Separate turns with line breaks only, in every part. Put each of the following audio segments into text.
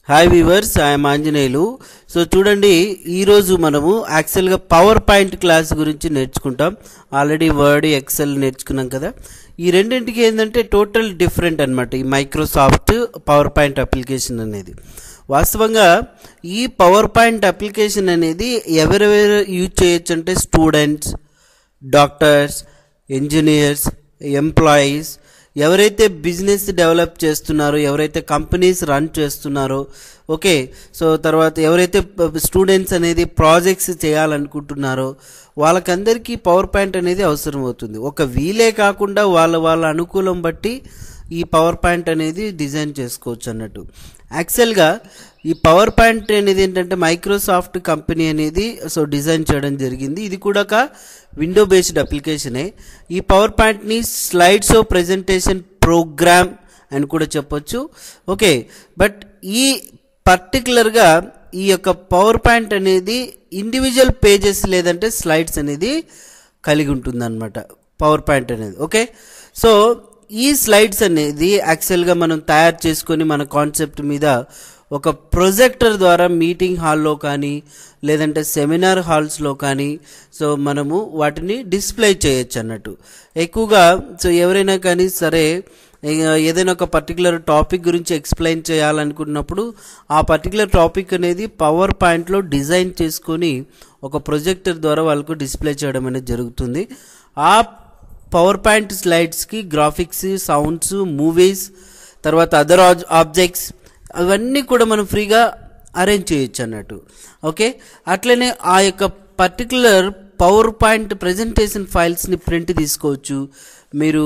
Hi viewers I'm Anjaneyulu so చూడండి ఈరోజు మనము యాక్చువల్గా పవర్ పాయింట్ క్లాస్ గురించి నేర్చుకుంటాం ఆల్రెడీ వర్డ్ ఎక్సెల్ నేర్చుకున్నాం కదా ఈ రెండింటికి ఏంటంటే టోటల్ డిఫరెంట్ అనమాట ఈ మైక్రోసాఫ్ట్ పవర్ పాయింట్ అప్లికేషన్ అనేది వాస్తవంగా ఈ పవర్ పాయింట్ అప్లికేషన్ అనేది ఎవరెవరు యూజ్ చేయొచ్చు అంటే స్టూడెంట్స్ డాక్టర్స్ ఇంజనీర్స్ ఎంప్లాయీస్ ఎవరైతే బిజినెస్ డెవలప్ చేస్తున్నారో ఎవరైతే కంపెనీస్ రన్ చేస్తున్నారో ఓకే సో తర్వాత ఎవరైతే స్టూడెంట్స్ అనేది ప్రాజెక్ట్స్ చేయాలనుకుంటున్నారో వాళ్ళకందరికీ పవర్ పాయింట్ అనేది అవసరం అవుతుంది ఒక వీలే కాకుండా వాళ్ళ వాళ్ళ అనుకూలం బట్టి ఈ పవర్ పాయింట్ అనేది డిజైన్ చేసుకోవచ్చు అన్నట్టు యాక్చువల్గా ఈ పవర్ పాయింట్ అనేది ఏంటంటే మైక్రోసాఫ్ట్ కంపెనీ అనేది సో డిజైన్ చేయడం జరిగింది ఇది కూడా ఒక విండో బేస్డ్ అప్లికేషనే ఈ పవర్ పాయింట్ని స్లైడ్స్ ఆఫ్ ప్రజెంటేషన్ ప్రోగ్రామ్ అని కూడా చెప్పొచ్చు ఓకే బట్ ఈ పర్టికులర్గా ఈ యొక్క పవర్ పాయింట్ అనేది ఇండివిజువల్ పేజెస్ లేదంటే స్లైడ్స్ అనేది కలిగి ఉంటుందన్నమాట పవర్ పాయింట్ అనేది ఓకే సో ఈ స్లైడ్స్ అనేది యాక్చువల్గా మనం తయారు చేసుకొని మన కాన్సెప్ట్ మీద ఒక ప్రొజెక్టర్ ద్వారా మీటింగ్ హాల్లో కానీ లేదంటే సెమినార్ హాల్స్లో కానీ సో మనము వాటిని డిస్ప్లే చేయొచ్చు అన్నట్టు ఎక్కువగా సో ఎవరైనా కానీ సరే ఏదైనా ఒక పర్టికులర్ టాపిక్ గురించి ఎక్స్ప్లెయిన్ చేయాలనుకున్నప్పుడు ఆ పర్టికులర్ టాపిక్ అనేది పవర్ పాయింట్లో డిజైన్ చేసుకొని ఒక ప్రొజెక్టర్ ద్వారా వాళ్ళకు డిస్ప్లే చేయడం అనేది జరుగుతుంది ఆ పవర్ పాయింట్ స్లైడ్స్కి గ్రాఫిక్స్ సౌండ్స్ మూవీస్ తర్వాత అదర్ ఆబ్జెక్ట్స్ అవన్నీ కూడా మనం ఫ్రీగా అరేంజ్ చేయొచ్చు అన్నట్టు ఓకే అట్లనే ఆ యొక్క పర్టికులర్ పవర్ పాయింట్ ప్రజెంటేషన్ ఫైల్స్ని ప్రింట్ తీసుకోవచ్చు మీరు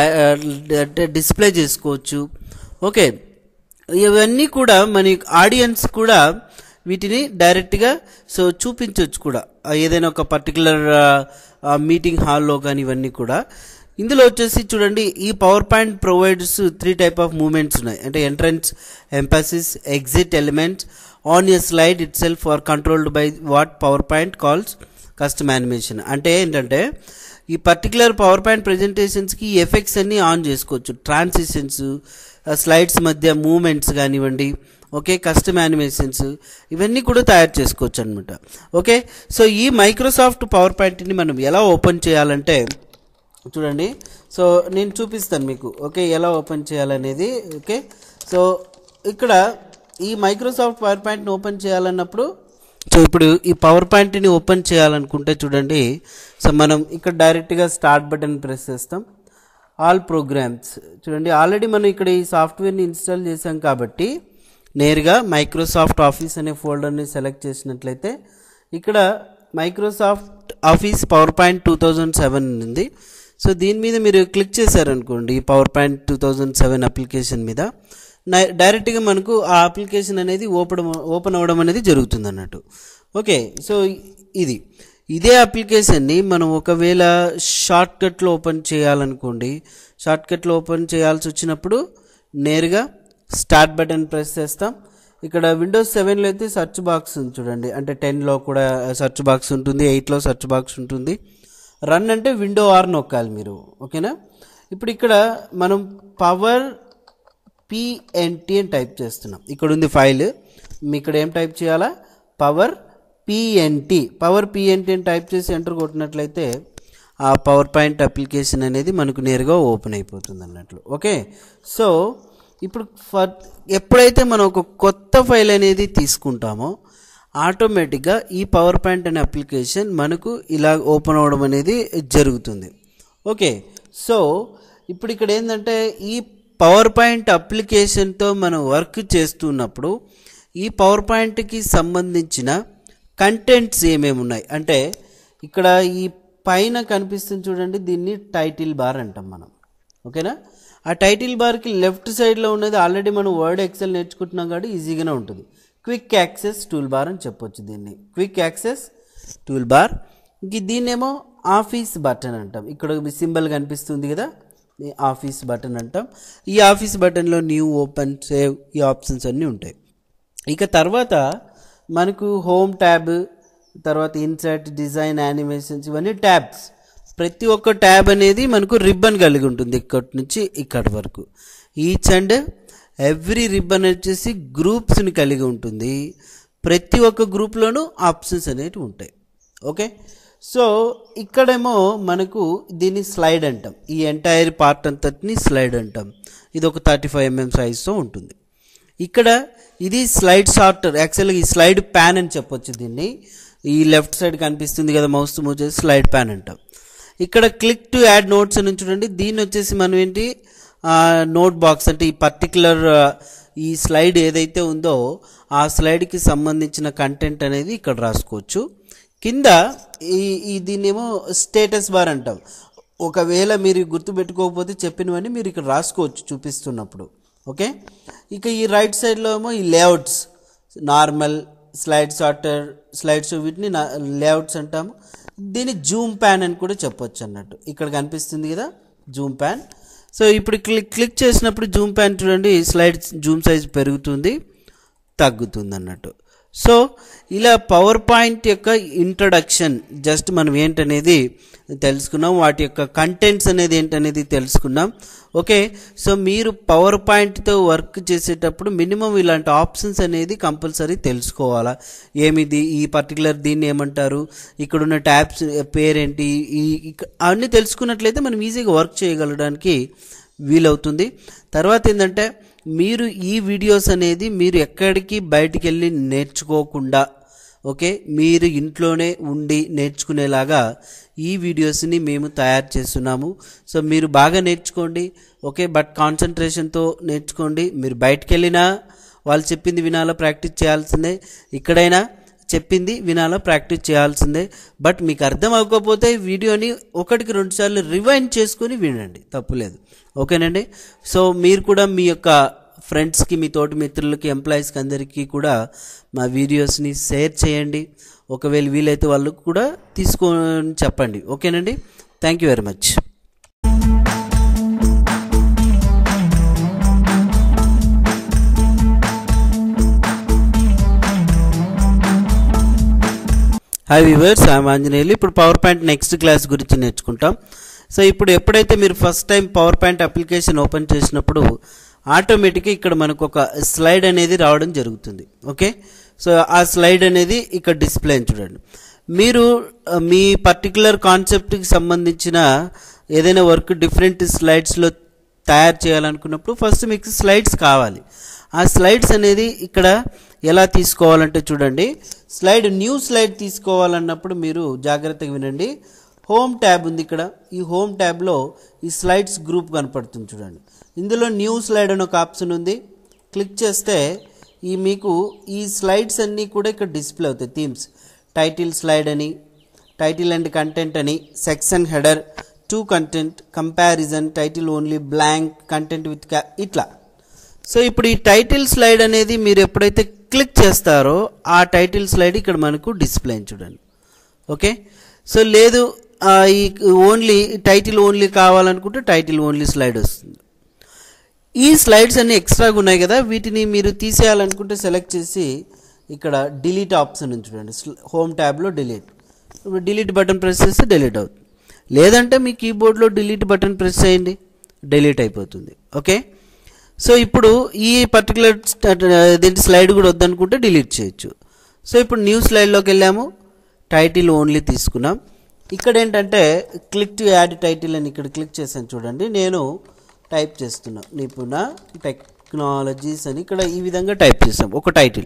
డిస్ప్లే చేసుకోవచ్చు ఓకే ఇవన్నీ కూడా మన ఆడియన్స్ కూడా వీటిని డైరెక్ట్గా సో చూపించవచ్చు కూడా ఏదైనా ఒక పర్టికులర్ మీటింగ్ హాల్లో కానీ ఇవన్నీ కూడా ఇందులో వచ్చేసి చూడండి ఈ power point provides three type of moments ఉన్నాయి అంటే entrance emphasis exit elements on a slide itself are controlled by what power point calls custom animation అంటే ఏంటంటే ఈ పర్టికులర్ పవర్ పాయింట్ ప్రజెంటేషన్స్కి ఈ ఎఫెక్ట్స్ అన్నీ ఆన్ చేసుకోవచ్చు ట్రాన్సిషన్స్ స్లైడ్స్ మధ్య moments కానివ్వండి ఓకే కస్టమ్ యానిమేషన్స్ ఇవన్నీ కూడా తయారు చేసుకోవచ్చు అనమాట ఓకే సో ఈ మైక్రోసాఫ్ట్ పవర్ పాయింట్ని మనం ఎలా ఓపెన్ చేయాలంటే చూడండి సో నేను చూపిస్తాను మీకు ఓకే ఎలా ఓపెన్ చేయాలనేది ఓకే సో ఇక్కడ ఈ మైక్రోసాఫ్ట్ పవర్ పాయింట్ని ఓపెన్ చేయాలన్నప్పుడు సో ఇప్పుడు ఈ పవర్ పాయింట్ని ఓపెన్ చేయాలనుకుంటే చూడండి సో మనం ఇక్కడ డైరెక్ట్గా స్టార్ట్ బటన్ ప్రెస్ చేస్తాం ఆల్ ప్రోగ్రామ్స్ చూడండి ఆల్రెడీ మనం ఇక్కడ ఈ సాఫ్ట్వేర్ని ఇన్స్టాల్ చేసాం కాబట్టి నేరుగా మైక్రోసాఫ్ట్ ఆఫీస్ అనే ఫోల్డర్ని సెలెక్ట్ చేసినట్లయితే ఇక్కడ Microsoft office power point two thousand seven ఉంది సో దీని మీద మీరు క్లిక్ చేశారనుకోండి ఈ power point two thousand seven application మీద డైరెక్ట్గా మనకు ఆ అప్లికేషన్ అనేది ఓపెన్ ఓపెన్ అవ్వడం అనేది జరుగుతుంది అన్నట్టు ఓకే సో ఇది ఇదే అప్లికేషన్ని మనం ఒకవేళ షార్ట్కట్లో ఓపెన్ చేయాలనుకోండి షార్ట్కట్లో ఓపెన్ చేయాల్సి వచ్చినప్పుడు నేరుగా స్టార్ట్ బటన్ ప్రెస్ చేస్తాం ఇక్కడ విండోస్ సెవెన్లో అయితే సెర్చ్ బాక్స్ ఉంది చూడండి అంటే టెన్లో కూడా సెర్చ్ బాక్స్ ఉంటుంది ఎయిట్లో సెర్చ్ బాక్స్ ఉంటుంది రన్ అంటే విండో ఆర్ నొక్కాలి మీరు ఓకేనా ఇప్పుడు ఇక్కడ మనం పవర్ పిఎన్టీ అని టైప్ చేస్తున్నాం ఇక్కడ ఉంది ఫైల్ మీ ఇక్కడ ఏం టైప్ చేయాలా పవర్ పిఎన్టీ పవర్ పిఎన్టీ అని టైప్ చేసి ఎంటర్ కొట్టినట్లయితే ఆ పవర్ పాయింట్ అప్లికేషన్ అనేది మనకు నేరుగా ఓపెన్ అయిపోతుంది అన్నట్లు ఓకే సో ఇప్పుడు ఫర్ ఎప్పుడైతే మనం ఒక కొత్త ఫైల్ అనేది తీసుకుంటామో ఆటోమేటిక్గా ఈ పవర్ పాయింట్ అనే అప్లికేషన్ మనకు ఇలా ఓపెన్ అవ్వడం అనేది జరుగుతుంది ఓకే సో ఇప్పుడు ఇక్కడ ఏంటంటే ఈ పవర్ పాయింట్ అప్లికేషన్తో మనం వర్క్ చేస్తున్నప్పుడు ఈ పవర్ పాయింట్కి సంబంధించిన కంటెంట్స్ ఏమేమి ఉన్నాయి అంటే ఇక్కడ ఈ పైన కనిపిస్తుంది చూడండి దీన్ని టైటిల్ బార్ అంటాం మనం ఓకేనా ఆ టైటిల్ బార్కి లెఫ్ట్ సైడ్లో ఉన్నది ఆల్రెడీ మనం వర్డ్ ఎక్సెల్ నేర్చుకుంటున్నాం కాబట్టి ఈజీగానే ఉంటుంది క్విక్ యాక్సెస్ టూల్ బార్ అని చెప్పొచ్చు దీన్ని క్విక్ యాక్సెస్ టూల్ బార్ ఇంక దీన్నేమో ఆఫీస్ బటన్ అంటాం ఇక్కడ సింబల్ కనిపిస్తుంది కదా ఆఫీస్ బటన్ అంటాం ఈ ఆఫీస్ బటన్లో న్యూ ఓపెన్ సేవ్ ఈ ఆప్షన్స్ అన్నీ ఉంటాయి ఇక తర్వాత మనకు హోమ్ ట్యాబ్ తర్వాత ఇన్సర్ట్ డిజైన్ యానిమేషన్స్ ఇవన్నీ ట్యాబ్స్ ప్రతి ఒక్క ట్యాబ్ అనేది మనకు రిబ్బన్ కలిగి ఉంటుంది ఇక్కడి నుంచి ఇక్కడి వరకు ఈచ్ అండ్ ఎవ్రీ రిబ్బన్ వచ్చేసి గ్రూప్స్ని కలిగి ఉంటుంది ప్రతి ఒక్క గ్రూప్లోనూ ఆప్షన్స్ అనేవి ఉంటాయి ఓకే సో ఇక్కడేమో మనకు దీన్ని స్లైడ్ అంటాం ఈ ఎంటైర్ పార్ట్ అంతటిని స్లైడ్ అంటాం ఇది ఒక థర్టీ ఫైవ్ ఎంఎం సైజ్తో ఉంటుంది ఇక్కడ ఇది స్లైడ్ సార్టర్ యాక్చువల్గా ఈ స్లైడ్ ప్యాన్ అని చెప్పొచ్చు దీన్ని ఈ లెఫ్ట్ సైడ్ కనిపిస్తుంది కదా మౌస్ మూవ్ చేసి స్లైడ్ ప్యాన్ అంటాం ఇక్కడ క్లిక్ టు యాడ్ నోట్స్ అని చూడండి దీన్ని వచ్చేసి మనం ఏంటి నోట్ బాక్స్ అంటే ఈ పర్టికులర్ ఈ స్లైడ్ ఏదైతే ఉందో ఆ స్లైడ్కి సంబంధించిన కంటెంట్ అనేది ఇక్కడ రాసుకోవచ్చు కింద ఈ ఈ దీన్నేమో స్టేటస్ బార్ అంటాం ఒకవేళ మీరు గుర్తుపెట్టుకోకపోతే చెప్పినవన్నీ మీరు ఇక్కడ రాసుకోవచ్చు చూపిస్తున్నప్పుడు ఓకే ఇక ఈ రైట్ సైడ్లో ఏమో ఈ layouts normal slide sorter slides వీటిని లేఅవుట్స్ అంటాము దీన్ని జూమ్ ప్యాన్ అని కూడా చెప్పొచ్చు అన్నట్టు ఇక్కడ కనిపిస్తుంది కదా జూమ్ ప్యాన్ సో ఇప్పుడు క్లిక్ క్లిక్ చేసినప్పుడు జూమ్ ప్యాన్ చూడండి స్లైడ్ జూమ్ సైజ్ పెరుగుతుంది తగ్గుతుంది అన్నట్టు సో ఇలా పవర్ పాయింట్ యొక్క ఇంట్రడక్షన్ జస్ట్ మనం ఏంటనేది తెలుసుకున్నాం వాటి యొక్క కంటెంట్స్ అనేది ఏంటనేది తెలుసుకున్నాం ఓకే సో మీరు పవర్ పాయింట్తో వర్క్ చేసేటప్పుడు మినిమం ఇలాంటి ఆప్షన్స్ అనేది కంపల్సరీ తెలుసుకోవాలా ఏమిది ఈ పర్టికులర్ దీన్ని ఏమంటారు ఇక్కడున్న ట్యాబ్స్ పేరేంటి ఈ ఇక- అవన్నీ తెలుసుకున్నట్లయితే మనం ఈజీగా వర్క్ చేయగలడానికి వీలవుతుంది తర్వాత ఏంటంటే మీరు ఈ వీడియోస్ అనేది మీరు ఎక్కడికి బయటికి వెళ్ళి నేర్చుకోకుండా ఓకే మీరు ఇంట్లోనే ఉండి నేర్చుకునేలాగా ఈ వీడియోస్ని మేము తయారు చేస్తున్నాము సో మీరు బాగా నేర్చుకోండి ఓకే బట్ కాన్సన్ట్రేషన్తో నేర్చుకోండి మీరు బయటికి వెళ్ళినా వాళ్ళు చెప్పింది వినాలా ప్రాక్టీస్ చేయాల్సిందే ఇక్కడైనా చెప్పింది వినాలా ప్రాక్టీస్ చేయాల్సిందే బట్ మీకు అర్థం అవ్వకపోతే వీడియోని ఒకటికి రెండు సార్లు రివైండ్ చేసుకుని వినండి తప్పులేదు ఓకేనండి సో మీరు కూడా మీ యొక్క ఫ్రెండ్స్కి మీ తోటి మిత్రులకి ఎంప్లాయీస్కి అందరికీ కూడా మా వీడియోస్ని షేర్ చేయండి ఒకవేళ వీలైతే వాళ్ళకు కూడా తీసుకొని చెప్పండి ఓకేనండి thank you very much hi viewers I'm Anjaneyulu ఇప్పుడు పవర్ పాయింట్ నెక్స్ట్ క్లాస్ గురించి నేర్చుకుంటాం సో ఇప్పుడు ఎప్పుడైతే మీరు first time power point application open చేసినప్పుడు ఆటోమేటిక్గా ఇక్కడ మనకు ఒక స్లైడ్ అనేది రావడం జరుగుతుంది ఓకే సో ఆ స్లైడ్ అనేది ఇక్కడ డిస్ప్లే అని చూడండి మీరు ఆ, మీ పర్టికులర్ కాన్సెప్ట్కి సంబంధించిన ఏదైనా వర్క్ డిఫరెంట్ స్లైడ్స్లో తయారు చేయాలనుకున్నప్పుడు ఫస్ట్ మీకు స్లైడ్స్ కావాలి ఆ స్లైడ్స్ అనేది ఇక్కడ ఎలా తీసుకోవాలంటే చూడండి స్లైడ్ న్యూ స్లైడ్ తీసుకోవాలన్నప్పుడు మీరు జాగ్రత్తగా వినండి హోమ్ ట్యాబ్ ఉంది ఇక్కడ ఈ హోమ్ ట్యాబ్లో ఈ స్లైడ్స్ గ్రూప్ కనపడుతుంది చూడండి ఇందులో న్యూ స్లైడ్ అని ఒక ఆప్షన్ ఉంది క్లిక్ చేస్తే ఈ మీకు ఈ స్లైడ్స్ అన్నీ కూడా ఇక్కడ డిస్ప్లే అవుతాయి థీమ్స్ టైటిల్ స్లైడ్ అని టైటిల్ అండ్ కంటెంట్ అని section header two content comparison title only blank content with ఇట్లా సో ఇప్పుడు ఈ టైటిల్ స్లైడ్ అనేది మీరు ఎప్పుడైతే క్లిక్ చేస్తారో ఆ టైటిల్ స్లైడ్ ఇక్కడ మనకు డిస్ప్లే అయింది చూడండి ఓకే సో లేదు ఆ, ఈ ఓన్లీ టైటిల్ ఓన్లీ కావాలనుకుంటే టైటిల్ ఓన్లీ స్లైడ్ వస్తుంది ఈ స్లైడ్స్ అన్ని ఎక్స్ట్రాగా ఉన్నాయి కదా వీటిని మీరు తీసేయాలనుకుంటే సెలెక్ట్ చేసి ఇక్కడ డిలీట్ ఆప్షన్ ఉంది చూడండి హోమ్ ట్యాబ్లో డిలీట్ ఇప్పుడు డిలీట్ బటన్ ప్రెస్ చేస్తే డిలీట్ అవుతుంది లేదంటే మీ కీబోర్డ్లో డిలీట్ బటన్ ప్రెస్ చేయండి డిలీట్ అయిపోతుంది ఓకే సో ఇప్పుడు ఈ పర్టికులర్ దీంట్ స్లైడ్ కూడా వద్దనుకుంటే డిలీట్ చేయొచ్చు సో ఇప్పుడు న్యూ స్లైడ్లోకి వెళ్ళాము టైటిల్ ఓన్లీ తీసుకున్నాం ఇక్కడ ఏంటంటే క్లిక్ టు యాడ్ టైటిల్ అని ఇక్కడ క్లిక్ చేశాను చూడండి నేను టైప్ చేస్తున్నా నిపుణ టెక్నాలజీస్ అని ఇక్కడ ఈ విధంగా టైప్ చేసాం ఒక టైటిల్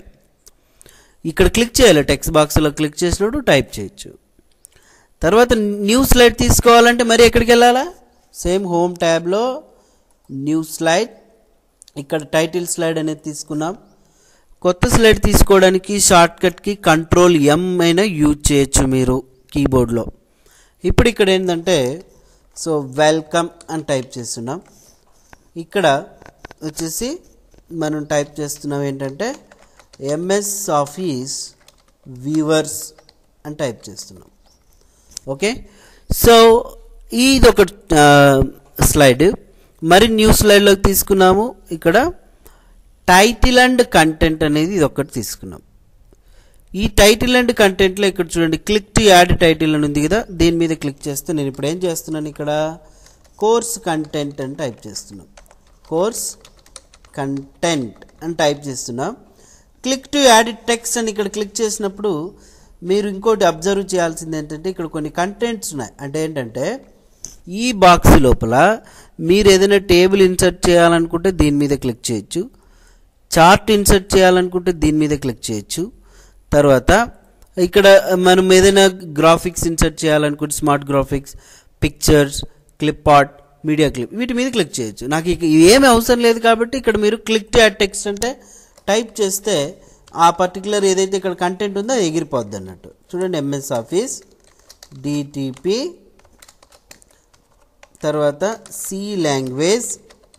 ఇక్కడ క్లిక్ చేయాలి టెక్స్ట్ బాక్స్లో క్లిక్ చేసినప్పుడు టైప్ చేయొచ్చు తర్వాత న్యూ స్లైడ్ తీసుకోవాలంటే మరి ఎక్కడికి వెళ్ళాలా సేమ్ హోమ్ ట్యాబ్లో న్యూ స్లైడ్ ఇక్కడ టైటిల్ స్లైడ్ అనేది తీసుకున్నాం కొత్త స్లైడ్ తీసుకోవడానికి షార్ట్కట్కి కంట్రోల్ ఎం అయినా యూజ్ చేయొచ్చు మీరు కీబోర్డ్లో ఇప్పుడు ఇక్కడ ఏంటంటే సో వెల్కమ్ అని టైప్ చేస్తున్నాం ఇక్కడ వచ్చేసి మనం టైప్ చేస్తున్నాం ఏంటంటే ఎంఎస్ ఆఫీస్ వ్యూవర్స్ అని టైప్ చేస్తున్నాం ఓకే సో ఇది ఒక స్లైడ్ మరి న్యూ స్లైడ్లోకి తీసుకున్నాము ఇక్కడ టైటిల్ అండ్ కంటెంట్ అనేది ఇది ఒకటి తీసుకున్నాం ఈ టైటిల్ అండ్ కంటెంట్లో ఇక్కడ చూడండి క్లిక్ టు యాడ్ టైటిల్ అని ఉంది కదా దీని మీద క్లిక్ చేస్తే నేను ఇప్పుడు ఏం చేస్తున్నాను ఇక్కడ కోర్స్ కంటెంట్ అని టైప్ చేస్తున్నాం కోర్స్ కంటెంట్ అని టైప్ చేస్తున్నాం క్లిక్ టు యాడ్ టెక్స్ట్ అని ఇక్కడ క్లిక్ చేసినప్పుడు మీరు ఇంకోటి అబ్జర్వ్ చేయాల్సింది ఏంటంటే ఇక్కడ కొన్ని కంటెంట్స్ ఉన్నాయి అంటే ఏంటంటే ఈ బాక్స్ లోపల మీరు ఏదైనా టేబుల్ ఇన్సర్ట్ చేయాలనుకుంటే దీని మీద క్లిక్ చేయొచ్చు చార్ట్ ఇన్సర్ట్ చేయాలనుకుంటే దీని మీద క్లిక్ చేయొచ్చు తర్వాత ఇక్కడ మనం ఏదైనా గ్రాఫిక్స్ ఇన్సర్ట్ చేయాలనుకుంటే smart graphics pictures clip art media clip వీటి మీద క్లిక్ చేయొచ్చు నాకు ఇక ఏమి అవసరం లేదు కాబట్టి ఇక్కడ మీరు క్లిక్ టు యాడ్ టెక్స్ట్ అంటే టైప్ చేస్తే ఆ పర్టికులర్ ఏదైతే ఇక్కడ కంటెంట్ ఉందో అది ఎగిరిపోద్ది అన్నట్టు చూడండి ఎంఎస్ ఆఫీస్ డిటిపి తర్వాత C language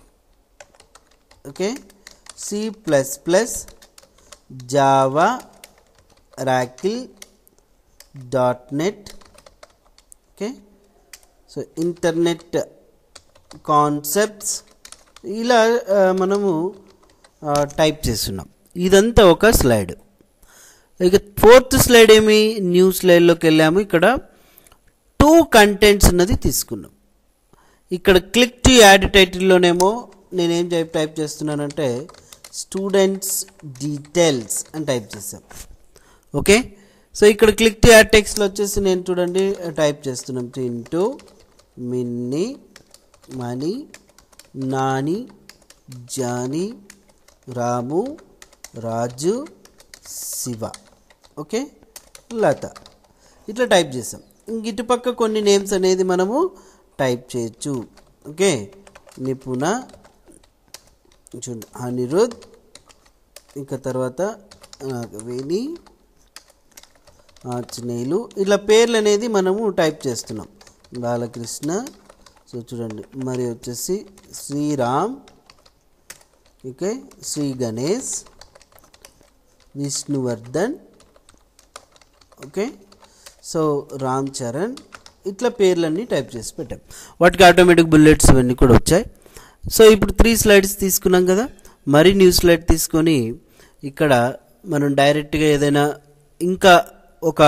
okay C plus plus Java Oracle dot net okay so internet concepts ఇలా ఆ, మనము ఆ, టైప్ చేస్తున్నాం ఇదంతా ఒక స్లైడ్ ఇక ఫోర్త్ స్లైడ్ ఏమి న్యూ స్లైడ్లోకి వెళ్ళాము ఇక్కడ టూ కంటెంట్స్ ఉన్నది తీసుకున్నాం ఇక్కడ క్లిక్ టు యాడ్ టైటిల్లోనేమో నేనేం టైప్ టైప్ చేస్తున్నానంటే స్టూడెంట్స్ డీటెయిల్స్ అని టైప్ చేశాం ఓకే సో ఇక్కడ క్లిక్ టు యాడ్ టెక్స్ట్లో వచ్చేసి నేను చూడండి టైప్ చేస్తున్నాం చింటూ మిన్ని మణి నాని జాని రాము రాజు శివ ఓకే లత ఇట్లా టైప్ చేసాం ఇంక ఇటుపక్క కొన్ని నేమ్స్ అనేది మనము టైప్ చేయొచ్చు ఓకే నిపుణ చూడండి అనిరుద్ ఇంకా తర్వాత వేణి ఆంజనేయులు ఇట్లా పేర్లు అనేది మనము టైప్ చేస్తున్నాం బాలకృష్ణ సో చూడండి మరి వచ్చేసి Sriram okay Sri Ganesh Vishnuvardhan okay so Ram Charan ఇట్లా పేర్లన్నీ టైప్ చేసి పెట్టాం వాటికి ఆటోమేటిక్ బుల్లెట్స్ ఇవన్నీ కూడా వచ్చాయి సో ఇప్పుడు త్రీ స్లైడ్స్ తీసుకున్నాం కదా మరి న్యూ స్లైడ్ తీసుకొని ఇక్కడ మనం డైరెక్ట్గా ఏదైనా ఇంకా ఒక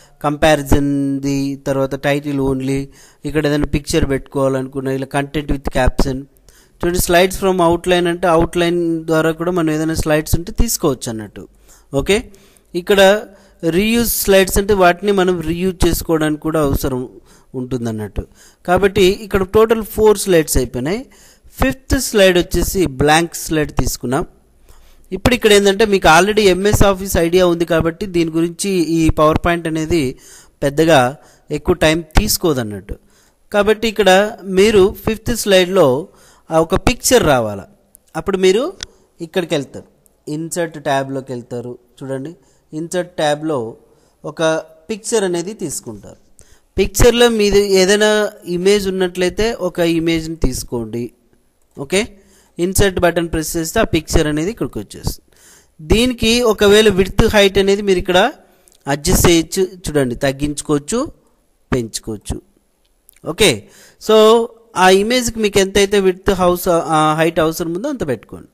కంపారిజన్ది తర్వాత టైటిల్ ఓన్లీ ఇక్కడ ఏదైనా పిక్చర్ పెట్టుకోవాలనుకున్నా ఇలా కంటెంట్ విత్ క్యాప్షన్ చూడండి స్లైడ్స్ ఫ్రమ్ అవుట్లైన్ అంటే అవుట్లైన్ ద్వారా కూడా మనం ఏదైనా స్లైడ్స్ ఉంటే తీసుకోవచ్చు అన్నట్టు ఓకే ఇక్కడ రీయూజ్ స్లైడ్స్ అంటే వాటిని మనం రీయూజ్ చేసుకోవడానికి కూడా అవసరం ఉంటుంది అన్నట్టు కాబట్టి ఇక్కడ టోటల్ ఫోర్ స్లైడ్స్ అయిపోయినాయి ఫిఫ్త్ స్లైడ్ వచ్చేసి బ్లాంక్ స్లైడ్ తీసుకున్నాం ఇప్పుడు ఇక్కడ ఏంటంటే మీకు ఆల్రెడీ ఎంఎస్ ఆఫీస్ ఐడియా ఉంది కాబట్టి దీని గురించి ఈ పవర్ పాయింట్ అనేది పెద్దగా ఎక్కువ టైం తీసుకోదన్నట్టు కాబట్టి ఇక్కడ మీరు ఫిఫ్త్ స్లైడ్లో ఒక పిక్చర్ రావాలా అప్పుడు మీరు ఇక్కడికి వెళ్తారు ఇన్సర్ట్ ట్యాబ్లోకి వెళ్తారు చూడండి ఇన్సర్ట్ ట్యాబ్లో ఒక పిక్చర్ అనేది తీసుకుంటారు పిక్చర్లో మీది ఏదైనా ఇమేజ్ ఉన్నట్లయితే ఒక ఇమేజ్ని తీసుకోండి ఓకే ఇన్సర్ట్ బటన్ ప్రెస్ చేస్తే ఆ పిక్చర్ అనేది ఇక్కడికి వచ్చేస్తుంది దీనికి ఒకవేళ విడ్త్ హైట్ అనేది మీరు ఇక్కడ అడ్జస్ట్ చేయొచ్చు చూడండి తగ్గించుకోవచ్చు పెంచుకోవచ్చు ఓకే సో ఆ ఇమేజ్కి మీకు ఎంతైతే విడ్త్ హౌస్ హైట్ అవసరం ఉందో అంత పెట్టుకోండి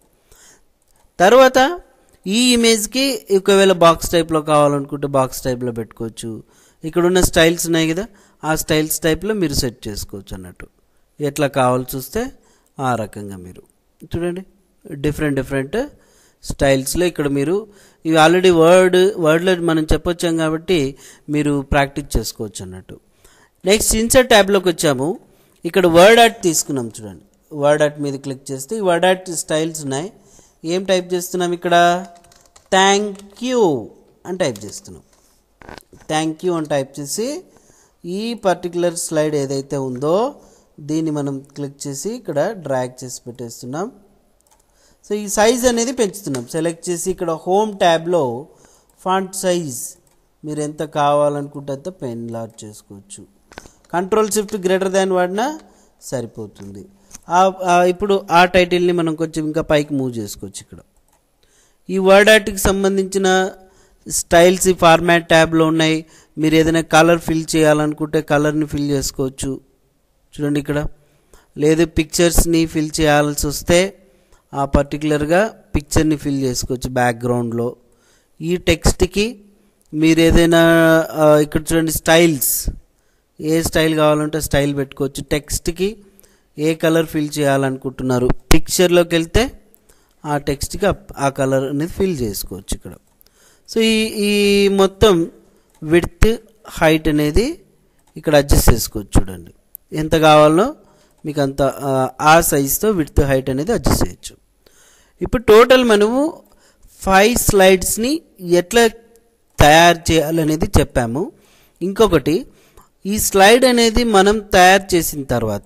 తర్వాత ఈ ఇమేజ్కి ఒకవేళ బాక్స్ టైప్లో కావాలనుకుంటే బాక్స్ టైప్లో పెట్టుకోవచ్చు ఇక్కడ ఉన్న స్టైల్స్ ఉన్నాయి కదా ఆ స్టైల్స్ టైప్లో మీరు సెట్ చేసుకోవచ్చు అన్నట్టు ఎట్లా కావాల్సి వస్తే ఆ రకంగా మీరు చూడండి డిఫరెంట్ డిఫరెంట్ స్టైల్స్లో ఇక్కడ మీరు ఇవి ఆల్రెడీ వర్డ్ వర్డ్లో మనం చెప్పొచ్చాం కాబట్టి మీరు ప్రాక్టీస్ చేసుకోవచ్చు అన్నట్టు నెక్స్ట్ ఇన్సర్ట్ ట్యాబ్లోకి వచ్చాము ఇక్కడ వర్డ్ ఆర్ట్ తీసుకున్నాం చూడండి వర్డ్ ఆర్ట్ మీద క్లిక్ చేస్తే ఈ వర్డ్ ఆర్ట్ స్టైల్స్ ఉన్నాయి ఏం టైప్ చేస్తున్నాం ఇక్కడ థ్యాంక్ యూ అని టైప్ చేస్తున్నాం థ్యాంక్ యూ అని టైప్ చేసి ఈ పర్టికులర్ స్లైడ్ ఏదైతే ఉందో దీన్ని మనం క్లిక్ చేసి ఇక్కడ డ్రాగ్ చేసి పెట్టేస్తున్నాం సో ఈ సైజ్ అనేది పెంచుతున్నాం సెలెక్ట్ చేసి ఇక్కడ హోమ్ ట్యాబ్లో ఫాంట్ సైజ్ మీరు ఎంత కావాలనుకుంటే అంత పెన్ లార్జ్ చేసుకోవచ్చు కంట్రోల్ షిఫ్ట్ గ్రేటర్ దాన్ వాడినా సరిపోతుంది ఆ- ఆ ఇప్పుడు ఆ టైటిల్ని మనం కొంచెం ఇంకా పైకి మూవ్ చేసుకోవచ్చు ఇక్కడ ఈ వర్డ్ ఆర్ట్కి సంబంధించిన స్టైల్స్ ఈ ఫార్మాట్ ట్యాబ్లో ఉన్నాయి మీరు ఏదైనా కలర్ ఫిల్ చేయాలనుకుంటే కలర్ని ఫిల్ చేసుకోవచ్చు చూడండి ఇక్కడ లేదు పిక్చర్స్ని ఫిల్ చేయాల్సి వస్తే ఆ పర్టికులర్గా పిక్చర్ని ఫిల్ చేసుకోవచ్చు బ్యాక్గ్రౌండ్లో ఈ టెక్స్ట్కి మీరు ఏదైనా ఆ, ఇక్కడ చూడండి స్టైల్స్ ఏ స్టైల్ కావాలంటే స్టైల్ పెట్టుకోవచ్చు టెక్స్ట్కి ఏ కలర్ ఫిల్ చేయాలనుకుంటున్నారు పిక్చర్లోకి వెళ్తే ఆ టెక్స్ట్కి ఆ కలర్ అనేది ఫిల్ చేసుకోవచ్చు ఇక్కడ సో ఈ ఈ మొత్తం విడ్త్ హైట్ అనేది ఇక్కడ అడ్జస్ట్ చేసుకోవచ్చు చూడండి ఎంత కావాలో మీకు అంత ఆ, ఆ సైజ్తో విడ్త్ హైట్ అనేది అడ్జస్ట్ చేయొచ్చు ఇప్పుడు టోటల్ మనము ఫైవ్ స్లైడ్స్ని ఎట్లా తయారు చేయాలనేది చెప్పాము ఇంకొకటి ఈ స్లైడ్ అనేది మనం తయారు చేసిన తర్వాత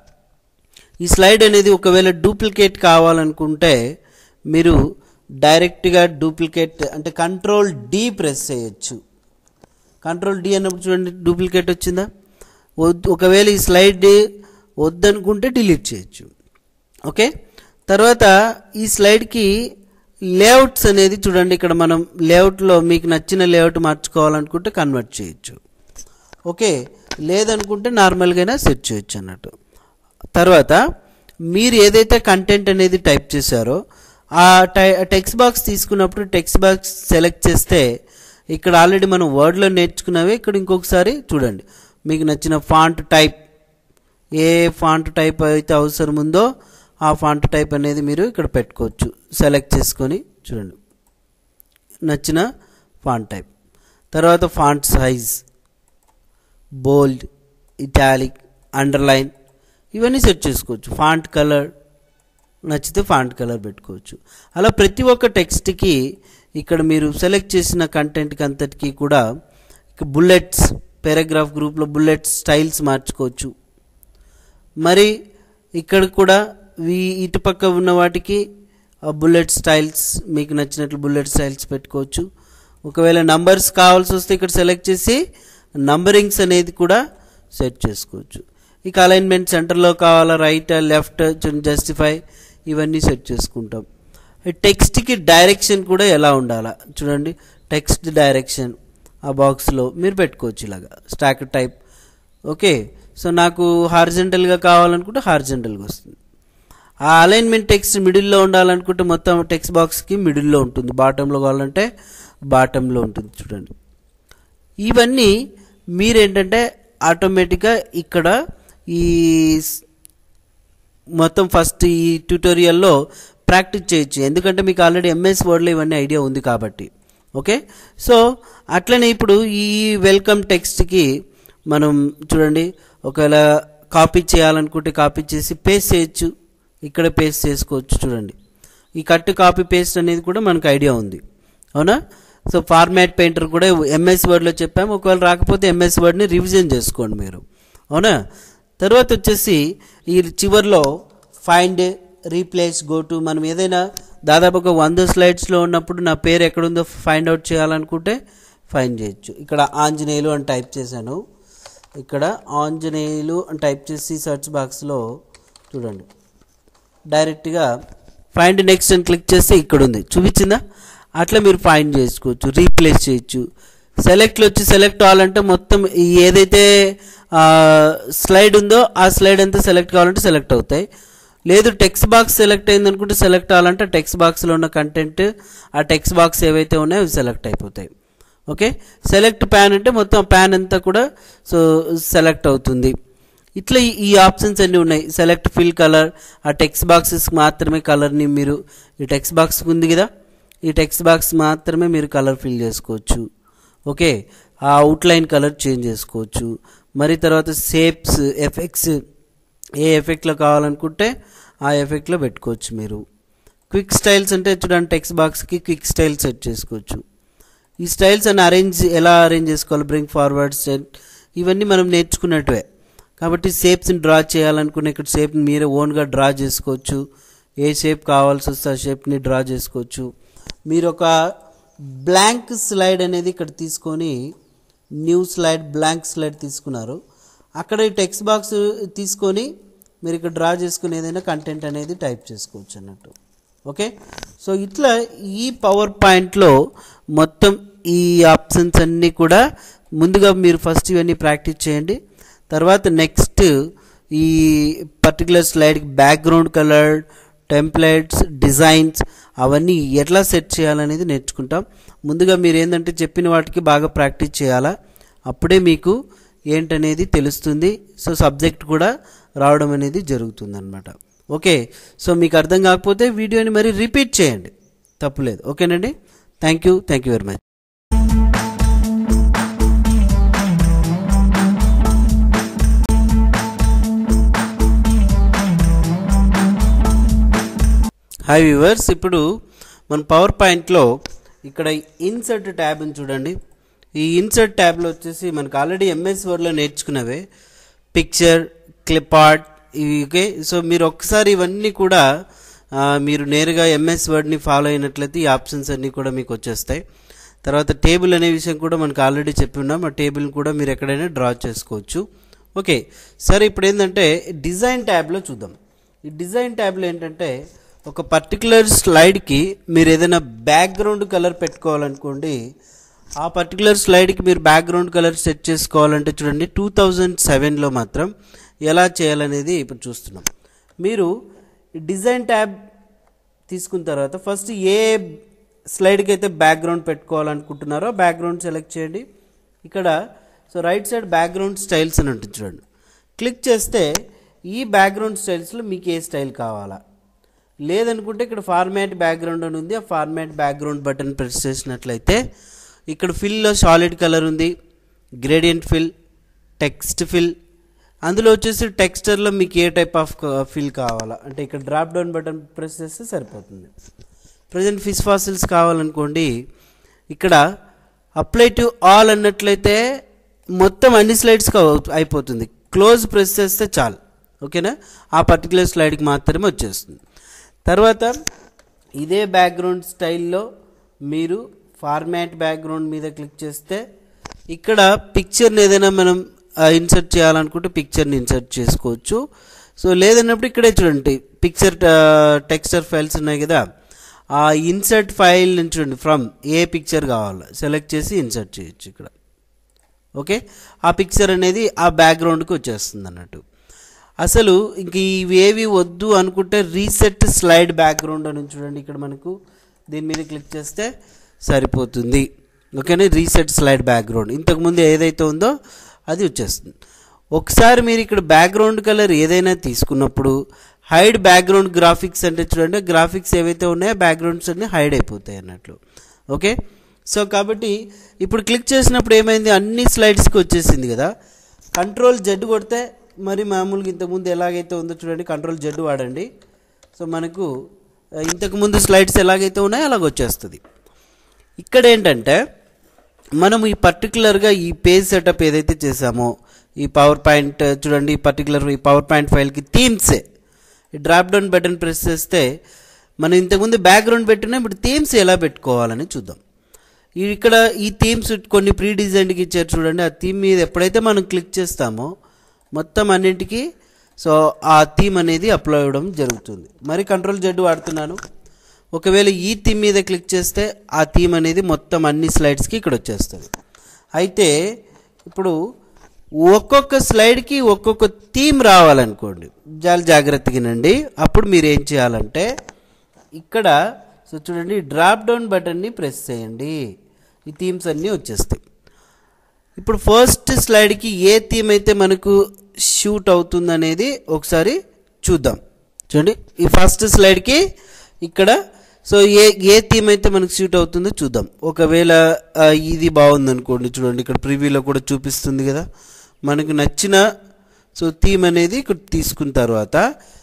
ఈ స్లైడ్ అనేది ఒకవేళ డూప్లికేట్ కావాలనుకుంటే మీరు డైరెక్ట్గా డూప్లికేట్ అంటే కంట్రోల్ డి ప్రెస్ చేయొచ్చు కంట్రోల్ డి అన్నప్పుడు చూడండి డూప్లికేట్ వచ్చిందా వద్దు ఒకవేళ ఈ స్లైడ్ వద్దనుకుంటే డిలీట్ చేయొచ్చు ఓకే తర్వాత ఈ స్లైడ్కి లేఅవుట్స్ అనేది చూడండి ఇక్కడ మనం లేఅవుట్లో మీకు నచ్చిన లేఅవుట్ మార్చుకోవాలనుకుంటే కన్వర్ట్ చేయొచ్చు ఓకే లేదనుకుంటే నార్మల్గానే సెట్ చేయొచ్చు అన్నట్టు తర్వాత మీరు ఏదైతే కంటెంట్ అనేది టైప్ చేశారో ఆ టై టెక్స్ట్ బాక్స్ తీసుకున్నప్పుడు టెక్స్ట్ బాక్స్ సెలెక్ట్ చేస్తే ఇక్కడ ఆల్రెడీ మనం వర్డ్లో నేర్చుకున్నవే ఇక్కడ ఇంకొకసారి చూడండి మీకు నచ్చిన ఫాంట్ టైప్ ఏ ఫాంట్ టైప్ అయితే అవసరం ఉందో ఆ ఫాంట్ టైప్ అనేది మీరు ఇక్కడ పెట్టుకోవచ్చు సెలెక్ట్ చేసుకొని చూడండి నచ్చిన ఫాంట్ టైప్ తర్వాత font size bold italic underline ఇవన్నీ సెట్ చేసుకోవచ్చు ఫాంట్ కలర్ నచ్చితే ఫాంట్ కలర్ పెట్టుకోవచ్చు అలా ప్రతి ఒక్క టెక్స్ట్కి ఇక్కడ మీరు సెలెక్ట్ చేసిన కంటెంట్కి అంతటికి కూడా బుల్లెట్స్ పారాగ్రాఫ్ గ్రూప్లో బుల్లెట్స్ స్టైల్స్ మార్చుకోవచ్చు మరి ఇక్కడ కూడా ఈ ఇటుపక్క ఉన్న వాటికి బుల్లెట్ స్టైల్స్ మీకు నచ్చినట్లు బుల్లెట్ స్టైల్స్ పెట్టుకోవచ్చు ఒకవేళ నంబర్స్ కావాల్సి వస్తే ఇక్కడ సెలెక్ట్ చేసి నంబరింగ్స్ అనేది కూడా సెట్ చేసుకోవచ్చు ఇక అలైన్మెంట్ సెంటర్లో కావాలా రైట్ లెఫ్ట్ జస్టిఫై ఇవన్నీ సెట్ చేసుకుంటాం టెక్స్ట్కి డైరెక్షన్ కూడా ఎలా ఉండాలా చూడండి టెక్స్ట్ డైరెక్షన్ ఆ బాక్స్లో మీరు పెట్టుకోవచ్చు ఇలాగా స్టాక్ టైప్ ఓకే సో నాకు హార్జెంటల్గా కావాలనుకుంటే హార్జెంటల్గా వస్తుంది ఆ అలైన్మెంట్ టెక్స్ట్ మిడిల్లో ఉండాలనుకుంటే మొత్తం టెక్స్ట్ బాక్స్కి మిడిల్లో ఉంటుంది బాటంలో కావాలంటే బాటంలో ఉంటుంది చూడండి ఇవన్నీ మీరేంటంటే ఆటోమేటిక్గా ఇక్కడ ఈ స్- మొత్తం ఫస్ట్ ఈ ట్యూటోరియల్లో ప్రాక్టీస్ చేయొచ్చు ఎందుకంటే మీకు ఆల్రెడీ ఎంఎస్ వర్డ్లో ఇవన్నీ ఐడియా ఉంది కాబట్టి ఓకే సో అట్లనే ఇప్పుడు ఈ వెల్కమ్ టెక్స్ట్కి మనం చూడండి ఒకవేళ కాపీ చేయాలనుకుంటే కాపీ చేసి పేస్ట్ చేయొచ్చు ఇక్కడ పేస్ట్ చేసుకోవచ్చు చూడండి ఈ కట్ కాపీ పేస్ట్ అనేది కూడా మనకు ఐడియా ఉంది అవునా సో ఫార్మాట్ పెయింటర్ కూడా ఎంఎస్ వర్డ్లో చెప్పాము ఒకవేళ రాకపోతే ఎంఎస్ వర్డ్ని రివిజన్ చేసుకోండి మీరు అవునా తర్వాత వచ్చేసి ఈ చివర్లో ఫైండ్ రీప్లేస్ గో టు మనం ఏదైనా దాదాపు ఒక వంద స్లైడ్స్లో ఉన్నప్పుడు నా పేరు ఎక్కడుందో ఫైండ్ అవుట్ చేయాలనుకుంటే ఫైండ్ చేయొచ్చు ఇక్కడ ఆంజనేయులు అని టైప్ చేశాను ఇక్కడ ఆంజనేయులు అని టైప్ చేసి సెర్చ్ బాక్స్లో చూడండి డైరెక్ట్గా ఫైండ్ నెక్స్ట్ అని క్లిక్ చేస్తే ఇక్కడ ఉంది చూపించిందా అట్లా మీరు ఫైండ్ చేసుకోవచ్చు రీప్లేస్ చేయొచ్చు సెలెక్ట్లో వచ్చి సెలెక్ట్ అవ్వాలంటే మొత్తం ఈ ఏదైతే స్లైడ్ ఉందో ఆ స్లైడ్ అంతా సెలెక్ట్ కావాలంటే సెలెక్ట్ అవుతాయి లేదు టెక్స్ట్ బాక్స్ సెలెక్ట్ అయింది అనుకుంటే సెలెక్ట్ అవ్వాలంటే టెక్స్ట్ బాక్స్లో ఉన్న కంటెంట్ ఆ టెక్స్ట్ బాక్స్ ఏవైతే ఉన్నాయో అవి సెలెక్ట్ అయిపోతాయి ఓకే సెలెక్ట్ ప్యాన్ అంటే మొత్తం ప్యాన్ అంతా కూడా సో సెలెక్ట్ అవుతుంది ఇట్లా ఈ- ఈ ఆప్షన్స్ అన్నీ ఉన్నాయి సెలెక్ట్ ఫిల్ కలర్ ఆ టెక్స్ట్ బాక్సెస్ మాత్రమే కలర్ని మీరు ఈ టెక్స్ట్ బాక్స్ ఉంది కదా ఈ టెక్స్ట్ బాక్స్ మాత్రమే మీరు కలర్ ఫిల్ చేసుకోవచ్చు ఓకే ఆ అవుట్లైన్ కలర్ చేంజ్ చేసుకోవచ్చు మరి తర్వాత షేప్స్ ఎఫెక్ట్స్ ఏ ఎఫెక్ట్లో కావాలనుకుంటే ఆ ఎఫెక్ట్లో పెట్టుకోవచ్చు మీరు క్విక్ స్టైల్స్ అంటే చూడండి టెక్స్ట్ బాక్స్కి క్విక్ స్టైల్ సెట్ చేసుకోవచ్చు ఈ స్టైల్స్ అని అరేంజ్ ఎలా అరేంజ్ చేసుకోవాలి బ్రింగ్ ఫార్వర్డ్ స్టైల్ ఇవన్నీ మనం నేర్చుకున్నట్టువే కాబట్టి షేప్స్ని డ్రా చేయాలనుకున్న ఇక్కడ షేప్ని మీరే ఓన్గా డ్రా చేసుకోవచ్చు ఏ షేప్ కావాల్సి వస్తే ఆ షేప్ని డ్రా చేసుకోవచ్చు మీరు ఒక బ్లాంక్ స్లైడ్ అనేది ఇక్కడ తీసుకొని న్యూ స్లైడ్ బ్లాంక్ స్లైడ్ తీసుకున్నారు అక్కడ ఈ టెక్స్ట్ బాక్స్ తీసుకొని మీరు ఇక్కడ డ్రా చేసుకుని ఏదైనా కంటెంట్ అనేది టైప్ చేసుకోవచ్చు అన్నట్టు ఓకే సో ఇట్లా ఈ పవర్ పాయింట్లో మొత్తం ఈ ఆప్షన్స్ అన్నీ కూడా ముందుగా మీరు ఫస్ట్ ఇవన్నీ ప్రాక్టీస్ చేయండి తర్వాత నెక్స్ట్ ఈ పర్టికులర్ స్లైడ్కి బ్యాక్గ్రౌండ్ కలర్ టెంప్లెట్స్ డిజైన్స్ అవన్నీ ఎట్లా సెట్ చేయాలనేది నేర్చుకుంటాం ముందుగా మీరు ఏంటంటే చెప్పిన వాటికి బాగా ప్రాక్టీస్ చేయాలా అప్పుడే మీకు ఏంటనేది తెలుస్తుంది సో సబ్జెక్ట్ కూడా రావడం అనేది జరుగుతుంది ఓకే సో మీకు అర్థం కాకపోతే వీడియోని మరి రిపీట్ చేయండి తప్పులేదు ఓకేనండి thank you thank you very much hi viewers ఇప్పుడు మన పవర్ పాయింట్లో ఇక్కడ ఇన్సర్ట్ ట్యాబ్ని చూడండి ఈ ఇన్సర్ట్ ట్యాబ్లో వచ్చేసి మనకు ఆల్రెడీ ఎంఎస్ వర్డ్లో నేర్చుకున్నవే పిక్చర్ క్లిప్ ఆర్ట్ ఇవి ఓకే సో మీరు ఒక్కసారి ఇవన్నీ కూడా ఆ, మీరు నేరుగా ఎంఎస్ వర్డ్ని ఫాలో అయినట్లయితే ఈ ఆప్షన్స్ అన్నీ కూడా మీకు వచ్చేస్తాయి తర్వాత టేబుల్ అనే విషయం కూడా మనకు ఆల్రెడీ చెప్పి ఉన్నాం ఆ టేబుల్ని కూడా మీరు ఎక్కడైనా డ్రా చేసుకోవచ్చు ఓకే సరే ఇప్పుడు ఏంటంటే డిజైన్ ట్యాబ్లో చూద్దాం ఈ డిజైన్ ట్యాబ్లో ఏంటంటే ఒక పర్టికులర్ స్లైడ్కి మీరు ఏదైనా బ్యాక్గ్రౌండ్ కలర్ పెట్టుకోవాలనుకోండి ఆ పర్టికులర్ స్లైడ్కి మీరు బ్యాక్గ్రౌండ్ కలర్ సెట్ చేసుకోవాలంటే చూడండి టూ థౌజండ్ సెవెన్లో మాత్రం ఎలా చేయాలనేది ఇప్పుడు చూస్తున్నాం మీరు ఈ డిజైన్ ట్యాబ్ తీసుకున్న తర్వాత ఫస్ట్ ఏ స్లైడ్కి అయితే బ్యాక్గ్రౌండ్ పెట్టుకోవాలనుకుంటున్నారో బ్యాక్గ్రౌండ్ సెలెక్ట్ చేయండి ఇక్కడ so right side background styles అని ఉంటుంది చూడండి క్లిక్ చేస్తే ఈ బ్యాక్గ్రౌండ్ స్టైల్స్లో మీకు ఏ స్టైల్ కావాలా లేదనుకుంటే ఇక్కడ ఫార్మాట్ బ్యాక్గ్రౌండ్ అని ఉంది ఆ ఫార్మాట్ బ్యాక్గ్రౌండ్ బటన్ ప్రెస్ చేసినట్లయితే ఇక్కడ ఫిల్లో సాలిడ్ కలర్ ఉంది గ్రేడియంట్ ఫిల్ టెక్స్ట్ ఫిల్ అందులో వచ్చేసి టెక్స్చర్లో మీకు ఏ టైప్ ఆఫ్ ఫిల్ కావాలా అంటే ఇక్కడ డ్రాప్ డౌన్ బటన్ ప్రెస్ చేస్తే సరిపోతుంది ప్రజెంట్ ఫిష్ ఫాసిల్స్ కావాలనుకోండి ఇక్కడ అప్లై టు ఆల్ అన్నట్లయితే మొత్తం అన్ని స్లైడ్స్కి అయిపోతుంది క్లోజ్ ప్రెస్ చేస్తే చాలు ఓకేనా ఆ పర్టికులర్ స్లైడ్కి మాత్రమే వచ్చేస్తుంది తర్వాత ఇదే బ్యాక్గ్రౌండ్ స్టైల్లో మీరు ఫార్మాట్ బ్యాక్గ్రౌండ్ మీద క్లిక్ చేస్తే ఇక్కడ పిక్చర్ని ఏదైనా మనం ఇన్సర్ట్ చేయాలనుకుంటే పిక్చర్ని ఇన్సర్ట్ చేసుకోవచ్చు సో లేదన్నప్పుడు ఇక్కడే చూడండి పిక్చర్ టెక్స్చర్ ఫైల్స్ ఉన్నాయి కదా ఆ ఇన్సర్ట్ ఫైల్ నుంచి చూడండి ఫ్రమ్ ఏ పిక్చర్ కావాలో సెలెక్ట్ చేసి ఇన్సర్ట్ చేయొచ్చు ఇక్కడ ఓకే ఆ పిక్చర్ అనేది ఆ బ్యాక్గ్రౌండ్కి వచ్చేస్తుంది అన్నట్టు అసలు ఇంక ఇవేవి వద్దు అనుకుంటే రీసెట్ స్లైడ్ బ్యాక్గ్రౌండ్ అని చూడండి ఇక్కడ మనకు దీని మీద క్లిక్ చేస్తే సరిపోతుంది ఓకేనా రీసెట్ స్లైడ్ బ్యాక్గ్రౌండ్ ఇంతకుముందు ఏదైతే ఉందో అది వచ్చేస్తుంది ఒకసారి మీరు ఇక్కడ బ్యాక్గ్రౌండ్ కలర్ ఏదైనా తీసుకున్నప్పుడు హైడ్ బ్యాక్గ్రౌండ్ గ్రాఫిక్స్ అంటే చూడండి గ్రాఫిక్స్ ఏవైతే ఉన్నాయో బ్యాక్గ్రౌండ్స్ అన్నీ హైడ్ అయిపోతాయి అన్నట్లు ఓకే సో కాబట్టి ఇప్పుడు క్లిక్ చేసినప్పుడు ఏమైంది అన్ని స్లైడ్స్కి వచ్చేసింది కదా కంట్రోల్ జెడ్ కొడితే మరి మామూలుగా ఇంతకుముందు ఎలాగైతే ఉందో చూడండి కంట్రోల్ జెడ్ వాడండి సో మనకు ఆ, ఇంతకుముందు స్లైడ్స్ ఎలాగైతే ఉన్నాయో అలాగ వచ్చేస్తుంది ఇక్కడ ఏంటంటే మనం ఈ పర్టికులర్గా ఈ పేజ్ సెటప్ ఏదైతే చేసామో ఈ పవర్ పాయింట్ చూడండి ఈ పర్టికులర్ ఈ పవర్ పాయింట్ ఫైల్కి థీమ్సే ఈ డ్రాప్ డౌన్ బటన్ ప్రెస్ చేస్తే మనం ఇంతకుముందు బ్యాక్గ్రౌండ్ పెట్టినా ఇప్పుడు థీమ్స్ ఎలా పెట్టుకోవాలని చూద్దాం ఈ ఇక్కడ ఈ థీమ్స్ కొన్ని ప్రీ డిజైన్కి ఇచ్చారు చూడండి ఆ థీమ్ మీద ఎప్పుడైతే మనం క్లిక్ చేస్తామో మొత్తం అన్నింటికి సో ఆ థీమ్ అనేది అప్లోడ్ అవ్వడం జరుగుతుంది మరి కంట్రోల్ జెడ్ వాడుతున్నాను ఒకవేళ ఈ థీమ్ మీద క్లిక్ చేస్తే ఆ థీమ్ అనేది మొత్తం అన్ని స్లైడ్స్కి ఇక్కడ వచ్చేస్తుంది అయితే ఇప్పుడు ఒక్కొక్క స్లైడ్కి ఒక్కొక్క థీమ్ రావాలనుకోండి చాలా జాగ్రత్తగానండి అప్పుడు మీరు ఏం చేయాలంటే ఇక్కడ సో చూడండి డ్రాప్ డౌన్ బటన్ని ప్రెస్ చేయండి ఈ థీమ్స్ అన్నీ వచ్చేస్తాయి ఇప్పుడు ఫస్ట్ స్లైడ్కి ఏ థీమ్ అయితే మనకు షూట్ అవుతుంది అనేది ఒకసారి చూద్దాం చూడండి ఈ ఫస్ట్ స్లైడ్కి ఇక్కడ సో ఏ ఏ థీమ్ అయితే మనకు షూట్ అవుతుందో చూద్దాం ఒకవేళ ఆ, ఇది బాగుంది అనుకోండి చూడండి ఇక్కడ ప్రివ్యూలో కూడా చూపిస్తుంది కదా మనకు నచ్చిన సో థీమ్ అనేది ఇక్కడ తీసుకున్న తర్వాత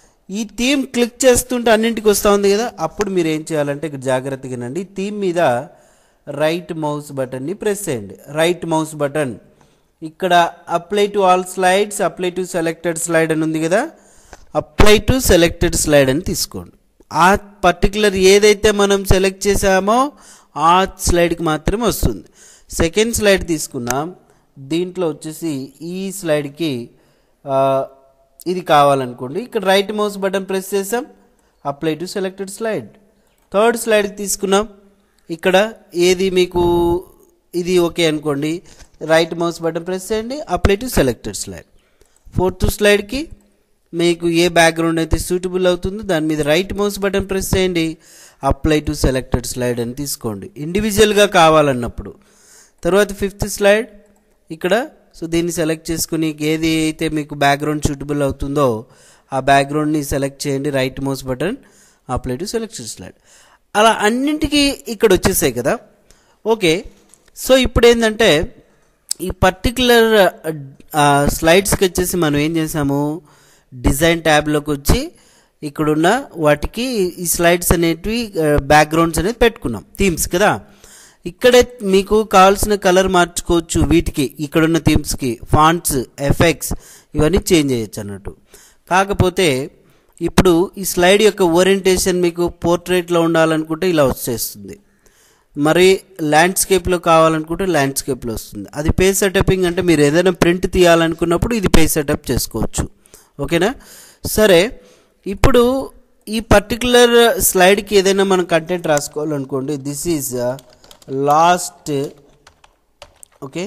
ఈ థీమ్ క్లిక్ చేస్తుంటే అన్నింటికి వస్తూ ఉంది కదా అప్పుడు మీరు ఏం చేయాలంటే ఇక్కడ జాగ్రత్తగానండి థీమ్ మీద రైట్ మౌస్ బటన్ని ప్రెస్ చేయండి రైట్ మౌస్ బటన్ ఇక్కడ apply to all slides apply to selected slide అని ఉంది కదా అప్లై టు సెలెక్టెడ్ స్లైడ్ అని తీసుకోండి ఆ పర్టికులర్ ఏదైతే మనం సెలెక్ట్ చేసామో ఆ స్లైడ్కి మాత్రమే వస్తుంది సెకండ్ స్లైడ్ తీసుకున్నాం దీంట్లో వచ్చేసి ఈ స్లైడ్కి ఆ, ఇది కావాలనుకోండి ఇక్కడ రైట్ మౌస్ బటన్ ప్రెస్ చేసాం apply to selected slide third స్లైడ్కి తీసుకున్నాం ఇక్కడ ఏది మీకు ఇది ఓకే అనుకోండి రైట్ మౌస్ బటన్ ప్రెస్ చేయండి apply to selected slide fourth స్లైడ్కి మీకు ఏ బ్యాక్గ్రౌండ్ అయితే సూటబుల్ అవుతుందో దాని మీద రైట్ మౌస్ బటన్ ప్రెస్ చేయండి అప్లై టు సెలెక్టెడ్ స్లైడ్ అని తీసుకోండి ఇండివిజువల్గా కావాలన్నప్పుడు తర్వాత ఫిఫ్త్ స్లైడ్ ఇక్కడ సో దీన్ని సెలెక్ట్ చేసుకుని ఏది అయితే మీకు బ్యాక్గ్రౌండ్ సూటబుల్ అవుతుందో ఆ బ్యాక్గ్రౌండ్ని సెలెక్ట్ చేయండి right mouse button apply to selection slide అలా అన్నింటికి ఇక్కడ వచ్చేసాయి కదా ఓకే సో ఇప్పుడు ఏంటంటే ఈ పర్టికులర్ స్లైడ్స్కి వచ్చేసి మనం ఏం చేసాము డిజైన్ ట్యాబ్లోకి వచ్చి ఇక్కడున్న వాటికి ఈ స్లైడ్స్ అనేటివి బ్యాక్గ్రౌండ్స్ అనేది పెట్టుకున్నాం థీమ్స్ కదా ఇక్కడే మీకు కావాల్సిన కలర్ మార్చుకోవచ్చు వీటికి ఇక్కడున్న థీమ్స్కి ఫాంట్స్ ఎఫెక్ట్స్ ఇవన్నీ చేంజ్ చేయొచ్చు అన్నట్టు కాకపోతే ఇప్పుడు ఈ స్లైడ్ యొక్క ఓరియంటేషన్ మీకు పోర్ట్రేట్లో ఉండాలనుకుంటే ఇలా వచ్చేస్తుంది మరి ల్యాండ్స్కేప్లో కావాలనుకుంటే ల్యాండ్స్కేప్లో వస్తుంది అది పేజ్ సెటపింగ్ అంటే మీరు ఏదైనా ప్రింట్ తీయాలనుకున్నప్పుడు ఇది పేజ్ సెటప్ చేసుకోవచ్చు ఓకేనా సరే ఇప్పుడు ఈ పర్టికులర్ స్లైడ్కి ఏదైనా మనం కంటెంట్ రాసుకోవాలనుకోండి this is last okay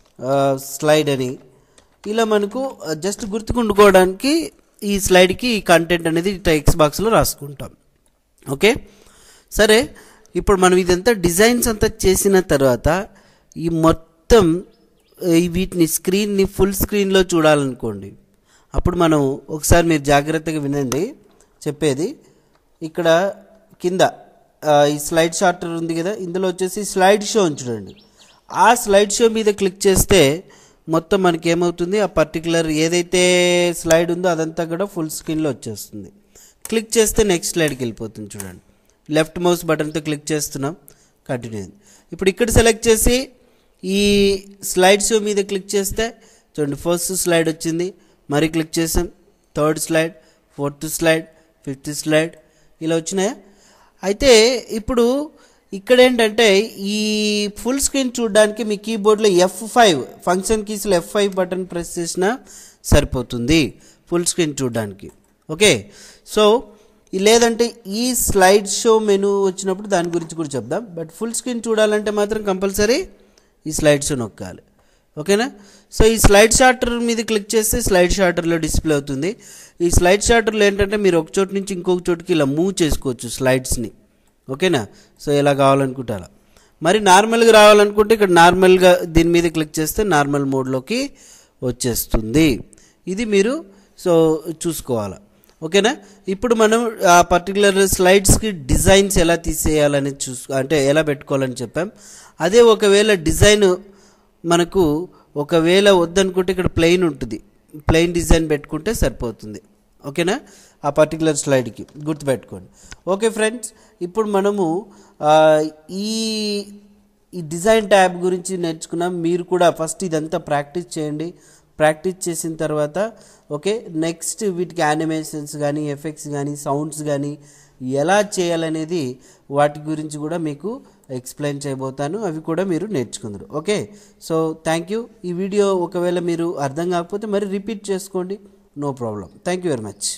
slide అని ఇలా మనకు జస్ట్ గుర్తుకుండుకోవడానికి ఈ స్లైడ్కి ఈ కంటెంట్ అనేది టెక్స్ట్ బాక్స్లో రాసుకుంటాం ఓకే సరే ఇప్పుడు మనం ఇదంతా డిజైన్స్ అంతా చేసిన తర్వాత ఈ మొత్తం ఈ వీటిని స్క్రీన్ని ఫుల్ స్క్రీన్లో చూడాలనుకోండి అప్పుడు మనం ఒకసారి మీరు జాగ్రత్తగా వినండి చెప్పేది ఇక్కడ కింద ఆ, ఈ స్లైడ్ షార్టర్ ఉంది కదా ఇందులో వచ్చేసి స్లైడ్ షో అని చూడండి ఆ స్లైడ్ షో మీద క్లిక్ చేస్తే మొత్తం మనకి ఏమవుతుంది ఆ పర్టికులర్ ఏదైతే స్లైడ్ ఉందో అదంతా కూడా ఫుల్ స్క్రీన్లో వచ్చేస్తుంది క్లిక్ చేస్తే నెక్స్ట్ స్లైడ్కి వెళ్ళిపోతుంది చూడండి లెఫ్ట్ మౌస్ బటన్తో క్లిక్ చేస్తున్నాం కంటిన్యూ అయింది ఇప్పుడు ఇక్కడ సెలెక్ట్ చేసి ఈ స్లైడ్ షో మీద క్లిక్ చేస్తే చూడండి ఫస్ట్ స్లైడ్ వచ్చింది మరి క్లిక్ చేసాం third slide fourth slide fifth slide ఇలా వచ్చినాయా అయితే ఇప్పుడు ఇక్కడ ఏంటంటే ఈ ఫుల్ స్క్రీన్ చూడడానికి మీ కీబోర్డ్లో ఎఫ్ ఫైవ్ ఫంక్షన్ కీస్లో ఎఫ్ ఫైవ్ బటన్ ప్రెస్ చేసినా సరిపోతుంది ఫుల్ స్క్రీన్ చూడడానికి ఓకే సో ఈ లేదంటే ఈ స్లైడ్ షో మెనూ వచ్చినప్పుడు దాని గురించి కూడా చెప్దాం బట్ ఫుల్ స్క్రీన్ చూడాలంటే మాత్రం కంపల్సరీ ఈ స్లైడ్ షో నొక్కాలి ఓకేనా సో ఈ స్లైడ్ షార్టర్ మీద క్లిక్ చేస్తే స్లైడ్ షార్టర్లో డిస్ప్లే అవుతుంది ఈ స్లైడ్ షార్టర్లో ఏంటంటే మీరు ఒక చోటు నుంచి ఇంకొక చోటుకి ఇలా మూవ్ చేసుకోవచ్చు స్లైడ్స్ని ఓకేనా సో ఎలా కావాలనుకుంటే అలా మరి నార్మల్గా రావాలనుకుంటే ఇక్కడ నార్మల్గా దీని మీద క్లిక్ చేస్తే నార్మల్ మోడ్లోకి వచ్చేస్తుంది ఇది మీరు సో చూసుకోవాలి ఓకేనా ఇప్పుడు మనం ఆ పర్టికులర్ స్లైడ్స్కి డిజైన్స్ ఎలా తీసేయాలని చూసుకో అంటే ఎలా పెట్టుకోవాలని చెప్పాం అదే ఒకవేళ డిజైన్ మనకు ఒకవేళ వద్దనుకుంటే ఇక్కడ ప్లెయిన్ ఉంటుంది ప్లెయిన్ డిజైన్ పెట్టుకుంటే సరిపోతుంది ఓకేనా ఆ పర్టికులర్ స్లైడ్కి గుర్తుపెట్టుకోండి ఓకే ఫ్రెండ్స్ ఇప్పుడు మనము ఆ, ఈ ఈ డిజైన్ ట్యాబ్ గురించి నేర్చుకున్నాం మీరు కూడా ఫస్ట్ ఇదంతా ప్రాక్టీస్ చేయండి ప్రాక్టీస్ చేసిన తర్వాత ఓకే నెక్స్ట్ వీటికి యానిమేషన్స్ కానీ ఎఫెక్ట్స్ కానీ సౌండ్స్ కానీ ఎలా చేయాలనేది వాటి గురించి కూడా మీకు ఎక్స్ప్లెయిన్ చేయబోతాను అవి కూడా మీరు నేర్చుకుందరు ఓకే సో థ్యాంక్ యూ ఈ వీడియో ఒకవేళ మీరు అర్థం కాకపోతే మరి రిపీట్ చేసుకోండి no problem thank you very much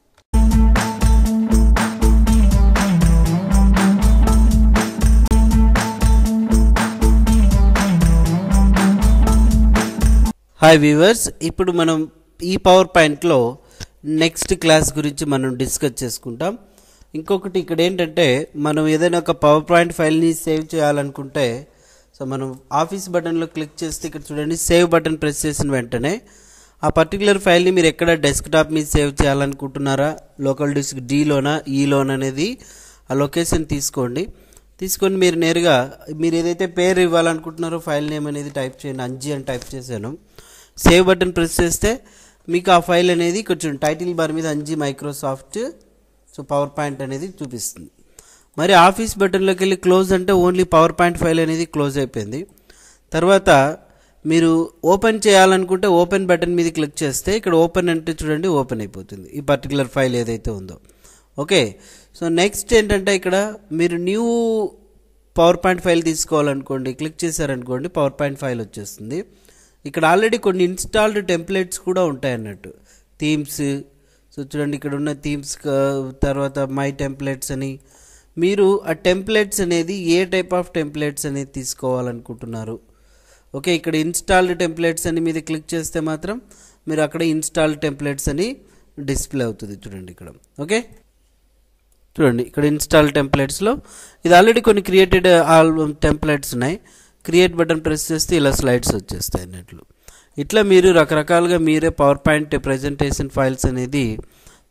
hi viewers ఇప్పుడు మనం ఈ పవర్ పాయింట్లో నెక్స్ట్ క్లాస్ గురించి మనం డిస్కస్ చేసుకుంటాం ఇంకొకటి ఇక్కడ ఏంటంటే మనం ఏదైనా ఒక పవర్ పాయింట్ ఫైల్ని సేవ్ చేయాలనుకుంటే సో మనం ఆఫీస్ బటన్లో క్లిక్ చేస్తే ఇక్కడ చూడండి సేవ్ బటన్ ప్రెస్ చేసిన వెంటనే ఆ పర్టికులర్ ఫైల్ని మీరు ఎక్కడ డెస్క్టాప్ మీద సేవ్ చేయాలనుకుంటున్నారా లోకల్ డిస్క్ డీలోనా ఈలోన్ అనేది ఆ లొకేషన్ తీసుకోండి తీసుకొని మీరు నేరుగా మీరు ఏదైతే పేరు ఇవ్వాలనుకుంటున్నారో ఫైల్ నేమ్ అనేది టైప్ చేయండి అంజీ అని టైప్ చేశాను సేవ్ బటన్ ప్రెస్ చేస్తే మీకు ఆ ఫైల్ అనేది కొంచెం టైటిల్ బార్ మీద Anji Microsoft so power point అనేది చూపిస్తుంది మరి ఆఫీస్ బటన్లోకి వెళ్ళి క్లోజ్ అంటే ఓన్లీ పవర్ పాయింట్ ఫైల్ అనేది క్లోజ్ అయిపోయింది తర్వాత మీరు ఓపెన్ చేయాలనుకుంటే ఓపెన్ బటన్ మీద క్లిక్ చేస్తే ఇక్కడ ఓపెన్ అంటే చూడండి ఓపెన్ అయిపోతుంది ఈ పర్టికులర్ ఫైల్ ఏదైతే ఉందో ఓకే సో నెక్స్ట్ ఏంటంటే ఇక్కడ మీరు న్యూ పవర్ పాయింట్ ఫైల్ తీసుకోవాలనుకోండి క్లిక్ చేశారనుకోండి పవర్ పాయింట్ ఫైల్ వచ్చేస్తుంది ఇక్కడ ఆల్రెడీ కొన్ని ఇన్స్టాల్డ్ టెంప్లెట్స్ కూడా ఉంటాయి అన్నట్టు థీమ్స్ సో చూడండి ఇక్కడ ఉన్న థీమ్స్ తర్వాత మై టెంప్లెట్స్ అని మీరు ఆ టెంప్లెట్స్ అనేది ఏ టైప్ ఆఫ్ టెంప్లెట్స్ అనేది తీసుకోవాలనుకుంటున్నారు ఓకే ఇక్కడ ఇన్స్టాల్డ్ టెంప్లెట్స్ అని మీద క్లిక్ చేస్తే మాత్రం మీరు అక్కడ ఇన్స్టాల్డ్ టెంప్లెట్స్ అని డిస్ప్లే అవుతుంది చూడండి ఇక్కడ ఓకే చూడండి ఇక్కడ ఇన్స్టాల్ టెంప్లెట్స్లో ఇది ఆల్రెడీ కొన్ని క్రియేటెడ్ ఆల్బమ్ టెంప్లెట్స్ ఉన్నాయి క్రియేట్ బటన్ ప్రెస్ చేస్తే ఇలా స్లైడ్స్ వచ్చేస్తాయి అన్నట్లు ఇట్లా మీరు రకరకాలుగా మీరే పవర్ పాయింట్ ప్రజెంటేషన్ ఫైల్స్ అనేది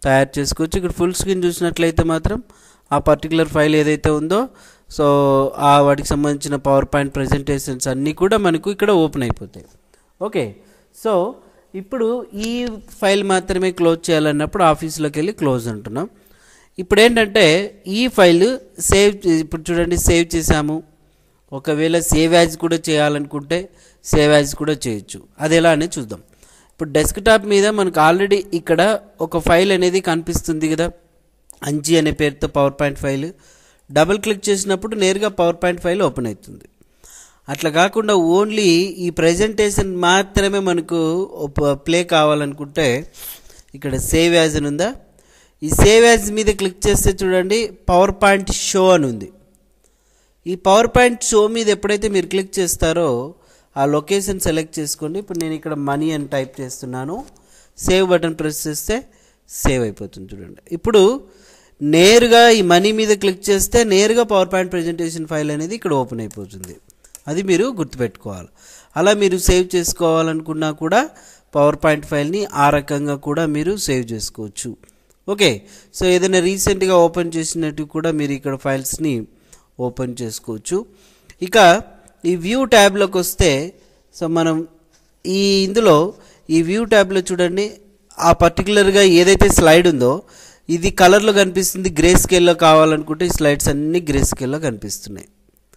తయారు చేసుకోవచ్చు ఇక్కడ ఫుల్ స్క్రీన్ చూసినట్లయితే మాత్రం ఆ పర్టికులర్ ఫైల్ ఏదైతే ఉందో సో ఆ వాటికి సంబంధించిన పవర్ పాయింట్ ప్రజెంటేషన్స్ అన్నీ కూడా మనకు ఇక్కడ ఓపెన్ అయిపోతాయి ఓకే సో ఇప్పుడు ఈ ఫైల్ మాత్రమే క్లోజ్ చేయాలన్నప్పుడు ఆఫీస్లోకి వెళ్ళి క్లోజ్ అంటున్నాం ఇప్పుడు ఏంటంటే ఈ ఫైల్ సేవ్ ఇప్పుడు చూడండి సేవ్ చేసాము ఒకవేళ సేవ్ యాజ్ కూడా చేయాలనుకుంటే సేవ్ యాజ్ కూడా చేయొచ్చు అది ఎలా అనేది చూద్దాం ఇప్పుడు డెస్క్టాప్ మీద మనకు ఆల్రెడీ ఇక్కడ ఒక ఫైల్ అనేది కనిపిస్తుంది కదా అంజి అనే పేరుతో PowerPoint file double click చేసినప్పుడు నేరుగా పవర్ పాయింట్ ఫైల్ ఓపెన్ అవుతుంది అట్లా కాకుండా ఓన్లీ ఈ ప్రజెంటేషన్ మాత్రమే మనకు ప్లే కావాలనుకుంటే ఇక్కడ సేవ్ యాజ్ అని ఉందా ఈ సేవ్ యాజ్ మీద క్లిక్ చేస్తే చూడండి పవర్ పాయింట్ షో అని ఉంది ఈ పవర్ పాయింట్ షో మీద ఎప్పుడైతే మీరు క్లిక్ చేస్తారో ఆ లొకేషన్ సెలెక్ట్ చేసుకోండి ఇప్పుడు నేను ఇక్కడ మనీ అని టైప్ చేస్తున్నాను సేవ్ బటన్ ప్రెస్ చేస్తే సేవ్ అయిపోతుంది చూడండి ఇప్పుడు నేరుగా ఈ మనీ మీద క్లిక్ చేస్తే నేరుగా పవర్ పాయింట్ ప్రజెంటేషన్ ఫైల్ అనేది ఇక్కడ ఓపెన్ అయిపోతుంది అది మీరు గుర్తుపెట్టుకోవాలి అలా మీరు సేవ్ చేసుకోవాలనుకున్నా కూడా పవర్ పాయింట్ ఫైల్ని ఆ రకంగా కూడా మీరు సేవ్ చేసుకోవచ్చు ఓకే సో ఏదైనా రీసెంట్గా ఓపెన్ చేసినట్టు కూడా మీరు ఇక్కడ ఫైల్స్ని ఓపెన్ చేసుకోవచ్చు ఇక ఈ వ్యూ ట్యాబ్లోకి వస్తే సో మనం ఈ ఇందులో ఈ వ్యూ ట్యాబ్లో చూడండి ఆ పర్టికులర్గా ఏదైతే స్లైడ్ ఉందో ఇది కలర్లో కనిపిస్తుంది గ్రే స్కేల్లో కావాలనుకుంటే ఈ స్లైడ్స్ అన్నీ గ్రే స్కేల్లో కనిపిస్తున్నాయి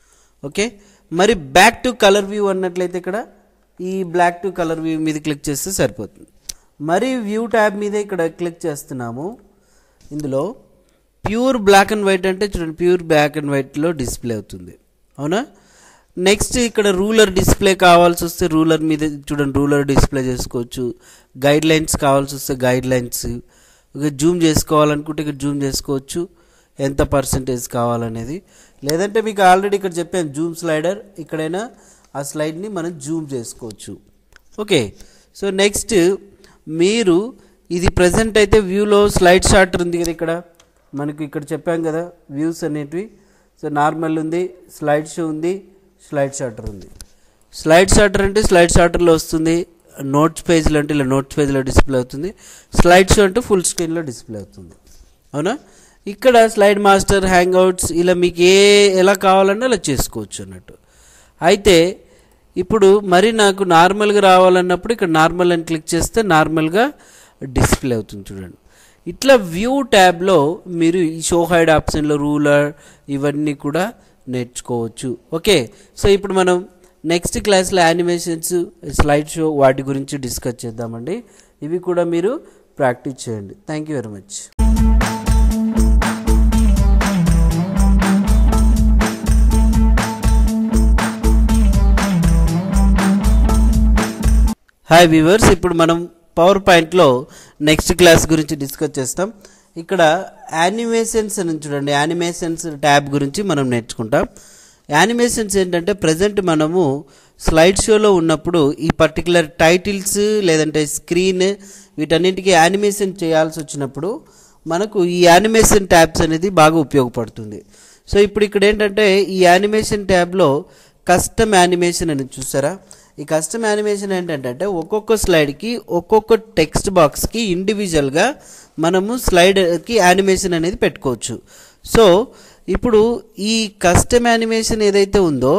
ఓకే మరి బ్యాక్ టు కలర్ వ్యూ అన్నట్లయితే ఇక్కడ ఈ బ్లాక్ టు కలర్ వ్యూ మీద క్లిక్ చేస్తే సరిపోతుంది మరి వ్యూ ట్యాబ్ మీద ఇక్కడ క్లిక్ చేస్తున్నాము ఇందులో ప్యూర్ బ్లాక్ అండ్ వైట్ అంటే చూడండి ప్యూర్ బ్లాక్ అండ్ వైట్లో డిస్ప్లే అవుతుంది అవునా నెక్స్ట్ ఇక్కడ రూలర్ డిస్ప్లే కావాల్సి వస్తే రూలర్ మీద చూడండి రూలర్ డిస్ప్లే చేసుకోవచ్చు గైడ్ లైన్స్ కావాల్సి వస్తే గైడ్ లైన్స్ ఇక జూమ్ చేసుకోవాలనుకుంటే ఇక్కడ జూమ్ చేసుకోవచ్చు ఎంత పర్సంటేజ్ కావాలనేది లేదంటే మీకు ఆల్రెడీ ఇక్కడ చెప్పాను జూమ్ స్లైడర్ ఇక్కడైనా ఆ స్లైడ్ని మనం జూమ్ చేసుకోవచ్చు ఓకే సో నెక్స్ట్ మీరు ఇది ప్రజెంట్ అయితే వ్యూలో స్లైడ్ షార్టర్ ఉంది కదా ఇక్కడ మనకు ఇక్కడ చెప్పాం కదా వ్యూస్ అనేటివి సో నార్మల్ ఉంది స్లైడ్ షో ఉంది స్లైడ్ షార్టర్ ఉంది స్లైడ్ షార్టర్ అంటే స్లైడ్ షార్టర్లో వస్తుంది నోట్స్ పేజ్లో అంటే ఇలా నోట్స్ పేజ్లో డిస్ప్లే అవుతుంది స్లైడ్ షో అంటే ఫుల్ స్క్రీన్లో డిస్ప్లే అవుతుంది అవునా ఇక్కడ స్లైడ్ మాస్టర్ హ్యాంగ్ అవుట్స్ ఇలా మీకు ఏ ఎలా కావాలన్నా అలా చేసుకోవచ్చు అన్నట్టు అయితే ఇప్పుడు మరి నాకు నార్మల్గా రావాలన్నప్పుడు ఇక్కడ నార్మల్ అని క్లిక్ చేస్తే నార్మల్గా డిస్ప్లే అవుతుంది చూడండి ఇట్లా వ్యూ ట్యాబ్లో మీరు ఈ షో హైడ్ ఆప్షన్లో రూలర్ ఇవన్నీ కూడా నేర్చుకోవచ్చు ఓకే సో ఇప్పుడు మనం నెక్స్ట్ క్లాస్లో యానిమేషన్స్ స్లైడ్ షో వాటి గురించి డిస్కస్ చేద్దామండి ఇవి కూడా మీరు ప్రాక్టీస్ చేయండి thank you very much hi viewers ఇప్పుడు మనం పవర్ పాయింట్లో నెక్స్ట్ క్లాస్ గురించి డిస్కస్ చేస్తాం ఇక్కడ యానిమేషన్స్ అని చూడండి యానిమేషన్స్ ట్యాబ్ గురించి మనం నేర్చుకుంటాం యానిమేషన్స్ ఏంటంటే ప్రజెంట్ మనము స్లైడ్ షోలో ఉన్నప్పుడు ఈ పర్టికులర్ టైటిల్స్ లేదంటే స్క్రీన్ వీటన్నింటికి యానిమేషన్ చేయాల్సి వచ్చినప్పుడు మనకు ఈ యానిమేషన్ ట్యాబ్స్ అనేది బాగా ఉపయోగపడుతుంది సో ఇప్పుడు ఇక్కడ ఏంటంటే ఈ యానిమేషన్ ట్యాబ్లో కస్టమ్ యానిమేషన్ అని చూసారా ఈ కస్టమ్ యానిమేషన్ ఏంటంటే ఒక్కొక్క స్లైడ్కి ఒక్కొక్క టెక్స్ట్ బాక్స్కి ఇండివిజువల్గా మనము స్లైడ్కి యానిమేషన్ అనేది పెట్టుకోవచ్చు సో ఇప్పుడు ఈ కస్టమ్ యానిమేషన్ ఏదైతే ఉందో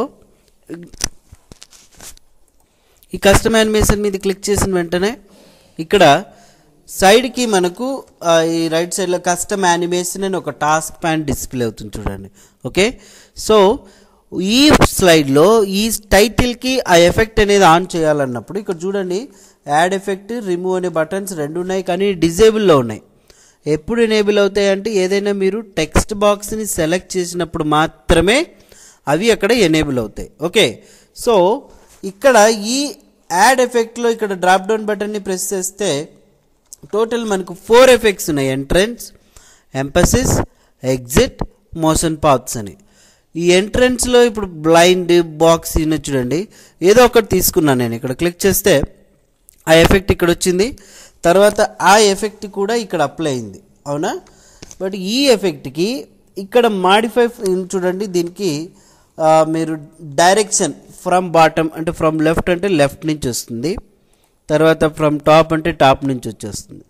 ఈ కస్టమ్ యానిమేషన్ మీద క్లిక్ చేసిన వెంటనే ఇక్కడ సైడ్కి మనకు ఆ, ఈ రైట్ సైడ్లో కస్టమ్ యానిమేషన్ అని ఒక టాస్క్ ప్యాన్ డిస్ప్లే అవుతుంది చూడండి ఓకే సో ఈ స్లైడ్లో ఈ టైటిల్కి ఆ ఎఫెక్ట్ అనేది ఆన్ చేయాలన్నప్పుడు ఇక్కడ చూడండి యాడ్ ఎఫెక్ట్ రిమూవ్ అనే బటన్స్ రెండు ఉన్నాయి కానీ డిజేబుల్లో ఉన్నాయి ఎప్పుడు ఎనేబుల్ అవుతాయి అంటే ఏదైనా మీరు టెక్స్ట్ బాక్స్ని సెలెక్ట్ చేసినప్పుడు మాత్రమే అవి అక్కడ ఎనేబుల్ అవుతాయి ఓకే సో ఇక్కడ ఈ యాడ్ ఎఫెక్ట్లో ఇక్కడ డ్రాప్ డౌన్ బటన్ని ప్రెస్ చేస్తే టోటల్ మనకు ఫోర్ ఎఫెక్ట్స్ ఉన్నాయి entrance emphasis exit motion paths అని ఈ ఎంట్రన్స్లో ఇప్పుడు బ్లైండ్ బాక్స్ ఇన్న చూడండి ఏదో ఒకటి తీసుకున్నాను నేను ఇక్కడ క్లిక్ చేస్తే ఆ ఎఫెక్ట్ ఇక్కడ వచ్చింది తర్వాత ఆ ఎఫెక్ట్ కూడా ఇక్కడ అప్లై అయింది అవునా బట్ ఈ ఎఫెక్ట్కి ఇక్కడ మాడిఫై చూడండి దీనికి ఆ, మీరు డైరెక్షన్ ఫ్రమ్ బాటమ్ అంటే ఫ్రమ్ లెఫ్ట్ అంటే లెఫ్ట్ నుంచి వస్తుంది తర్వాత ఫ్రమ్ టాప్ అంటే టాప్ నుంచి వచ్చేస్తుంది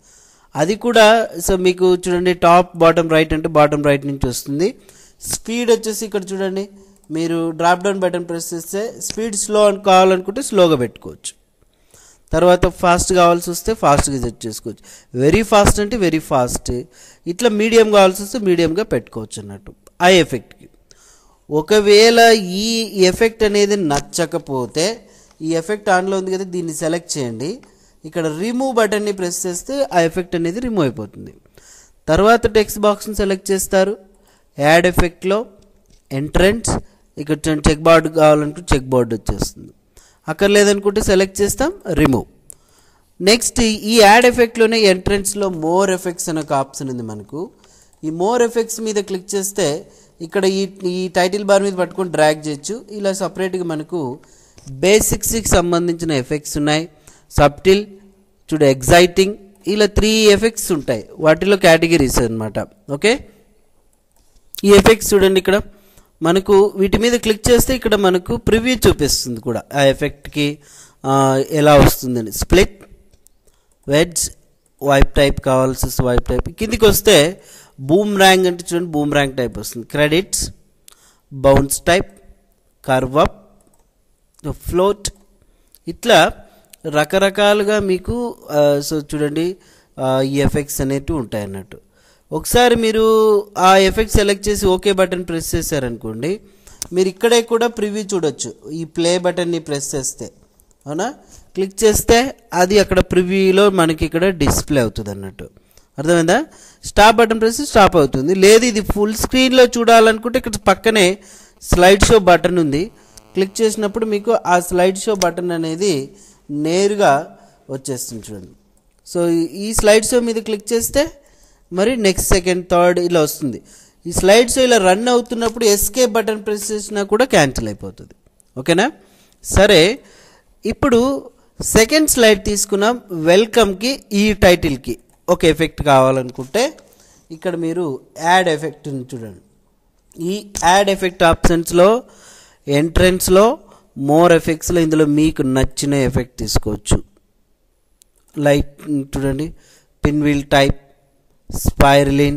అది కూడా సో మీకు చూడండి టాప్ బాటమ్ రైట్ అంటే బాటమ్ రైట్ నుంచి వస్తుంది స్పీడ్ వచ్చేసి ఇక్కడ చూడండి మీరు డ్రాప్ డౌన్ బటన్ ప్రెస్ చేస్తే స్పీడ్ స్లో అని కావాలనుకుంటే స్లోగా పెట్టుకోవచ్చు తర్వాత ఫాస్ట్ కావాల్సి వస్తే ఫాస్ట్గా సెట్ చేసుకోవచ్చు వెరీ ఫాస్ట్ అంటే వెరీ ఫాస్ట్ ఇట్లా మీడియం కావాల్సి వస్తే మీడియంగా పెట్టుకోవచ్చు అన్నట్టు ఆ ఎఫెక్ట్కి ఒకవేళ ఈ ఎఫెక్ట్ అనేది నచ్చకపోతే ఈ ఎఫెక్ట్ ఆన్లో ఉంది కదా దీన్ని సెలెక్ట్ చేయండి ఇక్కడ రిమూవ్ బటన్ని ప్రెస్ చేస్తే ఆ ఎఫెక్ట్ అనేది రిమూవ్ అయిపోతుంది తర్వాత టెక్స్ట్ బాక్స్ని సెలెక్ట్ చేస్తారు యాడ్ ఎఫెక్ట్లో ఎంట్రన్స్ ఇక్కడ చెక్ బోర్డ్ కావాలనుకుంటే చెక్ బోర్డ్ వచ్చేస్తుంది అక్కర్లేదనుకుంటే సెలెక్ట్ చేస్తాం రిమూవ్ నెక్స్ట్ ఈ యాడ్ ఎఫెక్ట్లోనే ఎంట్రన్స్లో మోర్ ఎఫెక్ట్స్ అనే ఒక ఆప్షన్ ఉంది మనకు ఈ మోర్ ఎఫెక్ట్స్ మీద క్లిక్ చేస్తే ఇక్కడ ఈ ఈ టైటిల్ బార్ మీద పట్టుకొని డ్రాగ్ చేయొచ్చు ఇలా సపరేట్గా మనకు బేసిక్స్కి సంబంధించిన ఎఫెక్ట్స్ ఉన్నాయి సబ్టిల్ చూడు ఎగ్జైటింగ్ ఇలా త్రీ ఎఫెక్ట్స్ ఉంటాయి వాటిలో కేటగిరీస్ అన్నమాట ఓకే ఈ ఎఫెక్ట్స్ చూడండి ఇక్కడ మనకు వీటి మీద క్లిక్ చేస్తే ఇక్కడ మనకు ప్రివ్యూ చూపిస్తుంది కూడా ఆ ఎఫెక్ట్కి ఆ, ఎలా వస్తుందని స్ప్లిట్ వెడ్జ్ వైప్ టైప్ కావాల్సి వస్తే వైప్ టైప్ కిందికి వస్తే బూమ్ ర్యాంక్ అంటే చూడండి బూమ్ ర్యాంక్ టైప్ వస్తుంది credits bounce type curve up float ఇట్లా రకరకాలుగా మీకు ఆ, సో చూడండి ఆ, ఈ ఎఫెక్ట్స్ అనేటివి ఉంటాయి అన్నట్టు ఒకసారి మీరు ఆ ఎఫెక్ట్ సెలెక్ట్ చేసి ఓకే బటన్ ప్రెస్ చేశారనుకోండి మీరు ఇక్కడే కూడా ప్రివ్యూ చూడొచ్చు ఈ ప్లే బటన్ని ప్రెస్ చేస్తే అవునా క్లిక్ చేస్తే అది అక్కడ ప్రివ్యూలో మనకి ఇక్కడ డిస్ప్లే అవుతుంది అన్నట్టు అర్థమైందా స్టాప్ బటన్ ప్రెస్ స్టాప్ అవుతుంది లేదు ఇది ఫుల్ స్క్రీన్లో చూడాలనుకుంటే ఇక్కడ పక్కనే స్లైడ్ షో బటన్ ఉంది క్లిక్ చేసినప్పుడు మీకు ఆ స్లైడ్ షో బటన్ అనేది నేరుగా వచ్చేస్తుంది చూడండి సో ఈ స్లైడ్ షో మీద క్లిక్ చేస్తే మరి నెక్స్ట్ సెకండ్ థర్డ్ ఇలా వస్తుంది ఈ స్లైడ్ షో ఇలా రన్ అవుతున్నప్పుడు ఎస్కే బటన్ ప్రెస్ చేసినా కూడా క్యాన్సిల్ అయిపోతుంది ఓకేనా సరే ఇప్పుడు సెకండ్ స్లైడ్ తీసుకున్నాం వెల్కమ్కి ఈ టైటిల్కి ఒక ఎఫెక్ట్ కావాలనుకుంటే ఇక్కడ మీరు యాడ్ ఎఫెక్ట్ చూడండి ఈ యాడ్ ఎఫెక్ట్ ఆప్షన్స్లో ఎంట్రన్స్లో మోర్ ఎఫెక్ట్స్లో ఇందులో మీకు నచ్చిన ఎఫెక్ట్ తీసుకోవచ్చు లైట్ చూడండి పిన్ వీల్ టైప్ స్పైరలిన్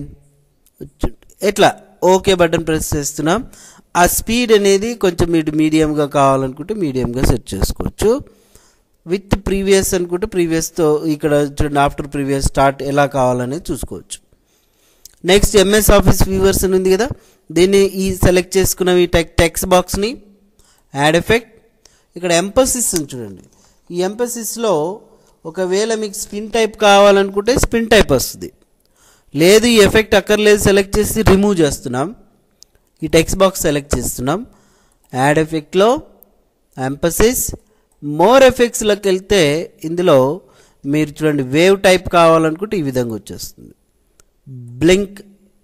ఎట్లా ఓకే బటన్ ప్రెస్ చేస్తున్నాం ఆ స్పీడ్ అనేది కొంచెం మీరు మీడియంగా కావాలనుకుంటే మీడియంగా సెట్ చేసుకోవచ్చు విత్ ప్రీవియస్ అనుకుంటే ప్రీవియస్తో ఇక్కడ చూడండి ఆఫ్టర్ ప్రీవియస్ స్టార్ట్ ఎలా కావాలనేది చూసుకోవచ్చు నెక్స్ట్ ఎంఎస్ ఆఫీస్ వ్యూవర్స్ అని ఉంది కదా దీన్ని ఈ సెలెక్ట్ చేసుకున్న ఈ టెక్ టెక్స్ట్ బాక్స్ని యాడ్ ఎఫెక్ట్ ఇక్కడ ఎంపసిస్ ఉంది చూడండి ఈ ఎంపసిస్లో ఒకవేళ మీకు స్పిన్ టైప్ కావాలనుకుంటే స్పిన్ టైప్ వస్తుంది లేదు ఈ ఎఫెక్ట్ అక్కర్లేదు సెలెక్ట్ చేసి రిమూవ్ చేస్తున్నాం ఈ టెక్స్ట్ బాక్స్ సెలెక్ట్ చేస్తున్నాం యాడ్ ఎఫెక్ట్లో ఎంపసిస్ మోర్ ఎఫెక్ట్స్లోకి వెళ్తే ఇందులో మీరు చూడండి వేవ్ టైప్ కావాలనుకుంటే ఈ విధంగా వచ్చేస్తుంది బ్లింక్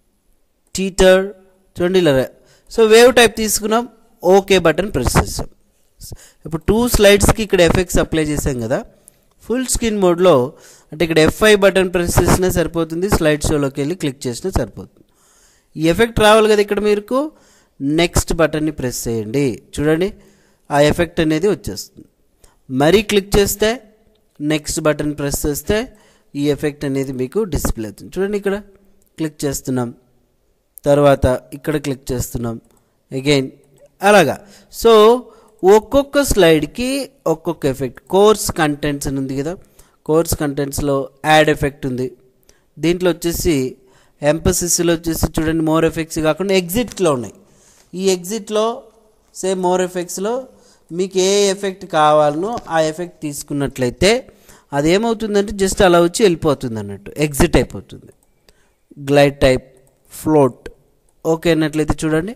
టీటర్ చూడండి ఇలా సో వేవ్ టైప్ తీసుకున్నాం ఓకే బటన్ ప్రెస్ చేస్తాం ఇప్పుడు టూ స్లైడ్స్కి ఇక్కడ ఎఫెక్ట్స్ అప్లై చేసాం కదా ఫుల్ స్క్రీన్ మోడ్లో అంటే ఇక్కడ ఎఫ్ఐ బటన్ ప్రెస్ చేసినా సరిపోతుంది స్లైడ్ షోలోకి వెళ్ళి క్లిక్ చేసినా సరిపోతుంది ఈ ఎఫెక్ట్ రావాలి కదా ఇక్కడ మీకు నెక్స్ట్ బటన్ని ప్రెస్ చేయండి చూడండి ఆ ఎఫెక్ట్ అనేది వచ్చేస్తుంది మరీ క్లిక్ చేస్తే నెక్స్ట్ బటన్ ప్రెస్ చేస్తే ఈ ఎఫెక్ట్ అనేది మీకు డిస్ప్లే అవుతుంది చూడండి ఇక్కడ క్లిక్ చేస్తున్నాం తర్వాత ఇక్కడ క్లిక్ చేస్తున్నాం అగైన్ అలాగా సో ఒక్కొక్క స్లైడ్కి ఒక్కొక్క ఎఫెక్ట్ కోర్స్ కంటెంట్స్ అని ఉంది కదా కోర్స్ కంటెంట్స్లో యాడ్ ఎఫెక్ట్ ఉంది దీంట్లో వచ్చేసి ఎంపసిస్లో వచ్చేసి చూడండి మోర్ ఎఫెక్ట్స్ కాకుండా ఎగ్జిట్లో ఉన్నాయి ఈ ఎగ్జిట్లో సేమ్ మోర్ ఎఫెక్ట్స్లో మీకు ఏ ఎఫెక్ట్ కావాలనో ఆ ఎఫెక్ట్ తీసుకున్నట్లయితే అది ఏమవుతుందంటే జస్ట్ అలా వచ్చి వెళ్ళిపోతుంది అన్నట్టు ఎగ్జిట్ అయిపోతుంది గ్లైడ్ టైప్ ఫ్లోట్ ఓకే అన్నట్లయితే చూడండి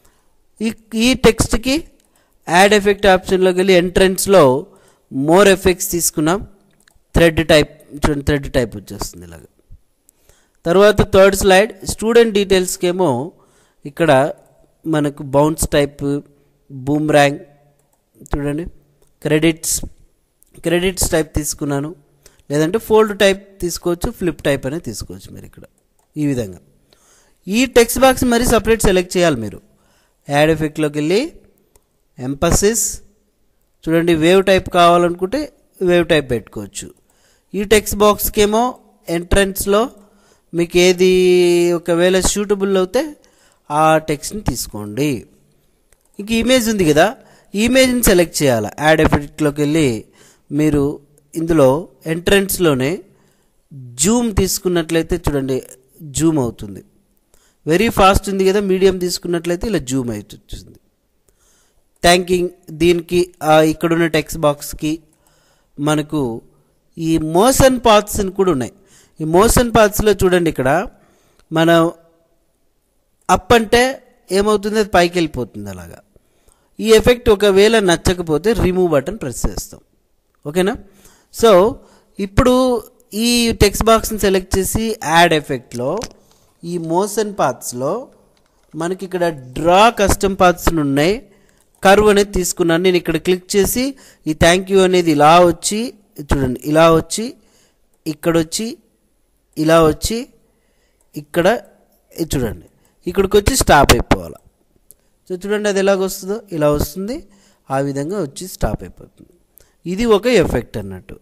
ఈ ఈ టెక్స్ట్కి యాడ్ ఎఫెక్ట్ ఆప్షన్లోకి వెళ్ళి ఎంట్రన్స్లో మోర్ ఎఫెక్ట్స్ తీసుకున్నాం థ్రెడ్ టైప్ చూడండి థ్రెడ్ టైప్ వచ్చేస్తుంది ఇలాగ తర్వాత థర్డ్ స్లైడ్ స్టూడెంట్ డీటెయిల్స్కి ఏమో ఇక్కడ మనకు బౌన్స్ టైప్ బూమ్ ర్యాంగ్ చూడండి క్రెడిట్స్ క్రెడిట్స్ టైప్ తీసుకున్నాను లేదంటే ఫోల్డ్ టైప్ తీసుకోవచ్చు ఫ్లిప్ టైప్ అనేది తీసుకోవచ్చు మీరు ఇక్కడ ఈ విధంగా ఈ టెక్స్ట్ బాక్స్ మరి సపరేట్ సెలెక్ట్ చేయాలి మీరు యాడ్ ఎఫెక్ట్లోకి వెళ్ళి ఎంపసిస్ చూడండి వేవ్ టైప్ కావాలనుకుంటే వేవ్ టైప్ పెట్టుకోవచ్చు ఈ టెక్స్ట్ బాక్స్కి ఏమో ఎంట్రన్స్లో మీకు ఏది ఒకవేళ సూటబుల్ అవుతే ఆ టెక్స్ట్ని తీసుకోండి ఇంక ఇమేజ్ ఉంది కదా ఇమేజ్ని సెలెక్ట్ చేయాలి యాడ్ ఎఫెక్ట్లోకి వెళ్ళి మీరు ఇందులో ఎంట్రన్స్లోనే జూమ్ తీసుకున్నట్లయితే చూడండి జూమ్ అవుతుంది వెరీ ఫాస్ట్ ఉంది కదా మీడియం తీసుకున్నట్లయితే ఇలా జూమ్ అవుతుంది థ్యాంకింగ్ దీనికి ఆ ఇక్కడున్న టెక్స్ట్ బాక్స్కి మనకు ఈ మోషన్ పాత్స్ కూడా ఉన్నాయి ఈ మోషన్ పాత్స్లో చూడండి ఇక్కడ మనం అప్ అంటే ఏమవుతుంది అది పైకి వెళ్ళిపోతుంది అలాగా ఈ ఎఫెక్ట్ ఒకవేళ నచ్చకపోతే రిమూవ్ బటన్ ప్రెస్ చేస్తాం ఓకేనా సో ఇప్పుడు ఈ టెక్స్ట్ బాక్స్ని సెలెక్ట్ చేసి యాడ్ ఎఫెక్ట్లో ఈ మోషన్ పాత్స్లో మనకి ఇక్కడ డ్రా కస్టమ్ పాత్స్ ఉన్నాయి కర్వ్ అనేది తీసుకున్నాను నేను ఇక్కడ క్లిక్ చేసి ఈ థ్యాంక్ యూ అనేది ఇలా వచ్చి చూడండి ఇలా వచ్చి ఇక్కడ వచ్చి ఇలా వచ్చి ఇక్కడ ఇది చూడండి ఇక్కడికి వచ్చి స్టాప్ అయిపోవాలి సో చూడండి అది ఎలాగ వస్తుందో ఇలా వస్తుంది ఆ విధంగా వచ్చి స్టాప్ అయిపోతుంది ఇది ఒక ఎఫెక్ట్ అన్నట్టు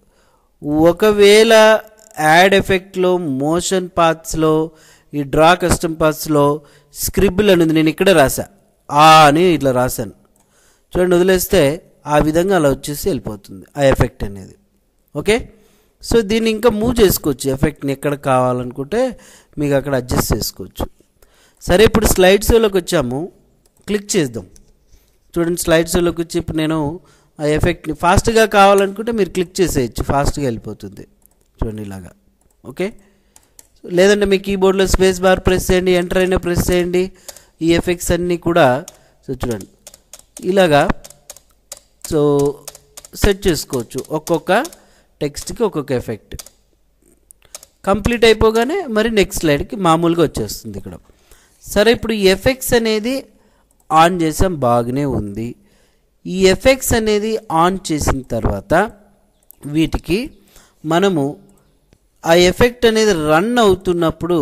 ఒకవేళ యాడ్ ఎఫెక్ట్లో మోషన్ పాత్స్లో ఈ డ్రా కస్టమ్ పాత్స్లో స్క్రిబుల్ అనేది నేను ఇక్కడే రాసా ఆ అని ఇట్లా రాశాను చూడండి వదిలేస్తే ఆ విధంగా అలా వచ్చేసి వెళ్ళిపోతుంది ఆ ఎఫెక్ట్ అనేది ఓకే సో దీన్ని ఇంకా మూవ్ చేసుకోవచ్చు ఎఫెక్ట్ని ఎక్కడ కావాలనుకుంటే మీకు అక్కడ అడ్జస్ట్ చేసుకోవచ్చు సరే ఇప్పుడు స్లైడ్ షోలోకి వచ్చాము క్లిక్ చేద్దాం చూడండి స్లైడ్ షోలోకి వచ్చి ఇప్పుడు నేను ఆ ఎఫెక్ట్ని ఫాస్ట్గా కావాలనుకుంటే మీరు క్లిక్ చేసేయచ్చు ఫాస్ట్గా వెళ్ళిపోతుంది చూడండి ఇలాగా ఓకే లేదంటే మీ కీబోర్డ్లో స్పేస్ బార్ ప్రెస్ చేయండి ఎంటర్ అయినా ప్రెస్ చేయండి ఈ ఎఫెక్ట్స్ అన్నీ కూడా సో చూడండి ఇలాగా సో సెట్ చేసుకోవచ్చు ఒక్కొక్క టెక్స్ట్కి ఒక్కొక్క ఎఫెక్ట్ కంప్లీట్ అయిపోగానే మరి నెక్స్ట్ స్లైడ్కి మామూలుగా వచ్చేస్తుంది ఇక్కడ సరే ఇప్పుడు ఈ ఎఫెక్ట్స్ అనేది ఆన్ చేసాం బాగానే ఉంది ఈ ఎఫెక్ట్స్ అనేది ఆన్ చేసిన తర్వాత వీటికి మనము ఆ ఎఫెక్ట్ అనేది రన్ అవుతున్నప్పుడు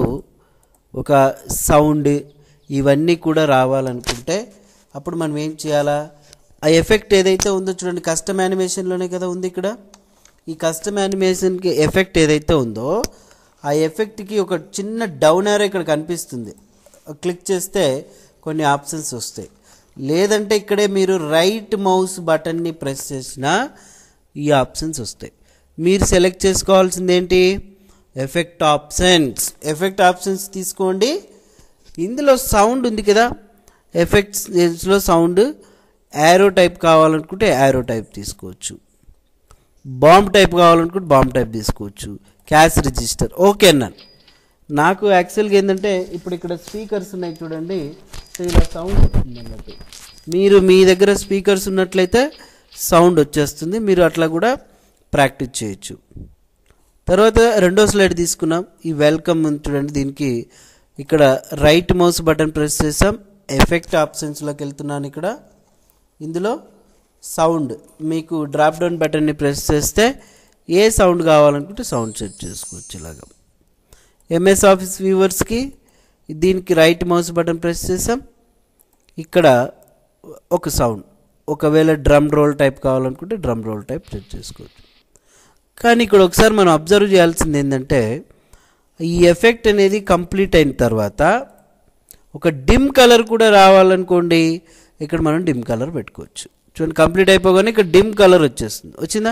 ఒక సౌండ్ ఇవన్నీ కూడా రావాలనుకుంటే అప్పుడు మనం ఏం చేయాలా ఆ ఎఫెక్ట్ ఏదైతే ఉందో చూడండి కస్టమ్ యానిమేషన్లోనే కదా ఉంది ఇక్కడ ఈ కస్టమ్ యానిమేషన్కి ఎఫెక్ట్ ఏదైతే ఉందో ఆ ఎఫెక్ట్కి ఒక చిన్న డౌన్ ఆరో ఇక్కడ కనిపిస్తుంది క్లిక్ చేస్తే కొన్ని ఆప్షన్స్ వస్తాయి లేదంటే ఇక్కడే మీరు రైట్ మౌస్ బటన్ని ప్రెస్ చేసినా ఈ ఆప్షన్స్ వస్తాయి మీరు సెలెక్ట్ చేసుకోవాల్సింది ఏంటి ఎఫెక్ట్ ఆప్షన్స్ ఎఫెక్ట్ ఆప్షన్స్ తీసుకోండి ఇందులో సౌండ్ ఉంది కదా ఎఫెక్ట్స్లో సౌండ్ యారో టైప్ కావాలనుకుంటే యారో టైప్ తీసుకోవచ్చు బాంబ్ టైప్ కావాలనుకుంటే బాంబ్ టైప్ తీసుకోవచ్చు క్యాష్ రిజిస్టర్ ఓకే అన్నాను నాకు యాక్చువల్గా ఏంటంటే ఇప్పుడు ఇక్కడ స్పీకర్స్ ఉన్నాయి చూడండి సో ఇలా సౌండ్ వస్తుంది అన్నట్టు మీరు మీ దగ్గర స్పీకర్స్ ఉన్నట్లయితే సౌండ్ వచ్చేస్తుంది మీరు అట్లా కూడా ప్రాక్టీస్ చేయొచ్చు తర్వాత రెండో స్లైడ్ తీసుకున్నాం ఈ వెల్కమ్ ఉంది చూడండి దీనికి ఇక్కడ రైట్ మౌస్ బటన్ ప్రెస్ చేసాం ఎఫెక్ట్ ఆప్షన్స్లోకి వెళ్తున్నాను ఇక్కడ ఇందులో సౌండ్ మీకు డ్రాప్ డౌన్ బటన్ని ప్రెస్ చేస్తే ఏ సౌండ్ కావాలనుకుంటే సౌండ్ సెట్ చేసుకోవచ్చు ఇలాగా ఎంఎస్ ఆఫీస్ వ్యూవర్స్కి దీనికి రైట్ మౌస్ బటన్ ప్రెస్ చేసాం ఇక్కడ ఒక సౌండ్ ఒకవేళ డ్రమ్ రోల్ టైప్ కావాలనుకుంటే డ్రమ్ రోల్ టైప్ సెట్ చేసుకోవచ్చు కానీ ఇక్కడ ఒకసారి మనం అబ్జర్వ్ చేయాల్సింది ఏంటంటే ఈ ఎఫెక్ట్ అనేది కంప్లీట్ అయిన తర్వాత ఒక డిమ్ కలర్ కూడా రావాలనుకోండి ఇక్కడ మనం డిమ్ కలర్ పెట్టుకోవచ్చు చూడండి కంప్లీట్ అయిపోగానే ఇక్కడ డిమ్ కలర్ వచ్చేస్తుంది వచ్చిందా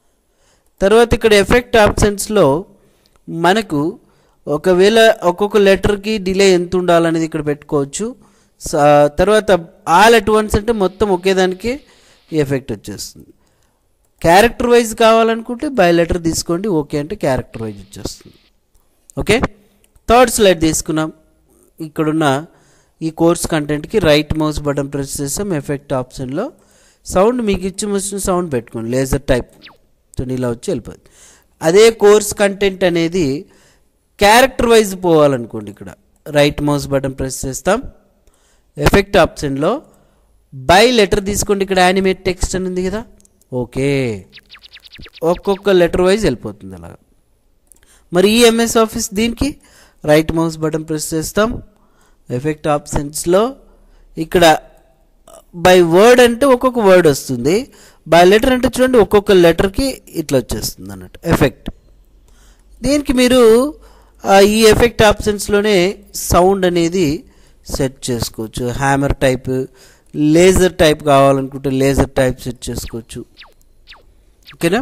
తర్వాత ఇక్కడ ఎఫెక్ట్ ఆప్షన్స్లో మనకు ఒకవేళ ఒక్కొక్క లెటర్కి డిలే ఎంత ఉండాలనేది ఇక్కడ పెట్టుకోవచ్చు స- తర్వాత ఆల్ అట్ వన్స్ అంటే మొత్తం ఒకేదానికి ఎఫెక్ట్ వచ్చేస్తుంది క్యారెక్టర్ వైజ్ కావాలనుకుంటే బై లెటర్ తీసుకోండి ఓకే అంటే క్యారెక్టర్ వైజ్ వచ్చేస్తుంది ఓకే థర్డ్ స్లైడ్ తీసుకున్నాం ఇక్కడున్న ఈ కోర్స్ కంటెంట్కి రైట్ మౌస్ బటన్ ప్రెస్ చేస్తాం ఎఫెక్ట్ ఆప్షన్లో సౌండ్ మీకు ఇచ్చి వచ్చిన సౌండ్ పెట్టుకోండి లేజర్ టైప్ సో ఇలా వచ్చి వెళ్ళిపోతుంది అదే కోర్స్ కంటెంట్ అనేది క్యారెక్టర్ వైజ్ పోవాలనుకోండి ఇక్కడ రైట్ మౌస్ బటన్ ప్రెస్ చేస్తాం ఎఫెక్ట్ ఆప్షన్లో బై లెటర్ తీసుకోండి ఇక్కడ యానిమేట్ టెక్స్ట్ అని ఉంది కదా ఓకే ఒక్కొక్క లెటర్ వైజ్ వెళ్ళిపోతుంది అలాగా మరి ఈ ఎంఎస్ ఆఫీస్ దీనికి రైట్ మౌస్ బటన్ ప్రెస్ చేస్తాం ఎఫెక్ట్ ఆప్షన్స్లో ఇక్కడ బై వర్డ్ అంటే ఒక్కొక్క వర్డ్ వస్తుంది బై లెటర్ అంటే చూడండి ఒక్కొక్క లెటర్కి ఇట్లా వచ్చేస్తుంది అన్నట్టు ఎఫెక్ట్ దీనికి మీరు ఆ, ఈ ఎఫెక్ట్ ఆప్షన్స్లోనే సౌండ్ అనేది సెట్ చేసుకోవచ్చు హ్యామర్ టైప్ లేజర్ టైప్ కావాలనుకుంటే లేజర్ టైప్ సెట్ చేసుకోవచ్చు ఓకేనా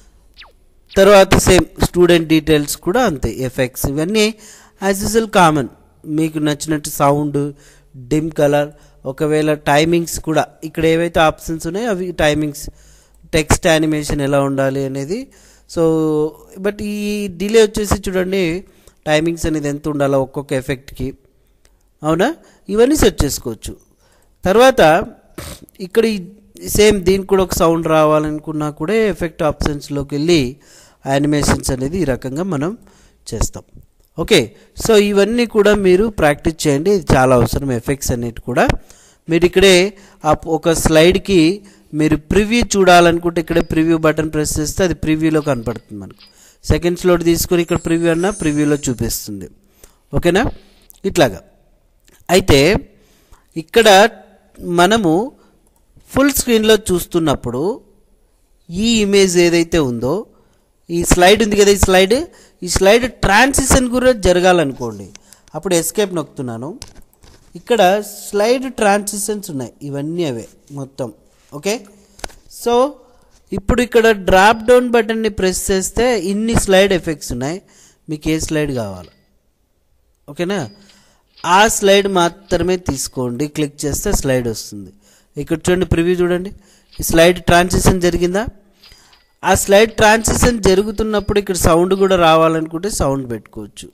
తర్వాత సేమ్ స్టూడెంట్ డీటెయిల్స్ కూడా అంతే ఎఫెక్ట్స్ ఇవన్నీ యాజ్ యూజువల్ కామన్ మీకు నచ్చినట్టు సౌండ్ డిమ్ కలర్ ఒకవేళ టైమింగ్స్ కూడా ఇక్కడ ఏవైతే ఆప్షన్స్ ఉన్నాయో అవి టైమింగ్స్ టెక్స్ట్ యానిమేషన్ ఎలా ఉండాలి అనేది సో బట్ ఈ డిలే వచ్చేసి చూడండి టైమింగ్స్ అనేది ఎంత ఉండాలో ఒక్కొక్క ఎఫెక్ట్కి అవునా ఇవన్నీ సెట్ చేసుకోవచ్చు తర్వాత ఇక్కడ సేమ్ దీనికి కూడా ఒక సౌండ్ రావాలనుకున్నా కూడా ఎఫెక్ట్ ఆప్షన్స్లోకి వెళ్ళి యానిమేషన్స్ అనేది ఈ రకంగా మనం చేస్తాం ఓకే సో ఇవన్నీ కూడా మీరు ప్రాక్టీస్ చేయండి ఇది చాలా అవసరం ఎఫెక్ట్స్ అనేవి కూడా మీరు ఇక్కడే ఆ ఒక స్లైడ్కి మీరు ప్రివ్యూ చూడాలనుకుంటే ఇక్కడే ప్రివ్యూ బటన్ ప్రెస్ చేస్తే అది ప్రివ్యూలో కనపడుతుంది మనకు సెకండ్ స్లోట్ తీసుకొని ఇక్కడ ప్రివ్యూ అన్న ప్రివ్యూలో చూపిస్తుంది ఓకేనా ఇట్లాగా అయితే ఇక్కడ మనము ఫుల్ స్క్రీన్లో చూస్తున్నప్పుడు ఈ ఇమేజ్ ఏదైతే ఉందో ఈ స్లైడ్ ఉంది కదా ఈ స్లైడ్ ఈ స్లైడ్ ట్రాన్సిషన్ కూడా జరగాలనుకోండి అప్పుడు ఎస్కేప్ నొక్కుతున్నాను ఇక్కడ స్లైడ్ ట్రాన్సిషన్స్ ఉన్నాయి ఇవన్నీ అవే మొత్తం ఓకే సో ఇప్పుడు ఇక్కడ డ్రాప్ డౌన్ బటన్ని ప్రెస్ చేస్తే ఇన్ని స్లైడ్ ఎఫెక్ట్స్ ఉన్నాయి మీకు ఏ స్లైడ్ కావాలి ఓకేనా ఆ స్లైడ్ మాత్రమే తీసుకోండి క్లిక్ చేస్తే స్లైడ్ వస్తుంది ఇక్కడ చూడండి ప్రివ్యూ చూడండి ఈ స్లైడ్ ట్రాన్సిషన్ జరిగిందా ఆ స్లైడ్ ట్రాన్సిషన్ జరుగుతున్నప్పుడు ఇక్కడ సౌండ్ కూడా రావాలనుకుంటే సౌండ్ పెట్టుకోవచ్చు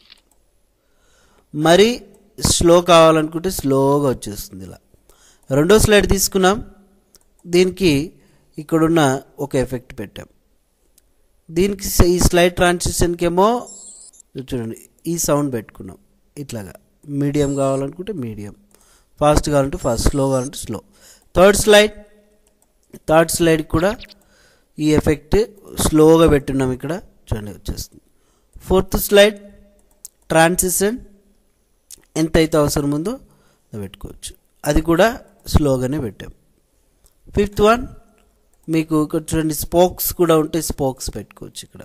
మరి స్లో కావాలనుకుంటే స్లోగా వచ్చేస్తుంది ఇలా రెండో స్లైడ్ తీసుకున్నాం దీనికి ఇక్కడున్న ఒక ఎఫెక్ట్ పెట్టాం దీనికి స- ఈ స్లైడ్ ట్రాన్సిషన్కి ఏమో చూడండి ఈ సౌండ్ పెట్టుకున్నాం ఇట్లాగా మీడియం కావాలనుకుంటే మీడియం ఫాస్ట్ కావాలంటే ఫాస్ట్ స్లో కావాలంటే slow third slide third slide కూడా ఈ ఎఫెక్ట్ స్లోగా పెట్టున్నాం ఇక్కడ చూడండి వచ్చేస్తుంది ఫోర్త్ స్లైడ్ ట్రాన్సిషన్ ఎంత అయితే అవసరం ఉందో అది పెట్టుకోవచ్చు అది కూడా స్లోగానే పెట్టాం ఫిఫ్త్ వన్ మీకు ఇక్కడ చూడండి స్పోక్స్ కూడా ఉంటే స్పోక్స్ పెట్టుకోవచ్చు ఇక్కడ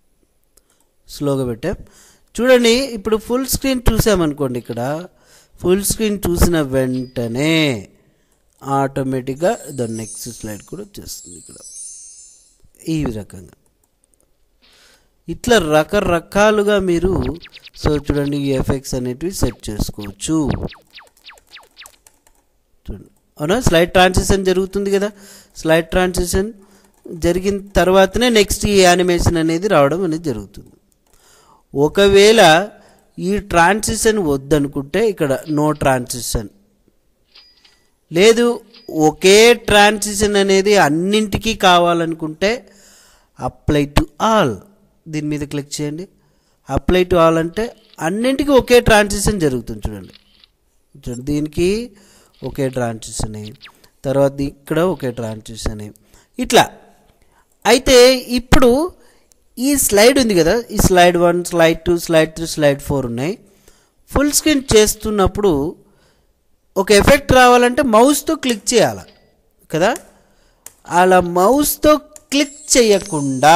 స్లోగా పెట్టాం చూడండి ఇప్పుడు ఫుల్ స్క్రీన్ చూసామనుకోండి ఇక్కడ ఫుల్ స్క్రీన్ చూసిన వెంటనే ఆటోమేటిక్గా ద నెక్స్ట్ స్లైడ్ కూడా వచ్చేస్తుంది ఇక్కడ ఈ రకంగా ఇట్లా రకరకాలుగా మీరు సో చూడండి ఈ ఎఫెక్ట్స్ అనేటివి సెట్ చేసుకోవచ్చు చూడండి అవునా స్లైడ్ ట్రాన్సిషన్ జరుగుతుంది కదా స్లైడ్ ట్రాన్సిషన్ జరిగిన తర్వాతనే నెక్స్ట్ ఈ యానిమేషన్ అనేది రావడం అనేది జరుగుతుంది ఒకవేళ ఈ ట్రాన్సిషన్ వద్దనుకుంటే ఇక్కడ నో ట్రాన్సిషన్ లేదు ఒకే ట్రాన్సిషన్ అనేది అన్నింటికీ కావాలనుకుంటే అప్లై టు ఆల్ దీని మీద క్లిక్ చేయండి అప్లై టు ఆల్ అంటే అన్నింటికీ ఒకే ట్రాన్సిషన్ జరుగుతుంది చూడండి చూడండి దీనికి ఒకే ట్రాన్సిషన్ తర్వాత ఇక్కడ ఒకే ట్రాన్సిషన్ ఇట్లా అయితే ఇప్పుడు ఈ స్లైడ్ ఉంది కదా ఈ slide one slide two slide three slide four ఉన్నాయి ఫుల్ స్క్రీన్ చేస్తున్నప్పుడు ఒక ఎఫెక్ట్ రావాలంటే మౌస్తో క్లిక్ చేయాలి కదా అలా మౌస్తో క్లిక్ చేయకుండా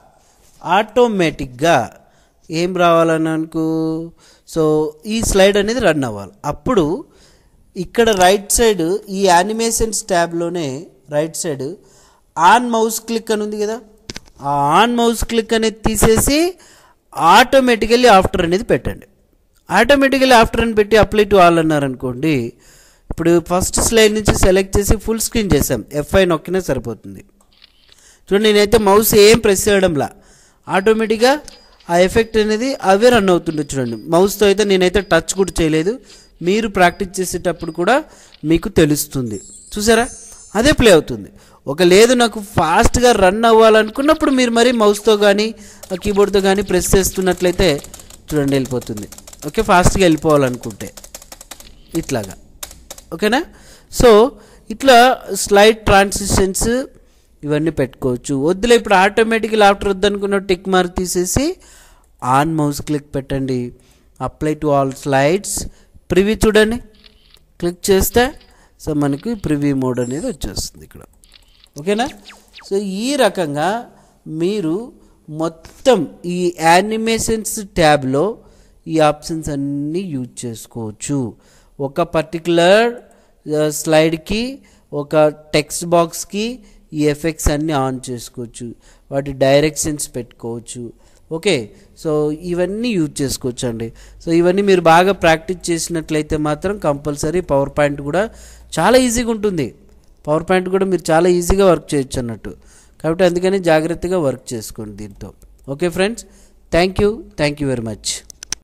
ఆటోమేటిక్గా ఏం రావాలని అనుకో సో ఈ స్లైడ్ అనేది రన్ అవ్వాలి అప్పుడు ఇక్కడ రైట్ సైడ్ ఈ యానిమేషన్స్ ట్యాబ్లోనే right side on mouse click అని ఉంది కదా ఆ ఆన్ మౌస్ క్లిక్ అనేది తీసేసి ఆటోమేటికల్లీ ఆఫ్టర్ అనేది పెట్టండి ఆటోమేటికల్లీ ఆఫ్టర్ అని పెట్టి అప్లై టు ఆల్ అన్నారనుకోండి ఇప్పుడు ఫస్ట్ స్లైడ్ నుంచి సెలెక్ట్ చేసి ఫుల్ స్క్రీన్ చేసాం ఎఫ్ఐ నొక్కినా సరిపోతుంది చూడండి నేనైతే మౌస్ ఏం ప్రెస్ చేయడంలా ఆటోమేటిక్గా ఆ ఎఫెక్ట్ అనేది అవే రన్ అవుతుండే చూడండి మౌస్తో అయితే నేనైతే టచ్ కూడా చేయలేదు మీరు ప్రాక్టీస్ చేసేటప్పుడు కూడా మీకు తెలుస్తుంది చూసారా అదే ప్లే అవుతుంది ఒక లేదు నాకు ఫాస్ట్గా రన్ అవ్వాలనుకున్నప్పుడు మీరు మరి మౌస్తో కానీ కీబోర్డ్తో కానీ ప్రెస్ చేస్తున్నట్లయితే చూడండి వెళ్ళిపోతుంది ఓకే ఫాస్ట్గా వెళ్ళిపోవాలనుకుంటే ఇట్లాగా ఓకేనా సో ఇట్లా స్లైడ్ ట్రాన్సిషన్స్ ఇవన్నీ పెట్టుకోవచ్చు వద్దులే ఇప్పుడు ఆటోమేటిక్గా ఆఫ్టర్ వద్దనుకున్న టిక్ మార్క్ తీసేసి ఆన్ మౌస్ క్లిక్ పెట్టండి apply to all slides preview చూడండి క్లిక్ చేస్తే సో మనకి ప్రివ్యూ మోడ్ అనేది వచ్చేస్తుంది ఇక్కడ ఓకేనా సో ఈ రకంగా మీరు మొత్తం ఈ యానిమేషన్స్ ట్యాబ్లో ఈ ఆప్షన్స్ అన్నీ యూజ్ చేసుకోవచ్చు ఒక పర్టికులర్ స్లైడ్కి ఒక టెక్స్ట్ బాక్స్కి ఈ ఎఫెక్ట్స్ అన్నీ ఆన్ చేసుకోవచ్చు వాటి డైరెక్షన్స్ పెట్టుకోవచ్చు ఓకే సో ఇవన్నీ యూజ్ చేసుకోవచ్చు అండి సో ఇవన్నీ మీరు బాగా ప్రాక్టీస్ చేసినట్లయితే మాత్రం కంపల్సరీ పవర్ పాయింట్ కూడా చాలా ఈజీగా ఉంటుంది పవర్ పాయింట్ కూడా మీరు చాలా ఈజీగా వర్క్ చేయొచ్చు అన్నట్టు కాబట్టి అందుకని జాగ్రత్తగా వర్క్ చేసుకోండి దీంతో okay friends thank you thank you very much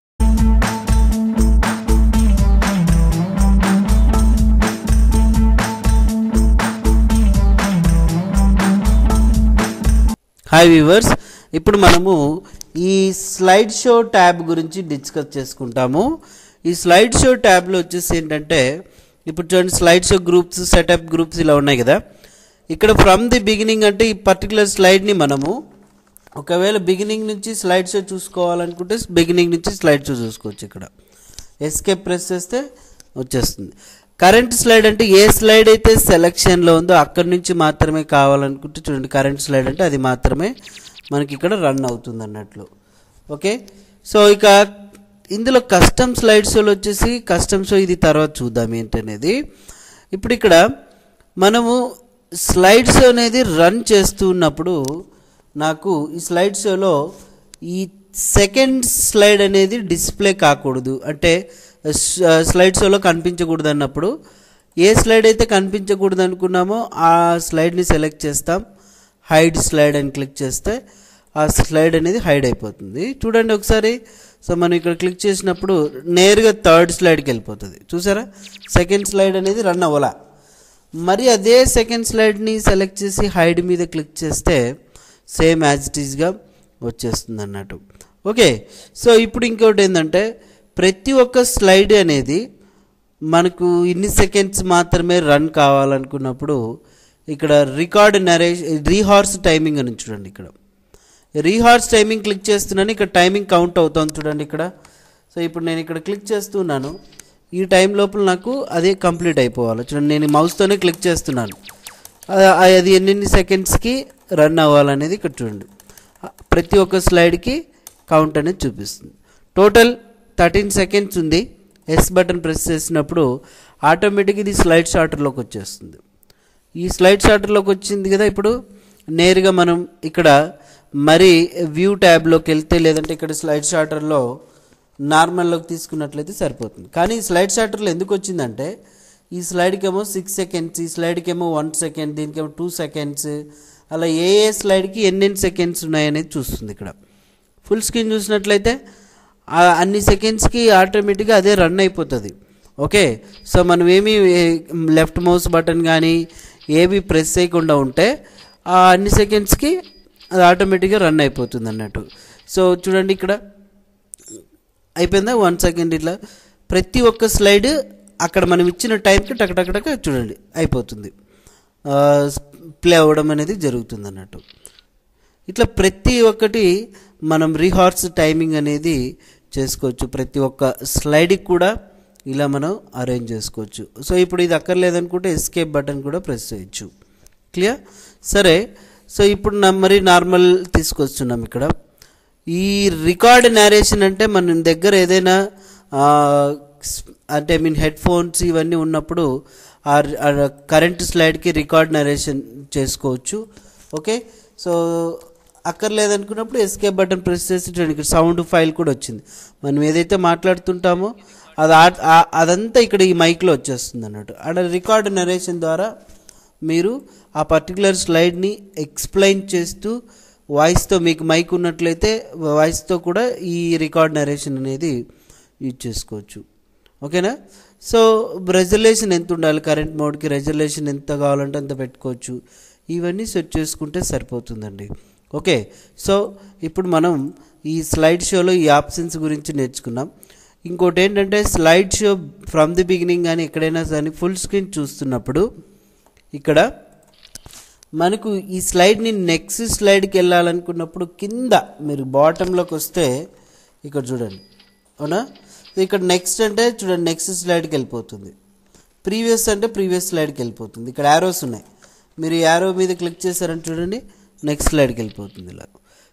hi viewers ఇప్పుడు మనము ఈ స్లైడ్ షో ట్యాబ్ గురించి డిస్కస్ చేసుకుంటాము ఈ స్లైడ్ షో ట్యాబ్లో వచ్చేసి ఏంటంటే ఇప్పుడు చూడండి slide show groups setup groups ఇలా ఉన్నాయి కదా ఇక్కడ ఫ్రమ్ ది బిగినింగ్ అంటే ఈ పర్టికులర్ స్లైడ్ని మనము ఒకవేళ బిగినింగ్ నుంచి స్లైడ్ షో చూసుకోవాలనుకుంటే బిగినింగ్ నుంచి స్లైడ్ షో చూసుకోవచ్చు ఇక్కడ ఎస్కేప్ ప్రెస్ చేస్తే వచ్చేస్తుంది కరెంట్ స్లైడ్ అంటే ఏ స్లైడ్ అయితే సెలక్షన్లో ఉందో అక్కడి నుంచి మాత్రమే కావాలనుకుంటే చూడండి కరెంట్ స్లైడ్ అంటే అది మాత్రమే మనకి ఇక్కడ రన్ అవుతుంది అన్నట్లు ఓకే సో ఇక ఇందులో కస్టమ్ స్లైడ్ షోలు వచ్చేసి కస్టమ్ షో ఇది తర్వాత చూద్దాం ఏంటనేది ఇప్పుడు ఇక్కడ మనము స్లైడ్ షో అనేది రన్ చేస్తున్నప్పుడు నాకు ఈ స్లైడ్ షోలో ఈ సెకండ్ స్లైడ్ అనేది డిస్ప్లే కాకూడదు అంటే స్లైడ్ షోలో కనిపించకూడదు అన్నప్పుడు ఏ స్లైడ్ అయితే కనిపించకూడదు అనుకున్నామో ఆ స్లైడ్ని సెలెక్ట్ చేస్తాం హైడ్ స్లైడ్ అని క్లిక్ చేస్తే ఆ స్లైడ్ అనేది హైడ్ అయిపోతుంది చూడండి ఒకసారి సో మనం ఇక్కడ క్లిక్ చేసినప్పుడు నేరుగా థర్డ్ స్లైడ్కి వెళ్ళిపోతుంది చూసారా సెకండ్ స్లైడ్ అనేది రన్ అవ్వలా మరి అదే సెకండ్ స్లైడ్ని సెలెక్ట్ చేసి హైడ్ మీద క్లిక్ చేస్తే సేమ్ యాజ్ ఇట్ ఈస్గా వచ్చేస్తుంది అన్నట్టు ఓకే సో ఇప్పుడు ఇంకోటి ఏంటంటే ప్రతి ఒక్క స్లైడ్ అనేది మనకు ఇన్ని సెకండ్స్ మాత్రమే రన్ కావాలనుకున్నప్పుడు ఇక్కడ రికార్డ్ నరేష్ రీహార్స్ టైమింగ్ అని చూడండి ఇక్కడ రీహార్స్ టైమింగ్ క్లిక్ చేస్తున్నాను ఇక్కడ టైమింగ్ కౌంట్ అవుతుంది చూడండి ఇక్కడ సో ఇప్పుడు నేను ఇక్కడ క్లిక్ చేస్తున్నాను ఈ టైం లోపల నాకు అదే కంప్లీట్ అయిపోవాలి చూడండి నేను మౌస్తోనే క్లిక్ చేస్తున్నాను అది ఎన్ని సెకండ్స్కి రన్ అవ్వాలనేది ఇక్కడ చూడండి ప్రతి ఒక్క స్లైడ్కి కౌంట్ అనేది చూపిస్తుంది టోటల్ థర్టీన్ సెకండ్స్ ఉంది ఎస్ బటన్ ప్రెస్ చేసినప్పుడు ఆటోమేటిక్గా ఇది స్లైడ్ షార్టర్లోకి వచ్చేస్తుంది ఈ స్లైడ్ షార్టర్లోకి వచ్చింది కదా ఇప్పుడు నేరుగా మనం ఇక్కడ మరి వ్యూ ట్యాబ్లోకి వెళ్తే లేదంటే ఇక్కడ స్లైడ్ షార్టర్లో నార్మల్లోకి తీసుకున్నట్లయితే సరిపోతుంది కానీ ఈ స్లైడ్ షార్టర్లో ఎందుకు వచ్చిందంటే ఈ స్లైడ్కి ఏమో సిక్స్ సెకండ్స్ ఈ స్లైడ్కి ఏమో వన్ సెకండ్ దీనికేమో టూ సెకండ్స్ అలా ఏ ఏ స్లైడ్కి ఎన్నెన్ని సెకండ్స్ ఉన్నాయనేది చూస్తుంది ఇక్కడ ఫుల్ స్క్రీన్ చూసినట్లయితే అన్ని సెకండ్స్కి ఆటోమేటిక్గా అదే రన్ అయిపోతుంది ఓకే సో మనం ఏమి లెఫ్ట్ మౌస్ బటన్ కానీ ఏవి ప్రెస్ చేయకుండా ఉంటే ఆ అన్ని సెకండ్స్కి అది ఆటోమేటిక్గా రన్ అయిపోతుంది అన్నట్టు సో చూడండి ఇక్కడ అయిపోయిందా వన్ సెకండ్ ఇట్లా ప్రతి ఒక్క స్లైడ్ అక్కడ మనం ఇచ్చిన టైంకి టక్ టక్ టక్ చూడండి అయిపోతుంది ప్లే అవ్వడం అనేది జరుగుతుంది అన్నట్టు ఇట్లా ప్రతి ఒక్కటి మనం రీహార్స్ టైమింగ్ అనేది చేసుకోవచ్చు ప్రతి ఒక్క స్లైడ్కి కూడా ఇలా మనం అరేంజ్ చేసుకోవచ్చు సో ఇప్పుడు ఇది అక్కర్లేదనుకుంటే ఎస్కేప్ బటన్ కూడా ప్రెస్ చేయొచ్చు క్లియర్ సరే సో ఇప్పుడు మరి నార్మల్ తీసుకొస్తున్నాం ఇక్కడ ఈ రికార్డ్ నేరేషన్ అంటే మన దగ్గర ఏదైనా అంటే మీన్ హెడ్ ఫోన్స్ ఇవన్నీ ఉన్నప్పుడు ఆ కరెంట్ స్లైడ్కి రికార్డ్ నరేషన్ చేసుకోవచ్చు ఓకే సో అక్కర్లేదనుకున్నప్పుడు ఎస్కేప్ బటన్ ప్రెస్ చేసి ఇక్కడ సౌండ్ ఫైల్ కూడా వచ్చింది మనం ఏదైతే మాట్లాడుతుంటామో అది అదంతా ఇక్కడ ఈ మైక్లో వచ్చేస్తుంది అన్నట్టు అక్కడ రికార్డ్ నరేషన్ ద్వారా మీరు ఆ పర్టికులర్ స్లైడ్ని ఎక్స్ప్లెయిన్ చేస్తూ వాయిస్తో మీకు మైక్ ఉన్నట్లయితే వాయిస్తో కూడా ఈ రికార్డ్ నరేషన్ అనేది యూజ్ చేసుకోవచ్చు ఓకేనా సో రెజల్యూషన్ ఎంత ఉండాలి కరెంట్ మోడ్కి రెజల్యూషన్ ఎంత కావాలంటే అంత పెట్టుకోవచ్చు ఇవన్నీ సెట్ చేసుకుంటే సరిపోతుందండి ఓకే సో ఇప్పుడు మనం ఈ స్లైడ్ షోలో ఈ ఆప్షన్స్ గురించి నేర్చుకున్నాం ఇంకోటి ఏంటంటే slide show from the beginning కానీ ఎక్కడైనా కానీ ఫుల్ స్క్రీన్ చూస్తున్నప్పుడు ఇక్కడ మనకు ఈ స్లైడ్ని నెక్స్ట్ స్లైడ్కి వెళ్ళాలనుకున్నప్పుడు కింద మీరు బాటంలోకి వస్తే ఇక్కడ చూడండి అవునా ఇక్కడ నెక్స్ట్ అంటే చూడండి నెక్స్ట్ స్లైడ్కి వెళ్ళిపోతుంది ప్రీవియస్ అంటే ప్రీవియస్ స్లైడ్కి వెళ్ళిపోతుంది ఇక్కడ యారోస్ ఉన్నాయి మీరు యారో మీద క్లిక్ చేశారని చూడండి నెక్స్ట్ స్లైడ్కి వెళ్ళిపోతుంది ఇలా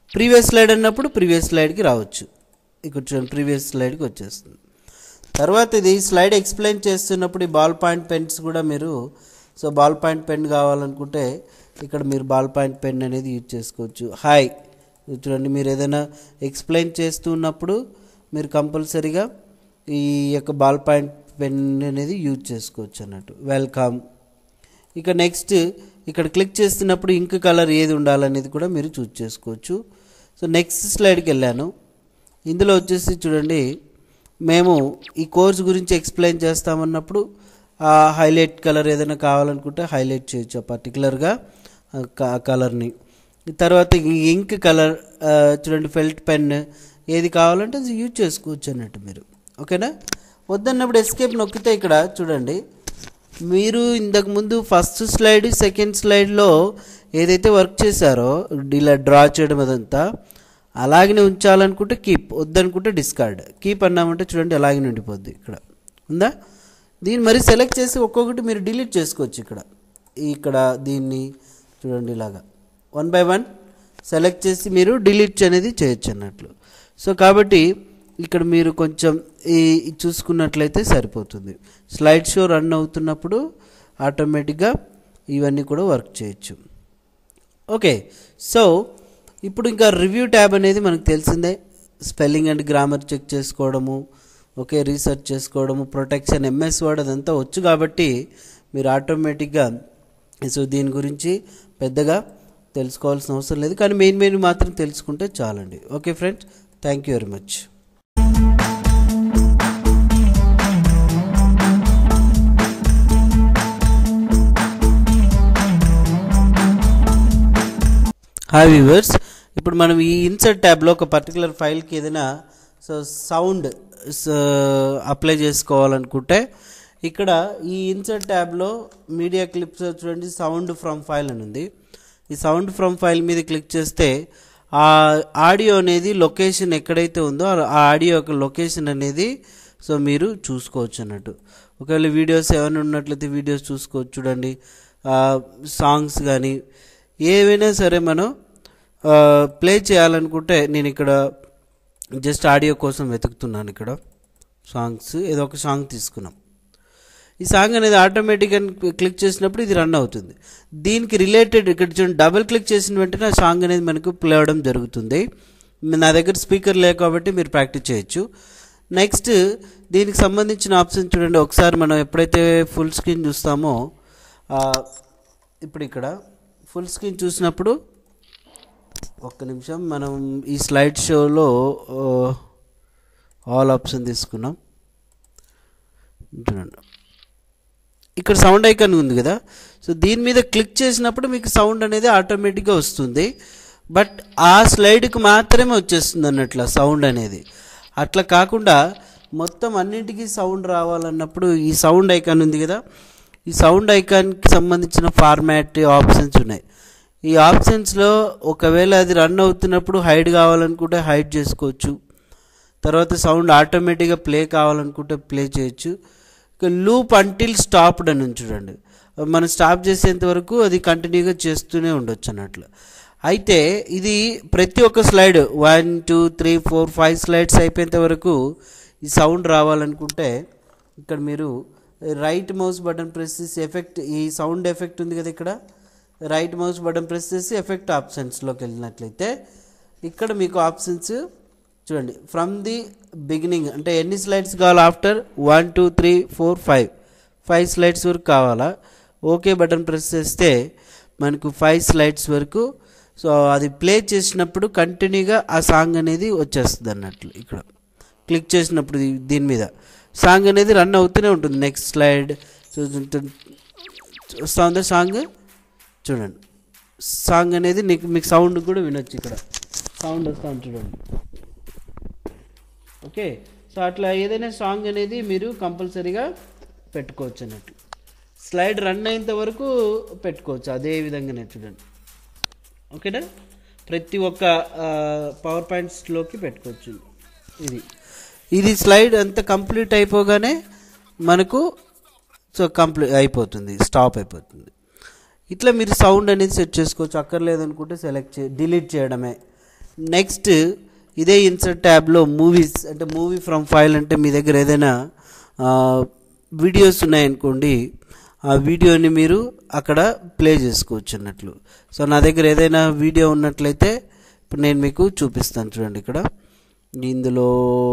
ప్రీవియస్ స్లైడ్ అన్నప్పుడు ప్రీవియస్ స్లైడ్కి రావచ్చు ఇక్కడ చూడండి ప్రీవియస్ స్లైడ్కి వచ్చేస్తుంది తర్వాత ఇది స్లైడ్ ఎక్స్ప్లెయిన్ చేస్తున్నప్పుడు ఈ బాల్ పాయింట్ పెన్స్ కూడా మీరు సో బాల్ పాయింట్ పెన్ కావాలనుకుంటే ఇక్కడ మీరు బాల్ పాయింట్ పెన్ అనేది యూజ్ చేసుకోవచ్చు హాయ్ చూడండి మీరు ఏదైనా ఎక్స్ప్లెయిన్ చేస్తున్నప్పుడు మీరు కంపల్సరీగా ఈ యొక్క బాల్ పాయింట్ పెన్ అనేది యూజ్ చేసుకోవచ్చు అన్నట్టు వెల్కమ్ ఇక నెక్స్ట్ ఇక్కడ క్లిక్ చేస్తున్నప్పుడు ఇంక్ కలర్ ఏది ఉండాలనేది కూడా మీరు చూస్ చేసుకోవచ్చు సో నెక్స్ట్ స్లైడ్కి వెళ్ళాను ఇందులో వచ్చేసి చూడండి మేము ఈ కోర్స్ గురించి ఎక్స్ప్లెయిన్ చేస్తామన్నప్పుడు ఆ హైలైట్ కలర్ ఏదైనా కావాలనుకుంటే హైలైట్ చేయొచ్చు ఆ పర్టికులర్గా ఆ కలర్ని తర్వాత ఈ ఇంక్ కలర్ చూడండి ఫెల్ట్ పెన్ ఏది కావాలంటే అది యూజ్ చేసుకోవచ్చు అన్నట్టు మీరు ఓకేనా వద్దన్నప్పుడు ఎస్కేప్ నొక్కితే ఇక్కడ చూడండి మీరు ఇంతకు ముందు ఫస్ట్ స్లైడ్ సెకండ్ స్లైడ్లో ఏదైతే వర్క్ చేశారో ఇలా డ్రా చేయడం అదంతా అలాగనే ఉంచాలనుకుంటే కీప్ వద్దనుకుంటే డిస్కార్డ్ కీప్ అన్నామంటే చూడండి అలాగే ఉండిపోద్ది ఇక్కడ ఉందా దీన్ని మరి సెలెక్ట్ చేసి ఒక్కొక్కటి మీరు డిలీట్ చేసుకోవచ్చు ఇక్కడ ఇక్కడ దీన్ని చూడండి ఇలాగా వన్ బై వన్ సెలెక్ట్ చేసి మీరు డిలీట్ అనేది చేయొచ్చు అన్నట్లు సో కాబట్టి ఇక్కడ మీరు కొంచెం ఈ ఇది చూసుకున్నట్లయితే సరిపోతుంది స్లైడ్ షో రన్ అవుతున్నప్పుడు ఆటోమేటిక్గా ఇవన్నీ కూడా వర్క్ చేయొచ్చు ఓకే సో ఇప్పుడు ఇంకా రివ్యూ ట్యాబ్ అనేది మనకు తెలిసిందే స్పెల్లింగ్ అండ్ గ్రామర్ చెక్ చేసుకోవడము ఓకే రీసెర్చ్ చేసుకోవడము ప్రొటెక్షన్ ఎంఎస్ వర్డ్ అదంతా వచ్చు కాబట్టి మీరు ఆటోమేటిక్గా సో దీని గురించి పెద్దగా తెలుసుకోవాల్సిన అవసరం లేదు కానీ మెయిన్ మెయిన్ మాత్రం తెలుసుకుంటే చాలండి okay friends thank you very much hi viewers ఇప్పుడు మనం ఈ ఇన్సర్ట్ ట్యాబ్లో ఒక పర్టికులర్ ఫైల్కి ఏదైనా సో సౌండ్ అప్లై చేసుకోవాలనుకుంటే ఇక్కడ ఈ ఇన్సర్ట్ ట్యాబ్లో మీడియా క్లిప్స్ చూడండి సౌండ్ ఫ్రమ్ ఫైల్ అని ఉంది ఈ సౌండ్ ఫ్రమ్ ఫైల్ మీద క్లిక్ చేస్తే ఆ ఆడియో అనేది లొకేషన్ ఎక్కడైతే ఉందో ఆ ఆడియో యొక్క లొకేషన్ అనేది సో మీరు చూసుకోవచ్చు అన్నట్టు ఒకవేళ వీడియోస్ ఏమైనా ఉన్నట్లయితే వీడియోస్ చూసుకోవచ్చు చూడండి సాంగ్స్ కానీ ఏవైనా సరే మనం ప్లే చేయాలనుకుంటే నేను ఇక్కడ జస్ట్ ఆడియో కోసం వెతుకుతున్నాను ఇక్కడ సాంగ్స్ ఏదో ఒక సాంగ్ తీసుకున్నాం ఈ సాంగ్ అనేది ఆటోమేటిక్గా క్లిక్ చేసినప్పుడు ఇది రన్ అవుతుంది దీనికి రిలేటెడ్ ఇక్కడ చూడండి డబుల్ క్లిక్ చేసిన వెంటనే ఆ సాంగ్ అనేది మనకు ప్లే అవ్వడం జరుగుతుంది నా దగ్గర స్పీకర్ లేక కాబట్టి మీరు ప్రాక్టీస్ చేయొచ్చు నెక్స్ట్ దీనికి సంబంధించిన ఆప్షన్ చూడండి ఒకసారి మనం ఎప్పుడైతే ఫుల్ స్క్రీన్ చూస్తామో ఇప్పుడు ఇక్కడ ఫుల్ స్క్రీన్ చూసినప్పుడు ఒక్క నిమిషం మనం ఈ స్లైడ్ షోలో ఆల్ ఆప్షన్ తీసుకున్నాం చూడండి ఇక్కడ సౌండ్ ఐకాన్ ఉంది కదా సో దీని మీద క్లిక్ చేసినప్పుడు మీకు సౌండ్ అనేది ఆటోమేటిక్గా వస్తుంది బట్ ఆ స్లైడ్కి మాత్రమే వచ్చేస్తుంది అన్నట్లు సౌండ్ అనేది అట్లా కాకుండా మొత్తం అన్నింటికీ సౌండ్ రావాలన్నప్పుడు ఈ సౌండ్ ఐకాన్ ఉంది కదా ఈ సౌండ్ ఐకాన్కి సంబంధించిన ఫార్మాట్ ఆప్షన్స్ ఉన్నాయి ఈ ఆప్షన్స్లో ఒకవేళ అది రన్ అవుతున్నప్పుడు హైడ్ కావాలనుకుంటే హైడ్ చేసుకోవచ్చు తర్వాత సౌండ్ ఆటోమేటిక్గా ప్లే కావాలనుకుంటే ప్లే చేయొచ్చు ఇక లూప్ అంటిల్ స్టాప్డ్ అని చూడండి మనం స్టాప్ చేసేంత వరకు అది కంటిన్యూగా చేస్తూనే ఉండొచ్చు అన్నట్లు అయితే ఇది ప్రతి ఒక్క slide one two three four five slides అయిపోయేంత వరకు ఈ సౌండ్ రావాలనుకుంటే ఇక్కడ మీరు రైట్ మౌస్ బటన్ ప్రెస్ చేసి ఎఫెక్ట్ ఈ సౌండ్ ఎఫెక్ట్ ఉంది కదా ఇక్కడ రైట్ మౌస్ బటన్ ప్రెస్ చేసి ఎఫెక్ట్ ఆప్షన్స్లోకి వెళ్ళినట్లయితే ఇక్కడ మీకు ఆప్షన్స్ చూడండి ఫ్రమ్ ది బిగినింగ్ అంటే ఎన్ని స్లైడ్స్ కావాలి after one two three four five five slides వరకు కావాలా ఓకే బటన్ ప్రెస్ చేస్తే మనకు ఫైవ్ స్లైడ్స్ వరకు సో అది ప్లే చేసినప్పుడు కంటిన్యూగా ఆ సాంగ్ అనేది వచ్చేస్తుంది అన్నట్లు ఇక్కడ క్లిక్ చేసినప్పుడు దీని మీద సాంగ్ అనేది రన్ అవుతూనే ఉంటుంది నెక్స్ట్ స్లైడ్ వస్తూ ఉందా సాంగ్ చూడండి సాంగ్ అనేది నీకు మీకు సౌండ్ కూడా వినొచ్చు ఇక్కడ సౌండ్ వస్తూ ఉంది చూడండి ఓకే సో అట్లా ఏదైనా సాంగ్ అనేది మీరు కంపల్సరీగా పెట్టుకోవచ్చు అన్నట్టు స్లైడ్ రన్ అయ్యేంత వరకు పెట్టుకోవచ్చు అదే విధంగానే చూడండి ఓకేనా ప్రతి ఒక్క పవర్ పాయింట్స్లోకి పెట్టుకోవచ్చు ఇది ఇది స్లైడ్ అంతా కంప్లీట్ అయిపోగానే మనకు సో కంప్లీట్ అయిపోతుంది స్టాప్ అయిపోతుంది ఇట్లా మీరు సౌండ్ అనేది సెట్ చేసుకోవచ్చు అక్కర్లేదనుకుంటే సెలెక్ట్ చే డిలీట్ చేయడమే నెక్స్ట్ ఇదే ఇన్సర్ట్ ట్యాబ్లో మూవీస్ అంటే మూవీ ఫ్రమ్ ఫైల్ అంటే మీ దగ్గర ఏదైనా వీడియోస్ ఉన్నాయనుకోండి ఆ వీడియోని మీరు అక్కడ ప్లే చేసుకోవచ్చు అన్నట్లు సో నా దగ్గర ఏదైనా వీడియో ఉన్నట్లయితే ఇప్పుడు నేను మీకు చూపిస్తాను చూడండి ఇక్కడ ఇందులో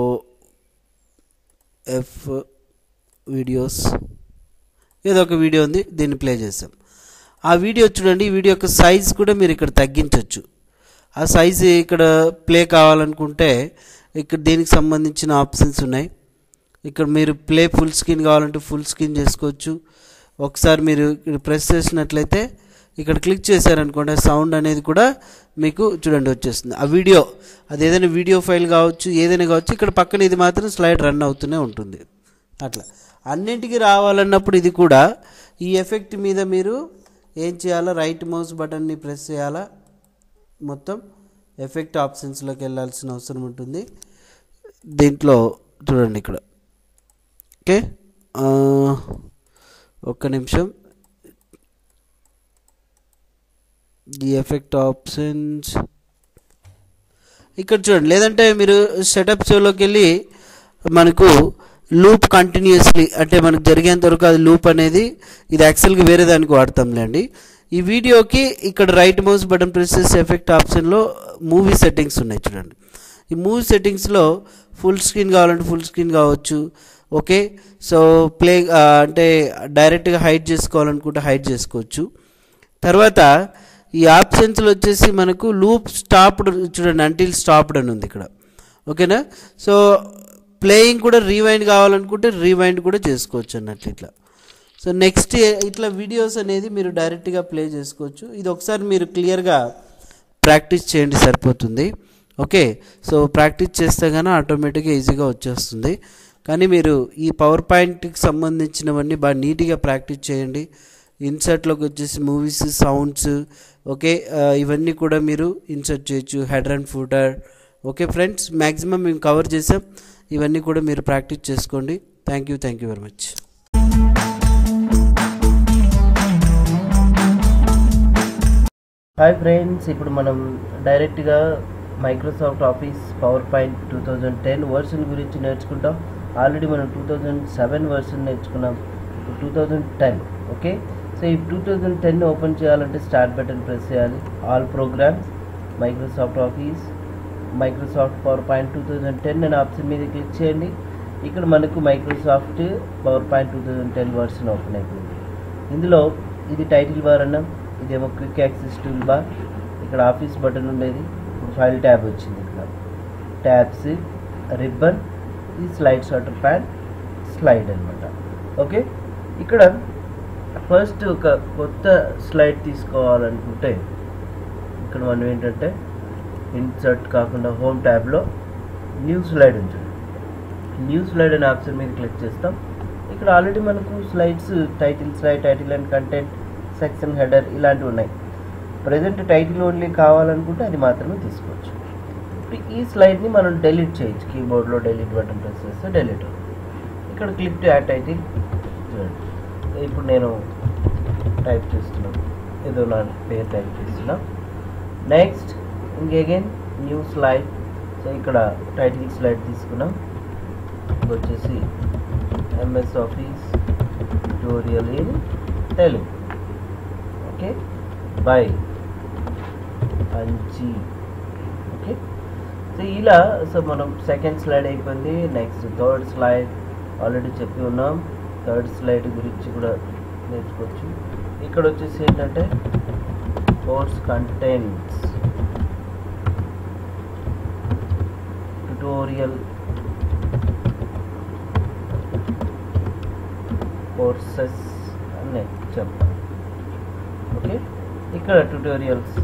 ఎఫ్ వీడియోస్ ఏదో ఒక వీడియో ఉంది దీన్ని ప్లే చేసాం ఆ వీడియో చూడండి ఈ వీడియో యొక్క సైజ్ కూడా మీరు ఇక్కడ తగ్గించవచ్చు ఆ సైజ్ ఇక్కడ ప్లే కావాలనుకుంటే ఇక్కడ దీనికి సంబంధించిన ఆప్షన్స్ ఉన్నాయి ఇక్కడ మీరు ప్లే ఫుల్ స్క్రీన్ కావాలంటే ఫుల్ స్క్రీన్ చేసుకోవచ్చు ఒకసారి మీరు ఇక్కడ ప్రెస్ చేసినట్లయితే ఇక్కడ క్లిక్ చేశారనుకోండి సౌండ్ అనేది కూడా మీకు చూడండి వచ్చేస్తుంది ఆ వీడియో అది ఏదైనా వీడియో ఫైల్ కావచ్చు ఏదైనా కావచ్చు ఇక్కడ పక్కన ఇది మాత్రం స్లైడ్ రన్ అవుతూనే ఉంటుంది అట్లా అన్నింటికి రావాలన్నప్పుడు ఇది కూడా ఈ ఎఫెక్ట్ మీద మీరు ఏం చేయాలా రైట్ మౌస్ బటన్ని ప్రెస్ చేయాలా మొత్తం ఎఫెక్ట్ ఆప్షన్స్లోకి వెళ్ళాల్సిన అవసరం ఉంటుంది దీంట్లో చూడండి ఇక్కడ ఓకే ఆ, ఒక్క నిమిషం ది ఎఫెక్ట్ ఆప్షన్స్ ఇక్కడ చూడండి లేదంటే మీరు సెటప్ షోలోకి వెళ్ళి మనకు లూప్ కంటిన్యూస్లీ అంటే మనకు జరిగేంత వరకు అది లూప్ అనేది ఇది యాక్చువల్గా వేరే దానికి వాడతాంలేండి ఈ వీడియోకి ఇక్కడ రైట్ మౌస్ బటన్ ప్రెస్ చేసే ఎఫెక్ట్ ఆప్షన్లో మూవీ సెట్టింగ్స్ ఉన్నాయి చూడండి ఈ మూవీ సెట్టింగ్స్లో ఫుల్ స్క్రీన్ కావాలంటే ఫుల్ స్క్రీన్ కావచ్చు ఓకే సో ప్లే అంటే డైరెక్ట్గా హైడ్ చేసుకోవాలనుకుంటే హైడ్ చేసుకోవచ్చు తర్వాత ఈ ఆప్షన్స్లో వచ్చేసి మనకు లూప్ స్టాప్డ్ చూడండి అంటిల్ స్టాప్డ్ అని ఉంది ఇక్కడ ఓకేనా సో ప్లేయింగ్ కూడా రీవైండ్ కావాలనుకుంటే రీవైండ్ కూడా చేసుకోవచ్చు అన్నట్లు ఇట్లా సో నెక్స్ట్ ఇట్లా వీడియోస్ అనేది మీరు డైరెక్ట్గా ప్లే చేసుకోవచ్చు ఇది ఒకసారి మీరు క్లియర్గా ప్రాక్టీస్ చేయండి సరిపోతుంది ఓకే సో ప్రాక్టీస్ చేస్తే కానీ ఆటోమేటిక్గా ఈజీగా వచ్చేస్తుంది కానీ మీరు ఈ పవర్ పాయింట్కి సంబంధించినవన్నీ బాగా నీట్గా ప్రాక్టీస్ చేయండి ఇన్సర్ట్లోకి వచ్చేసి మూవీస్ సౌండ్స్ ఓకే ఆ, ఇవన్నీ కూడా మీరు ఇన్సర్ట్ చేయొచ్చు header and footer okay friends maximum మేము కవర్ చేసాం ఇవన్నీ కూడా మీరు ప్రాక్టీస్ చేసుకోండి thank you thank you very much
hi friends ఇప్పుడు మనం డైరెక్ట్గా Microsoft office power point two thousand ten version గురించి నేర్చుకుంటాం ఆల్రెడీ మనం టూ థౌజండ్ సెవెన్ వర్షన్ నేర్చుకున్నాం ఇప్పుడు two thousand ten okay so ఈ టూ థౌజండ్ టెన్ ఓపెన్ చేయాలంటే స్టార్ట్ బటన్ ప్రెస్ చేయాలి all programs Microsoft Office Microsoft power point two thousand ten అనే option మీద క్లిక్ చేయండి ఇక్కడ మనకు Microsoft power point two thousand ten version open అయిపోయింది ఇందులో ఇది టైటిల్ బార్ అన్నాం ఇదేమో క్విక్ యాక్సెస్ టూల్ బార్ ఇక్కడ ఆఫీస్ బటన్ ఉండేది ఇప్పుడు ఫైల్ ట్యాబ్ వచ్చింది ఇక్కడ ట్యాబ్స్ రిబ్బన్ ఈ స్లైడ్ షార్టర్ ప్యాడ్ స్లైడ్ అనమాట ఓకే ఇక్కడ ఫస్ట్ ఒక కొత్త స్లైడ్ తీసుకోవాలనుకుంటే ఇక్కడ మనం ఏంటంటే ఇన్సర్ట్ కాకుండా హోమ్ ట్యాబ్లో న్యూ స్లైడ్ ఉంటుంది న్యూ స్లైడ్ అనే ఆప్షన్ మీద క్లిక్ చేస్తాం ఇక్కడ ఆల్రెడీ మనకు slides title slide title and content section header ఇలాంటివి ఉన్నాయి ప్రజెంట్ టైటిల్ ఓన్లీ కావాలనుకుంటే అది మాత్రమే తీసుకోవచ్చు ఇప్పుడు ఈ స్లైడ్ని మనం డెలీట్ చేయొచ్చు కీబోర్డ్లో డెలీట్ బటన్ ప్రెస్ చేస్తే డెలీట్ అవుతుంది ఇక్కడ క్లిక్ టు యాడ్ టైటిల్ చూడండి ఇప్పుడు నేను టైప్ చేస్తున్నాను ఏదో నా పేరు టైప్ చేస్తున్నా నెక్స్ట్ ఇంకెగైన్ న్యూ స్లైడ్ సో ఇక్కడ టైటిల్ స్లైడ్ తీసుకున్నాం ఇది వచ్చేసి MS Office tutorial in Telugu okay by అంచి ఓకే సో ఇలా సో మనం సెకండ్ స్లైడ్ అయిపోయింది నెక్స్ట్ థర్డ్ స్లైడ్ ఆల్రెడీ చెప్పి ఉన్నాం థర్డ్ స్లైడ్ గురించి కూడా నేర్చుకోవచ్చు ఇక్కడ వచ్చేసి ఏంటంటే కోర్స్ కంటెంట్స్ ట్యుటోరియల్ కోర్సెస్ అని చెప్తాను ఓకే ఇక్కడ tutorials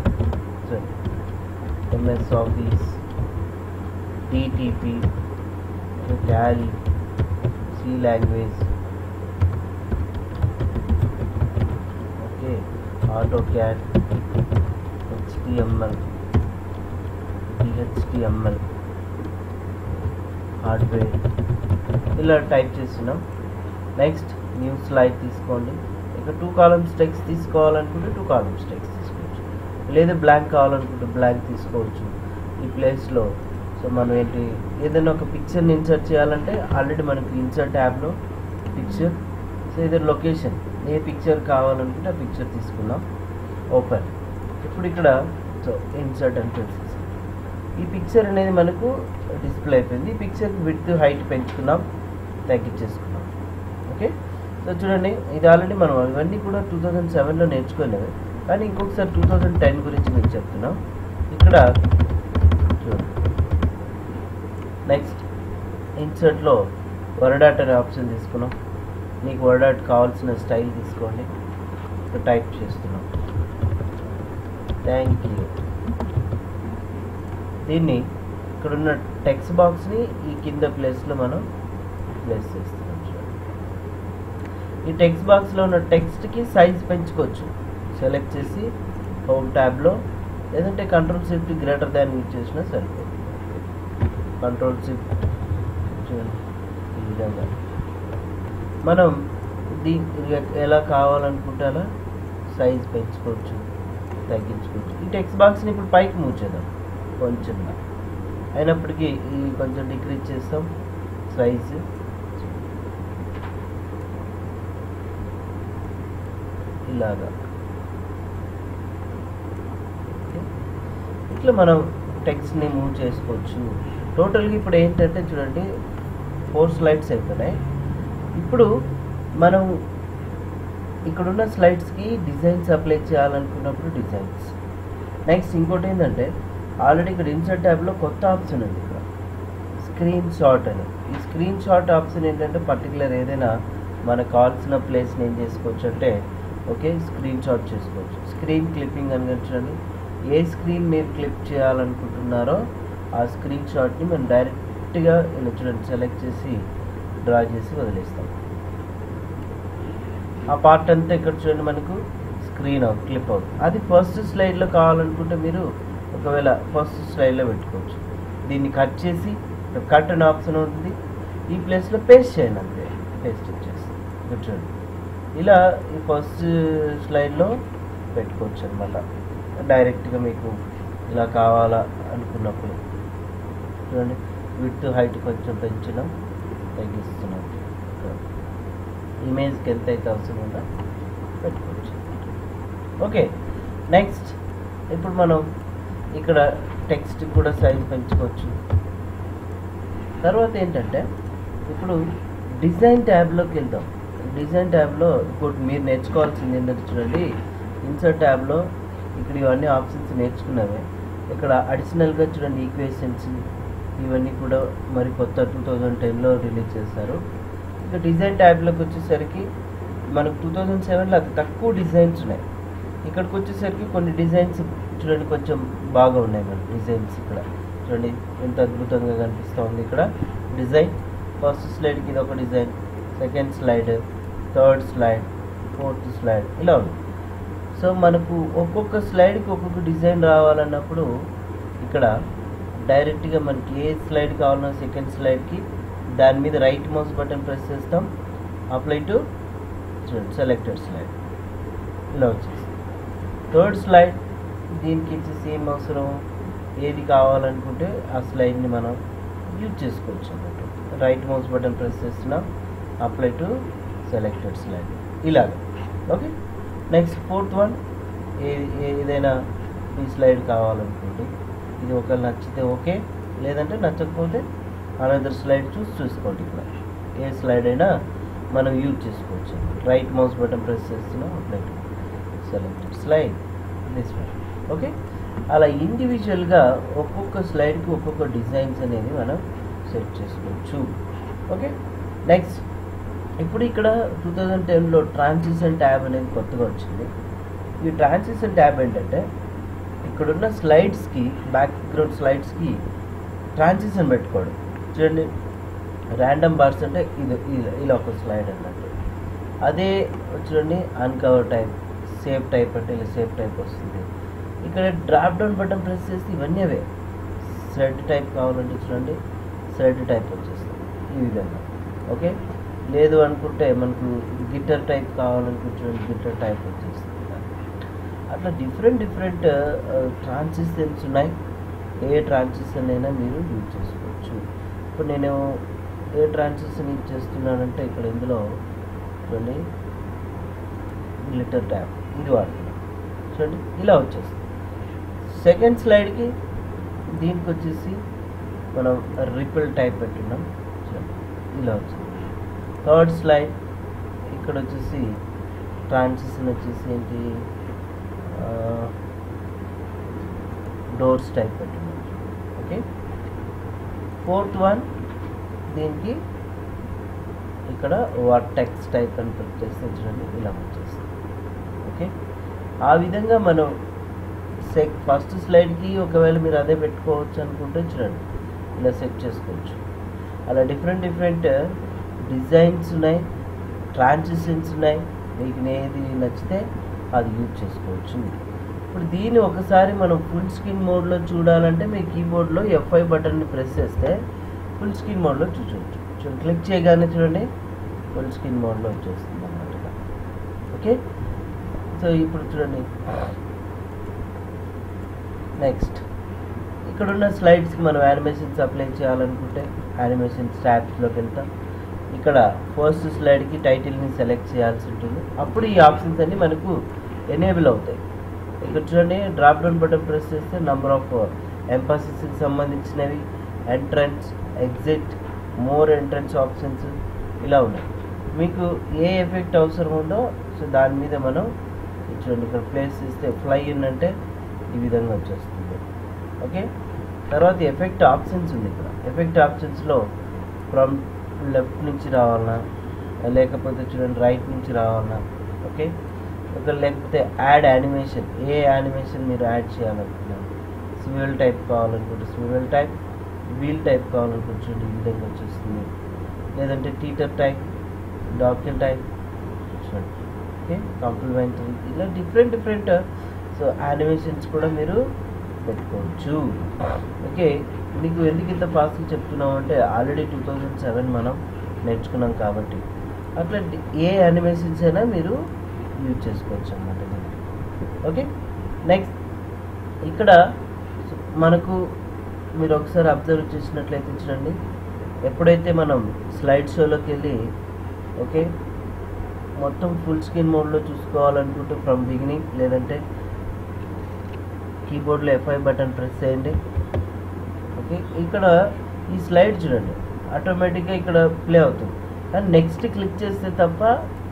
MS office DTP Tally C language okay AutoCAD HTML DHTML hardware ఇలా టైప్ చేస్తున్నాం నెక్స్ట్ న్యూ స్లైడ్ తీసుకోండి ఇక్కడ టూ కాలమ్స్ టెక్స్ట్ తీసుకోవాలనుకుంటే టూ కాలమ్స్ టెక్స్ట్ తీసుకోవచ్చు లేదా బ్లాంక్ కావాలనుకుంటే బ్లాంక్ తీసుకోవచ్చు ఈ ప్లేస్లో సో మనం ఏంటి ఏదైనా ఒక పిక్చర్ని ఇన్సర్ట్ చేయాలంటే ఆల్రెడీ మనకి ఇన్సర్ట్ ట్యాబ్లో పిక్చర్ సో ఇది లొకేషన్ ఏ పిక్చర్ కావాలనుకుంటే ఆ పిక్చర్ తీసుకున్నాం ఓపెన్ ఇప్పుడు ఇక్కడ సో ఇన్సర్ట్ అని తెలిసేసి ఈ పిక్చర్ అనేది మనకు డిస్ప్లే అయిపోయింది ఈ పిక్చర్ విత్ హైట్ పెంచుకున్నాం తగ్గించేసుకున్నాం ఓకే సో చూడండి ఇది ఆల్రెడీ మనం ఇవన్నీ కూడా టూ థౌజండ్ సెవెన్లో నేర్చుకోలేవు కానీ ఇంకొకసారి టూ థౌజండ్ టెన్ గురించి మీకు చెప్తున్నాం ఇక్కడ చూడండి నెక్స్ట్ ఇన్సర్ట్లో వర్డాట్ అనే ఆప్షన్ తీసుకున్నాం మీకు వర్డాట్ కావాల్సిన స్టైల్ తీసుకోండి ఇక్కడ టైప్ చేస్తున్నాం థ్యాంక్ యూ దీన్ని ఇక్కడ ఉన్న టెక్స్ట్ బాక్స్ని ఈ కింద ప్లేస్లో మనం ప్లేస్ చేస్తున్నాం చూడండి ఈ టెక్స్ట్ బాక్స్లో ఉన్న టెక్స్ట్కి సైజ్ పెంచుకోవచ్చు సెలెక్ట్ చేసి హోమ్ ట్యాబ్లో లేదంటే control shift greater than use చేసినా సరిపోతుంది కంట్రోల్ షిఫ్ట్ చూడండి ఈ విధంగా మనం దీ ఎలా కావాలనుకుంటే అలా సైజ్ పెంచుకోవచ్చు తగ్గించుకోవచ్చు ఈ టెక్స్ట్ బాక్స్ని ఇప్పుడు పైకి మూవ్ చేద్దాం కొంచెం అయినప్పటికీ ఈ కొంచెం డిక్రీజ్ చేస్తాం సైజ్ ఇలాగా ఓకే. ఇట్లా మనం టెక్స్ట్ని మూవ్ చేసుకోవచ్చు టోటల్గా ఇప్పుడు ఏంటంటే చూడండి ఫోర్ స్లైడ్స్ అయిపోయినాయి ఇప్పుడు మనం ఇక్కడున్న స్లైడ్స్కి డిజైన్స్ అప్లై చేయాలనుకున్నప్పుడు డిజైన్స్ నెక్స్ట్ ఇంకోటి ఏంటంటే ఆల్రెడీ ఇక్కడ ఇన్సర్ట్ ట్యాబ్లో కొత్త ఆప్షన్ ఉంది ఇక్కడ స్క్రీన్ షాట్ అని ఈ స్క్రీన్ షాట్ ఆప్షన్ ఏంటంటే పర్టికులర్ ఏదైనా మనకు కావాల్సిన ప్లేస్ని ఏం చేసుకోవచ్చు అంటే ఓకే స్క్రీన్ షాట్ చేసుకోవచ్చు స్క్రీన్ క్లిప్పింగ్ అని చూడండి ఏ స్క్రీన్ మీరు క్లిప్ చేయాలనుకుంటున్నారో ఆ స్క్రీన్ షాట్ని మనం డైరెక్ట్గా ఇలా చూడండి సెలెక్ట్ చేసి డ్రా చేసి వదిలేస్తాం ఆ పార్ట్ అంతా ఇక్కడ చూడండి మనకు స్క్రీన్ అవుట్ క్లిప్ అవుట్ అది ఫస్ట్ స్లైడ్లో కావాలనుకుంటే మీరు ఒకవేళ ఫస్ట్ స్లైడ్లో పెట్టుకోవచ్చు దీన్ని కట్ చేసి కట్ అనే ఆప్షన్ ఉంటుంది ఈ ప్లేస్లో పేస్ట్ చేయండి అంతే పేస్ట్ వచ్చేసి ఇక్కడ చూడండి ఇలా ఈ ఫస్ట్ స్లైడ్లో పెట్టుకోవచ్చు అనమాట డైరెక్ట్గా మీకు ఇలా కావాలా అనుకున్నప్పుడు చూడండి విత్ హైట్ కొంచెం పెంచడం తగ్గిస్తున్నాం ఇమేజ్కి ఎంత అయితే అవసరం ఉందో పెట్టుకోవచ్చు ఓకే నెక్స్ట్ ఇప్పుడు మనం ఇక్కడ టెక్స్ట్ కూడా సైజ్ పెంచుకోవచ్చు తర్వాత ఏంటంటే ఇప్పుడు డిజైన్ ట్యాబ్లోకి వెళ్దాం డిజైన్ ట్యాబ్లో ఇంకోటి మీరు నేర్చుకోవాల్సింది ఏంటంటే చూడండి ఇన్సర్ట్ ట్యాబ్లో ఇక్కడ ఇవన్నీ ఆప్షన్స్ నేర్చుకున్నవే ఇక్కడ అడిషనల్గా చూడండి ఈక్వేషన్స్ ఇవన్నీ కూడా మరి కొత్త టూ థౌజండ్ టెన్లో రిలీజ్ చేస్తారు ఇక డిజైన్ ట్యాబ్లోకి వచ్చేసరికి మనకు టూ థౌజండ్ సెవెన్లో అతి తక్కువ డిజైన్స్ ఉన్నాయి ఇక్కడికి వచ్చేసరికి కొన్ని డిజైన్స్ చూడండి కొంచెం బాగా ఉన్నాయి మన డిజైన్స్ ఇక్కడ చూడండి ఎంత అద్భుతంగా కనిపిస్తూ ఉంది ఇక్కడ డిజైన్ ఫస్ట్ స్లైడ్కి ఇది ఒక design second slide third slide fourth slide ఇలా ఉంది సో మనకు ఒక్కొక్క స్లైడ్కి ఒక్కొక్క డిజైన్ రావాలన్నప్పుడు ఇక్కడ డైరెక్ట్గా మనకి ఏ స్లైడ్ కావాలన్నా సెకండ్ స్లైడ్కి దాని మీద రైట్ మౌస్ బటన్ ప్రెస్ చేస్తాం అప్లై టు చూడండి సెలెక్టెడ్ స్లైడ్ ఇలా వచ్చేసి థర్డ్ స్లైడ్ దీనికి వచ్చేసి ఏం అవసరం ఏది కావాలనుకుంటే ఆ స్లైడ్ని మనం యూజ్ చేసుకోవచ్చు అన్నట్టు రైట్ మౌస్ బటన్ ప్రెస్ చేస్తున్నాం అప్లై టు సెలెక్టెడ్ స్లైడ్ ఇలాగ ఓకే నెక్స్ట్ ఫోర్త్ వన్ ఏ ఏదైనా ఈ స్లైడ్ కావాలనుకోండి ఇది ఒకవేళ నచ్చితే ఓకే లేదంటే నచ్చకపోతే అనదర్ స్లైడ్ చూసి చూసుకోండి ఇక్కడ ఏ స్లైడ్ అయినా మనం యూజ్ చేసుకోవచ్చు రైట్ మౌస్ బటన్ ప్రెస్ చేస్తున్నాం apply to selected slide this one okay అలా ఇండివిజువల్గా ఒక్కొక్క స్లైడ్కి ఒక్కొక్క డిజైన్స్ అనేది మనం సెట్ చేసుకోవచ్చు ఓకే నెక్స్ట్ ఇప్పుడు ఇక్కడ టూ థౌజండ్ టెన్లో ట్రాన్సిషన్ ట్యాబ్ అనేది కొత్తగా వచ్చింది ఈ ట్రాన్సిషన్ ట్యాబ్ ఏంటంటే ఇక్కడున్న స్లైడ్స్కి బ్యాక్గ్రౌండ్ స్లైడ్స్కి ట్రాన్సిషన్ పెట్టుకోవడం చూడండి ర్యాండమ్ బార్స్ అంటే ఇది ఇలా ఇలా ఒక స్లైడ్ అన్నట్టు అదే చూడండి అన్కవర్ టైప్ సేఫ్ టైప్ అంటే ఇలా సేఫ్ టైప్ వస్తుంది ఇక్కడ డ్రాప్ డౌన్ బటన్ ప్రెస్ చేస్తే ఇవన్నీ అవే థ్రెడ్ టైప్ కావాలంటే చూడండి థ్రెడ్ టైప్ వచ్చేస్తుంది ఈ విధంగా ఓకే లేదు అనుకుంటే మనకు గిట్టర్ టైప్ కావాలనుకుంటే చూడండి గిట్టర్ టైప్ వచ్చేస్తుంది అట్లా డిఫరెంట్ డిఫరెంట్ ట్రాన్సిషన్స్ ఉన్నాయి ఏ ట్రాన్సిషన్ అయినా మీరు యూజ్ చేసుకోవచ్చు ఇప్పుడు నేను ఏ ట్రాన్సిషన్ యూజ్ చేస్తున్నానంటే ఇక్కడ ఇందులో చూడండి గ్లిటర్ ట్యాప్ ఇది వాడుతున్నాను చూడండి ఇలా వచ్చేస్తుంది సెకండ్ స్లైడ్కి దీనికి వచ్చేసి మనం రిపిల్ టైప్ పెట్టున్నాం చూడండి ఇలా వచ్చింది థర్డ్ స్లైడ్ ఇక్కడ వచ్చేసి ట్రాన్సిషన్ వచ్చేసి ఏంటి డోర్స్ టైప్ పెట్టున్నాం ఓకే ఫోర్త్ వన్ దీనికి ఇక్కడ వర్టెక్స్ టైప్ అని పెట్టేస్తే చూడండి ఇలా వచ్చేస్తుంది ఓకే ఆ విధంగా మనం సెక్ ఫస్ట్ స్లైడ్కి ఒకవేళ మీరు అదే పెట్టుకోవచ్చు అనుకుంటే చూడండి ఇలా సెట్ చేసుకోవచ్చు అలా డిఫరెంట్ డిఫరెంట్ డిజైన్స్ ఉన్నాయి ట్రాన్సిషన్స్ ఉన్నాయి మీకు ఏది నచ్చితే అది యూజ్ చేసుకోవచ్చు ఇప్పుడు దీన్ని ఒకసారి మనం ఫుల్ స్క్రీన్ మోడ్లో చూడాలంటే మీ కీబోర్డ్లో ఎఫ్ఐ బటన్ని ప్రెస్ చేస్తే ఫుల్ స్క్రీన్ మోడ్లో చూడవచ్చు చూడండి క్లిక్ చేయగానే చూడండి ఫుల్ స్క్రీన్ మోడ్లో వచ్చేస్తుంది అన్నమాట ఓకే సో ఇప్పుడు చూడండి నెక్స్ట్ ఇక్కడ ఉన్న స్లైడ్స్కి మనం యానిమేషన్స్ అప్లై చేయాలనుకుంటే యానిమేషన్ స్టాప్స్లోకి వెళ్తాం ఇక్కడ ఫస్ట్ స్లైడ్కి టైటిల్ని సెలెక్ట్ చేయాల్సి ఉంటుంది అప్పుడు ఈ ఆప్షన్స్ అన్నీ మనకు ఎనేబుల్ అవుతాయి ఇక్కడ చూడండి డ్రాప్ డౌన్ బటన్ ప్రెస్ చేస్తే నంబర్ ఆఫ్ ఎంపాసిస్కి సంబంధించినవి entrance exit more entrance options ఇలా ఉన్నాయి మీకు ఏ ఎఫెక్ట్ అవసరం ఉందో సో దాని మీద మనం చూడండి ఇక్కడ ప్లేస్ చేస్తే ఫ్లై అంటే ఈ విధంగా వచ్చేస్తుంది ఓకే తర్వాత ఎఫెక్ట్ ఆప్షన్స్ ఉంది ఇక్కడ ఎఫెక్ట్ ఆప్షన్స్లో ఫ్రమ్ లెఫ్ట్ నుంచి రావాలన్నా లేకపోతే చూడండి రైట్ నుంచి రావాలన్నా ఓకే ఒక లేకపోతే యాడ్ యానిమేషన్ ఏ యానిమేషన్ మీరు యాడ్ చేయాలనుకున్నారు స్వివెల్ టైప్ కావాలనుకుంటే స్వివెల్ టైప్ వీల్ టైప్ కావాలనుకుంటే చూడండి ఈ విధంగా వచ్చేస్తుంది లేదంటే టీటర్ టైప్ డాక్యుమెంట్ టైప్ చూడండి ఓకే కాంప్లిమెంటరీ ఇలా డిఫరెంట్ డిఫరెంట్ సో యానిమేషన్స్ కూడా మీరు పెట్టుకోవచ్చు ఓకే నీకు ఎందుకు ఇంత ఫాస్ట్గా చెప్తున్నాం అంటే ఆల్రెడీ టూ థౌజండ్ సెవెన్ మనం నేర్చుకున్నాం కాబట్టి అట్లా ఏ యానిమేషన్స్ అయినా మీరు యూజ్ చేసుకోవచ్చు అన్నమాట ఓకే నెక్స్ట్ ఇక్కడ మనకు మీరు ఒకసారి అబ్జర్వ్ చేసినట్లయితే చూడండి ఎప్పుడైతే మనం స్లైడ్ షోలోకి వెళ్ళి ఓకే మొత్తం ఫుల్ స్క్రీన్ మోడ్లో చూసుకోవాలనుకుంటే ఫ్రమ్ బిగినింగ్ లేదంటే కీబోర్డ్లో ఎఫ్ఐ బటన్ ప్రెస్ చేయండి ఓకే ఇక్కడ ఈ స్లైడ్ చూడండి ఆటోమేటిక్గా ఇక్కడ ప్లే అవుతుంది కానీ నెక్స్ట్ క్లిక్ చేస్తే తప్ప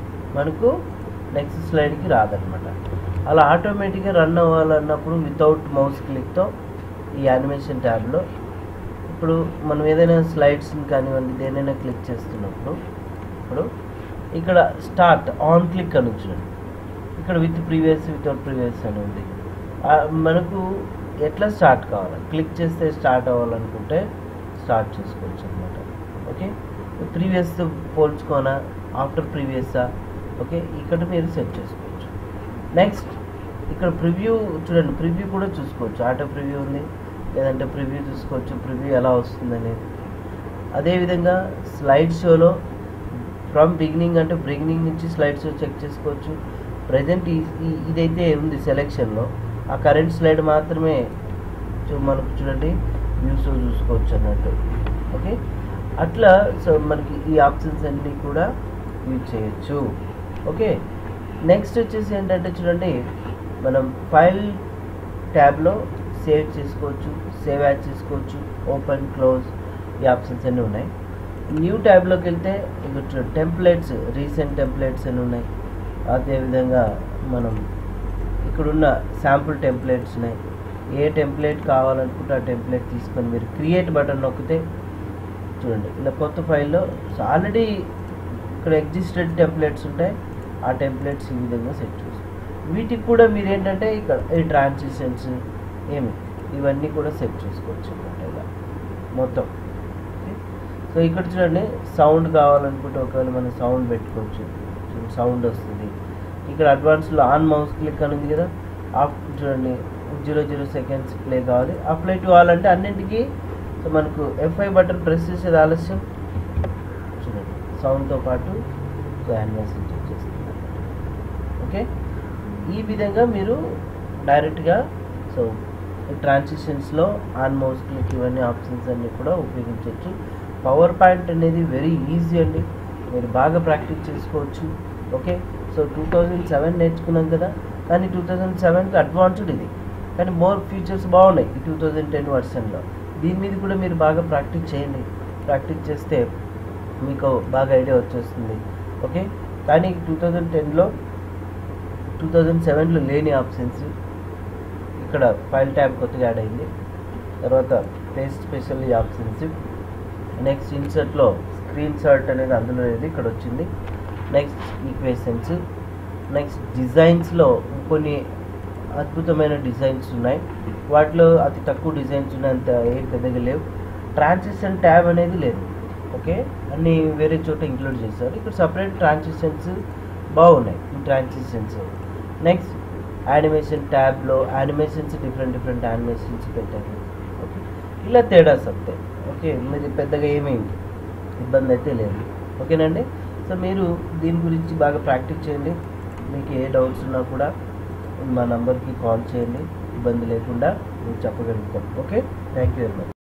మనకు నెక్స్ట్ స్లైడ్కి రాదనమాట అలా ఆటోమేటిక్గా రన్ అవ్వాలన్నప్పుడు వితౌట్ మౌస్ క్లిక్తో ఈ యానిమేషన్ ట్యాబ్లో ఇప్పుడు మనం ఏదైనా స్లైడ్స్ని కానివ్వండి దేనైనా క్లిక్ చేస్తున్నప్పుడు ఇప్పుడు ఇక్కడ స్టార్ట్ ఆన్ క్లిక్ అని చూడండి ఇక్కడ విత్ ప్రీవియస్ వితౌట్ ప్రీవియస్ అని ఉంది ఆ, మనకు ఎట్లా స్టార్ట్ కావాలి క్లిక్ చేస్తే స్టార్ట్ అవ్వాలనుకుంటే స్టార్ట్ చేసుకోవచ్చు అనమాట ఓకే ప్రీవియస్ పోల్చుకోనా ఆఫ్టర్ ప్రీవియసా ఓకే ఇక్కడ మీరు సెట్ చేసుకోవచ్చు నెక్స్ట్ ఇక్కడ ప్రివ్యూ చూడండి ప్రివ్యూ కూడా చూసుకోవచ్చు ఆటో ప్రివ్యూ ఉంది లేదంటే ప్రివ్యూ చూసుకోవచ్చు ప్రివ్యూ ఎలా వస్తుంది అనేది అదేవిధంగా స్లైడ్ షోలో ఫ్రమ్ బిగినింగ్ అంటే బిగినింగ్ నుంచి స్లైడ్ షో చెక్ చేసుకోవచ్చు ప్రజెంట్ ఇదైతే ఉంది సెలెక్షన్లో ఆ కరెంట్ స్లైడ్ మాత్రమే చూ- మనకు చూడండి వ్యూస్ చూసుకోవచ్చు అన్నట్టు ఓకే అట్లా సో మనకి ఈ ఆప్షన్స్ అన్నీ కూడా యూజ్ చేయొచ్చు ఓకే నెక్స్ట్ వచ్చేసి ఏంటంటే చూడండి మనం ఫైల్ ట్యాబ్లో సేవ్ చేసుకోవచ్చు సేవ్ యాడ్ చేసుకోవచ్చు ఓపెన్ క్లోజ్ ఈ ఆప్షన్స్ అన్నీ ఉన్నాయి న్యూ ట్యాబ్లోకి వెళ్తే ఇక్కడ టెంప్లెట్స్ రీసెంట్ టెంప్లెట్స్ అని ఉన్నాయి అదేవిధంగా మనం ఇక్కడున్న శాంపుల్ టెంప్లెట్స్ ఉన్నాయి ఏ టెంప్లెట్ కావాలనుకుంటే ఆ టెంప్లెట్ తీసుకొని మీరు క్రియేట్ బటన్ నొక్కితే చూడండి ఇలా కొత్త ఫైల్లో ఆల్రెడీ ఇక్కడ ఎగ్జిస్టెడ్ టెంప్లెట్స్ ఉంటాయి ఆ టెంప్లెట్స్ ఈ విధంగా సెట్ చేసుకో వీటికి కూడా మీరు ఏంటంటే ఇక్కడ ఈ ట్రాన్సిషన్స్ ఏమి ఇవన్నీ కూడా సెట్ చేసుకోవచ్చు అనమాట ఇలా మొత్తం ఓకే సో ఇక్కడ చూడండి సౌండ్ కావాలనుకుంటే ఒకవేళ మనం సౌండ్ పెట్టుకోవచ్చు చూడండి సౌండ్ వస్తుంది ఇక్కడ అడ్వాన్స్లో ఆన్ మౌస్ క్లిక్ అని ఉంది కదా ఆఫ్ చూడండి జీరో జీరో సెకండ్స్ ప్లే కావాలి అప్లై టు ఆల్ అంటే అన్నింటికి సో మనకు ఎఫ్ఐ బటన్ ప్రెస్ చేసేది ఆలస్యం చూడండి సౌండ్తో పాటు సో యానిమేషన్ చేస్తుంది ఓకే ఈ విధంగా మీరు డైరెక్ట్గా సో ట్రాన్సిషన్స్లో ఆల్మోస్ట్ మీకు ఇవన్నీ ఆప్షన్స్ అన్నీ కూడా ఉపయోగించవచ్చు పవర్ పాయింట్ అనేది వెరీ ఈజీ అండి మీరు బాగా ప్రాక్టీస్ చేసుకోవచ్చు okay so two thousand seven నేర్చుకున్నాం కదా కానీ టూ థౌజండ్ సెవెన్కి అడ్వాన్స్డ్ ఇది కానీ మోర్ ఫీచర్స్ బాగున్నాయి ఈ టూ థౌజండ్ టెన్ వర్షన్లో దీని మీద కూడా మీరు బాగా ప్రాక్టీస్ చేయండి ప్రాక్టీస్ చేస్తే మీకు బాగా ఐడియా వచ్చేస్తుంది ఓకే కానీ టూ థౌజండ్ టెన్లో టూ థౌజండ్ సెవెన్లో లేని ఆప్షన్స్ ఇక్కడ ఫైల్ ట్యాబ్ కొత్తగా యాడ్ అయింది తర్వాత పేస్ట్ స్పెషల్ ఈ ఆప్షన్స్ నెక్స్ట్ ఇన్సర్ట్లో స్క్రీన్ షాట్ అనేది అందులో లేదు ఇక్కడ వచ్చింది నెక్స్ట్ ఈక్వేషన్స్ నెక్స్ట్ డిజైన్స్లో కొన్ని అద్భుతమైన డిజైన్స్ ఉన్నాయి వాటిలో అతి తక్కువ డిజైన్స్ ఉన్నంత ఏం పెద్దగా లేవు ట్రాన్సిషన్ ట్యాబ్ అనేది లేదు ఓకే అన్ని వేరే చోట ఇంక్లూడ్ చేశారు ఇక్కడ సపరేట్ ట్రాన్సిషన్స్ బాగున్నాయి ఈ ట్రాన్సిషన్స్ నెక్స్ట్ యానిమేషన్ ట్యాబ్లో యానిమేషన్స్ డిఫరెంట్ డిఫరెంట్ యానిమేషన్స్ పెట్టారు ఓకే ఇలా తేడాస్ వస్తాయి ఓకే మీరు పెద్దగా ఏమీ ఇబ్బంది అయితే లేదు ఓకేనండి సో మీరు దీని గురించి బాగా ప్రాక్టీస్ చేయండి మీకు ఏ డౌట్స్ ఉన్నా కూడా మా నంబర్కి కాల్ చేయండి ఇబ్బంది లేకుండా మేము చెప్పగలుగుతాం okay thank you very much